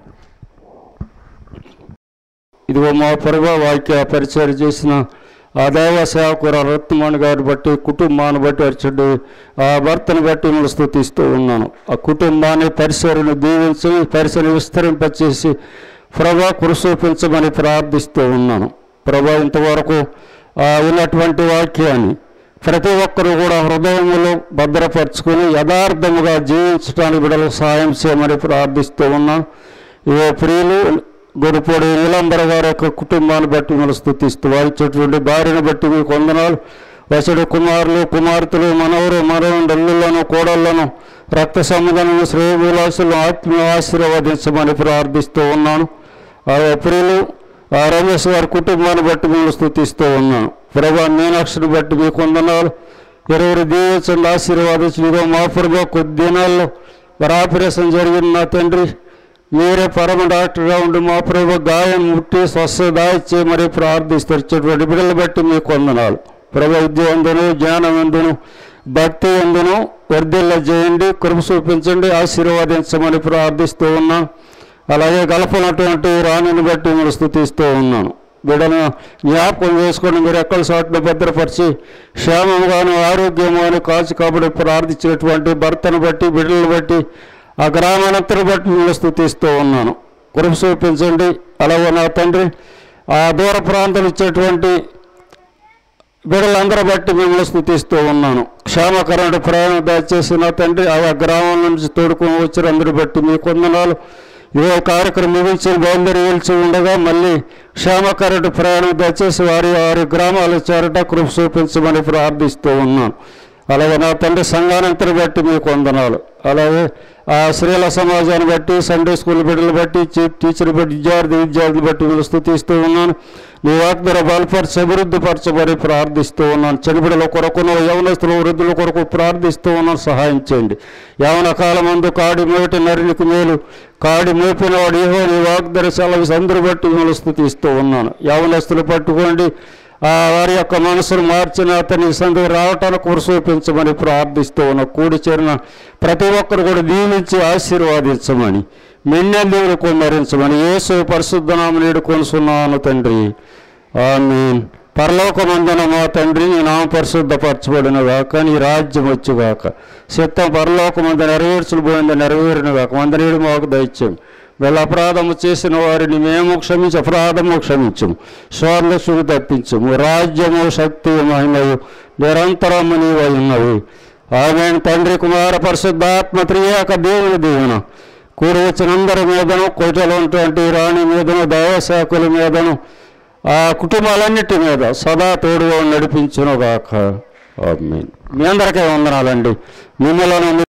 ఇదిగో మా ప్రభా వాక్య పరిచయం చేసిన ఆ దైవ సేవకుర రత్నమాని గారిని బట్టి కుటుంబాన్ని బట్టి అర్చుడు ఆ భర్తను బట్టి మిమ్మల్ని స్థుతిస్తూ ఉన్నాను ఆ కుటుంబాన్ని పరిసరను దీవించి పరిసరను విస్తరింపచేసి ప్రభా కురుసూపించమని ప్రార్థిస్తూ ఉన్నాను ప్రభా ఇంతవరకు ఆ ఉన్నటువంటి వాక్యాన్ని ప్రతి ఒక్కరూ కూడా హృదయములో భద్రపరుచుకొని యథార్థముగా జీవించడానికి బిడలకు సహాయం చేయమని ప్రార్థిస్తూ ఉన్నాను ఇవో ప్రియులు గొడుపొడి నీలంబర గారి యొక్క కుటుంబాన్ని బట్టి మనం స్థుతిస్తూ వారిచ్చేటువంటి భార్యను బట్టి మీకు వందనాలు వసడు కుమారులు కుమార్తెలు మనవరు మనవరులను కోడళ్లను రక్త సంబంధము శ్రేయవిలాసులను ఆత్మీయ ఆశీర్వదించమని ప్రార్థిస్తూ ఉన్నాను ఆ ప్రియులు ఆ రమేష్ గారి కుటుంబాన్ని బట్టి మేము స్థుతిస్తూ ఉన్నాను ప్రభా మీనాక్షిని బట్టి మీకు వందనాలు ఇరువురు దీవించండి ఆశీర్వాదించిన మా ప్రభా కొద్ది దినాల్లో మరి ఆపరేషన్ జరిగిన నా తండ్రి మీరే పరమ డాక్టర్గా ఉండి మా ప్రభు గాయం ముట్టి స్వస్థత ఇచ్చి మరి ప్రార్థిస్తారు ఇచ్చేటువంటి బిడ్డలు బట్టి మీకు వందనాలు ప్రభు విద్య ఎందును జ్ఞానం ఎందును భక్తి ఎందును వర్ధిల్ల చేయండి కృప చూపించండి ఆశీర్వాదించమని ప్రార్థిస్తూ ఉన్నాం అలాగే గలపనటువంటి రాణిని బట్టి మీరు స్థుతిస్తూ ఉన్నాను బిడ్డను జ్ఞాపకం చేసుకొని మీరు ఎక్కడ చోట్ల భద్రపరిచి క్షేమంగాను ఆరోగ్యముగాను కాచి కాబట్టి ప్రార్థించినటువంటి భర్తను బట్టి బిడ్డలను బట్టి ఆ గ్రామానంతరం బట్టి మిమ్మల్ని స్థుతిస్తూ ఉన్నాను కృప చూపించండి అలాగే నా తండ్రి ఆ దూర ప్రాంతం ఇచ్చేటువంటి బిడ్డలందరూ బట్టి మిమ్మల్ని స్థుతిస్తూ ఉన్నాను క్షేమకరమైన ప్రయాణం దయచేసి నా తండ్రి ఆయా గ్రామం నుంచి తోడుకొని వచ్చిన అందరూ బట్టి మీ కొందనాలు ఇవో కార్యక్రమం ముగించి బయలుదేరి వెళ్చి ఉండగా మళ్ళీ క్షేమకరమైన ప్రయాణం దయచేసి వారి వారి గ్రామాలు చేరట కృప చూపించమని ప్రార్థిస్తూ ఉన్నాను అలాగే నా తండ్రి సంఘానంతరం బట్టి మీకు వందనాలు అలాగే ఆ స్త్రీల సమాజాన్ని బట్టి సండే స్కూల్ బిడ్డలు బట్టి చీఫ్ టీచర్ బట్టి విద్యార్థి విద్యార్థులు బట్టి మీరు స్థుతిస్తూ ఉన్నాను నీ వాగ్దర బలపరిచి అభివృద్ధిపరచబడి ప్రార్థిస్తూ ఉన్నాను చనిబిడల కొరకును యవనస్తుల వృద్ధుల కొరకు ప్రార్థిస్తూ ఉన్నాను సహాయం చేయండి యవన కాలం ముందు కాడి మేటి నరినికి మేలు కాడి మోపినవాడు ఏహో నీ వాగ్దర సెలవు అందరూ బట్టి మిమ్మల్ని స్థుతిస్తూ ఉన్నాను యవనస్తులు పట్టుకోండి ఆ వారి యొక్క మనసును మార్చిన అతని సందుకు రావటానికి కురసూపించమని ప్రార్థిస్తూ ఉన్న కూడి చేరిన ప్రతి ఒక్కరు కూడా దీవించి ఆశీర్వాదించమని మిన్నె దేవుడు కుమ్మరించమని యేసు పరిశుద్ధనామ నేడు కొనుసున్నాను తండ్రి ఆమె పరలోకమందున మా తండ్రి నీ నామ పరిశుద్ధపరచబడిన గాక నీ రాజ్యం వచ్చుగాక చిత్తం పరలోకమందు నెరవేర్చబోయింది నెరవేరిన గాక వందనేడు మాకు దయచేయం వీళ్ళ అపరాధము చేసిన వారిని మేము క్షమించి అపరాధము క్షమించము స్వర్ణసుడు తప్పించము రాజ్యము శక్తి మహిమయు నిరంతరము నీవై ఉన్నవి ఆమె తండ్రి కుమార పరిశుద్ధాత్మ త్రియాక దేవుని దీవెన కూడి వచ్చిన అందరి మీదను కోటలో ఉన్నటువంటి రాణి మీదను దైవశాఖల మీదను ఆ కుటుంబాలన్నిటి మీద సదా తోడుగా నడిపించును గాక ఆమేన్. మీ అందరికీ వందనాలండి మిమ్మల్ని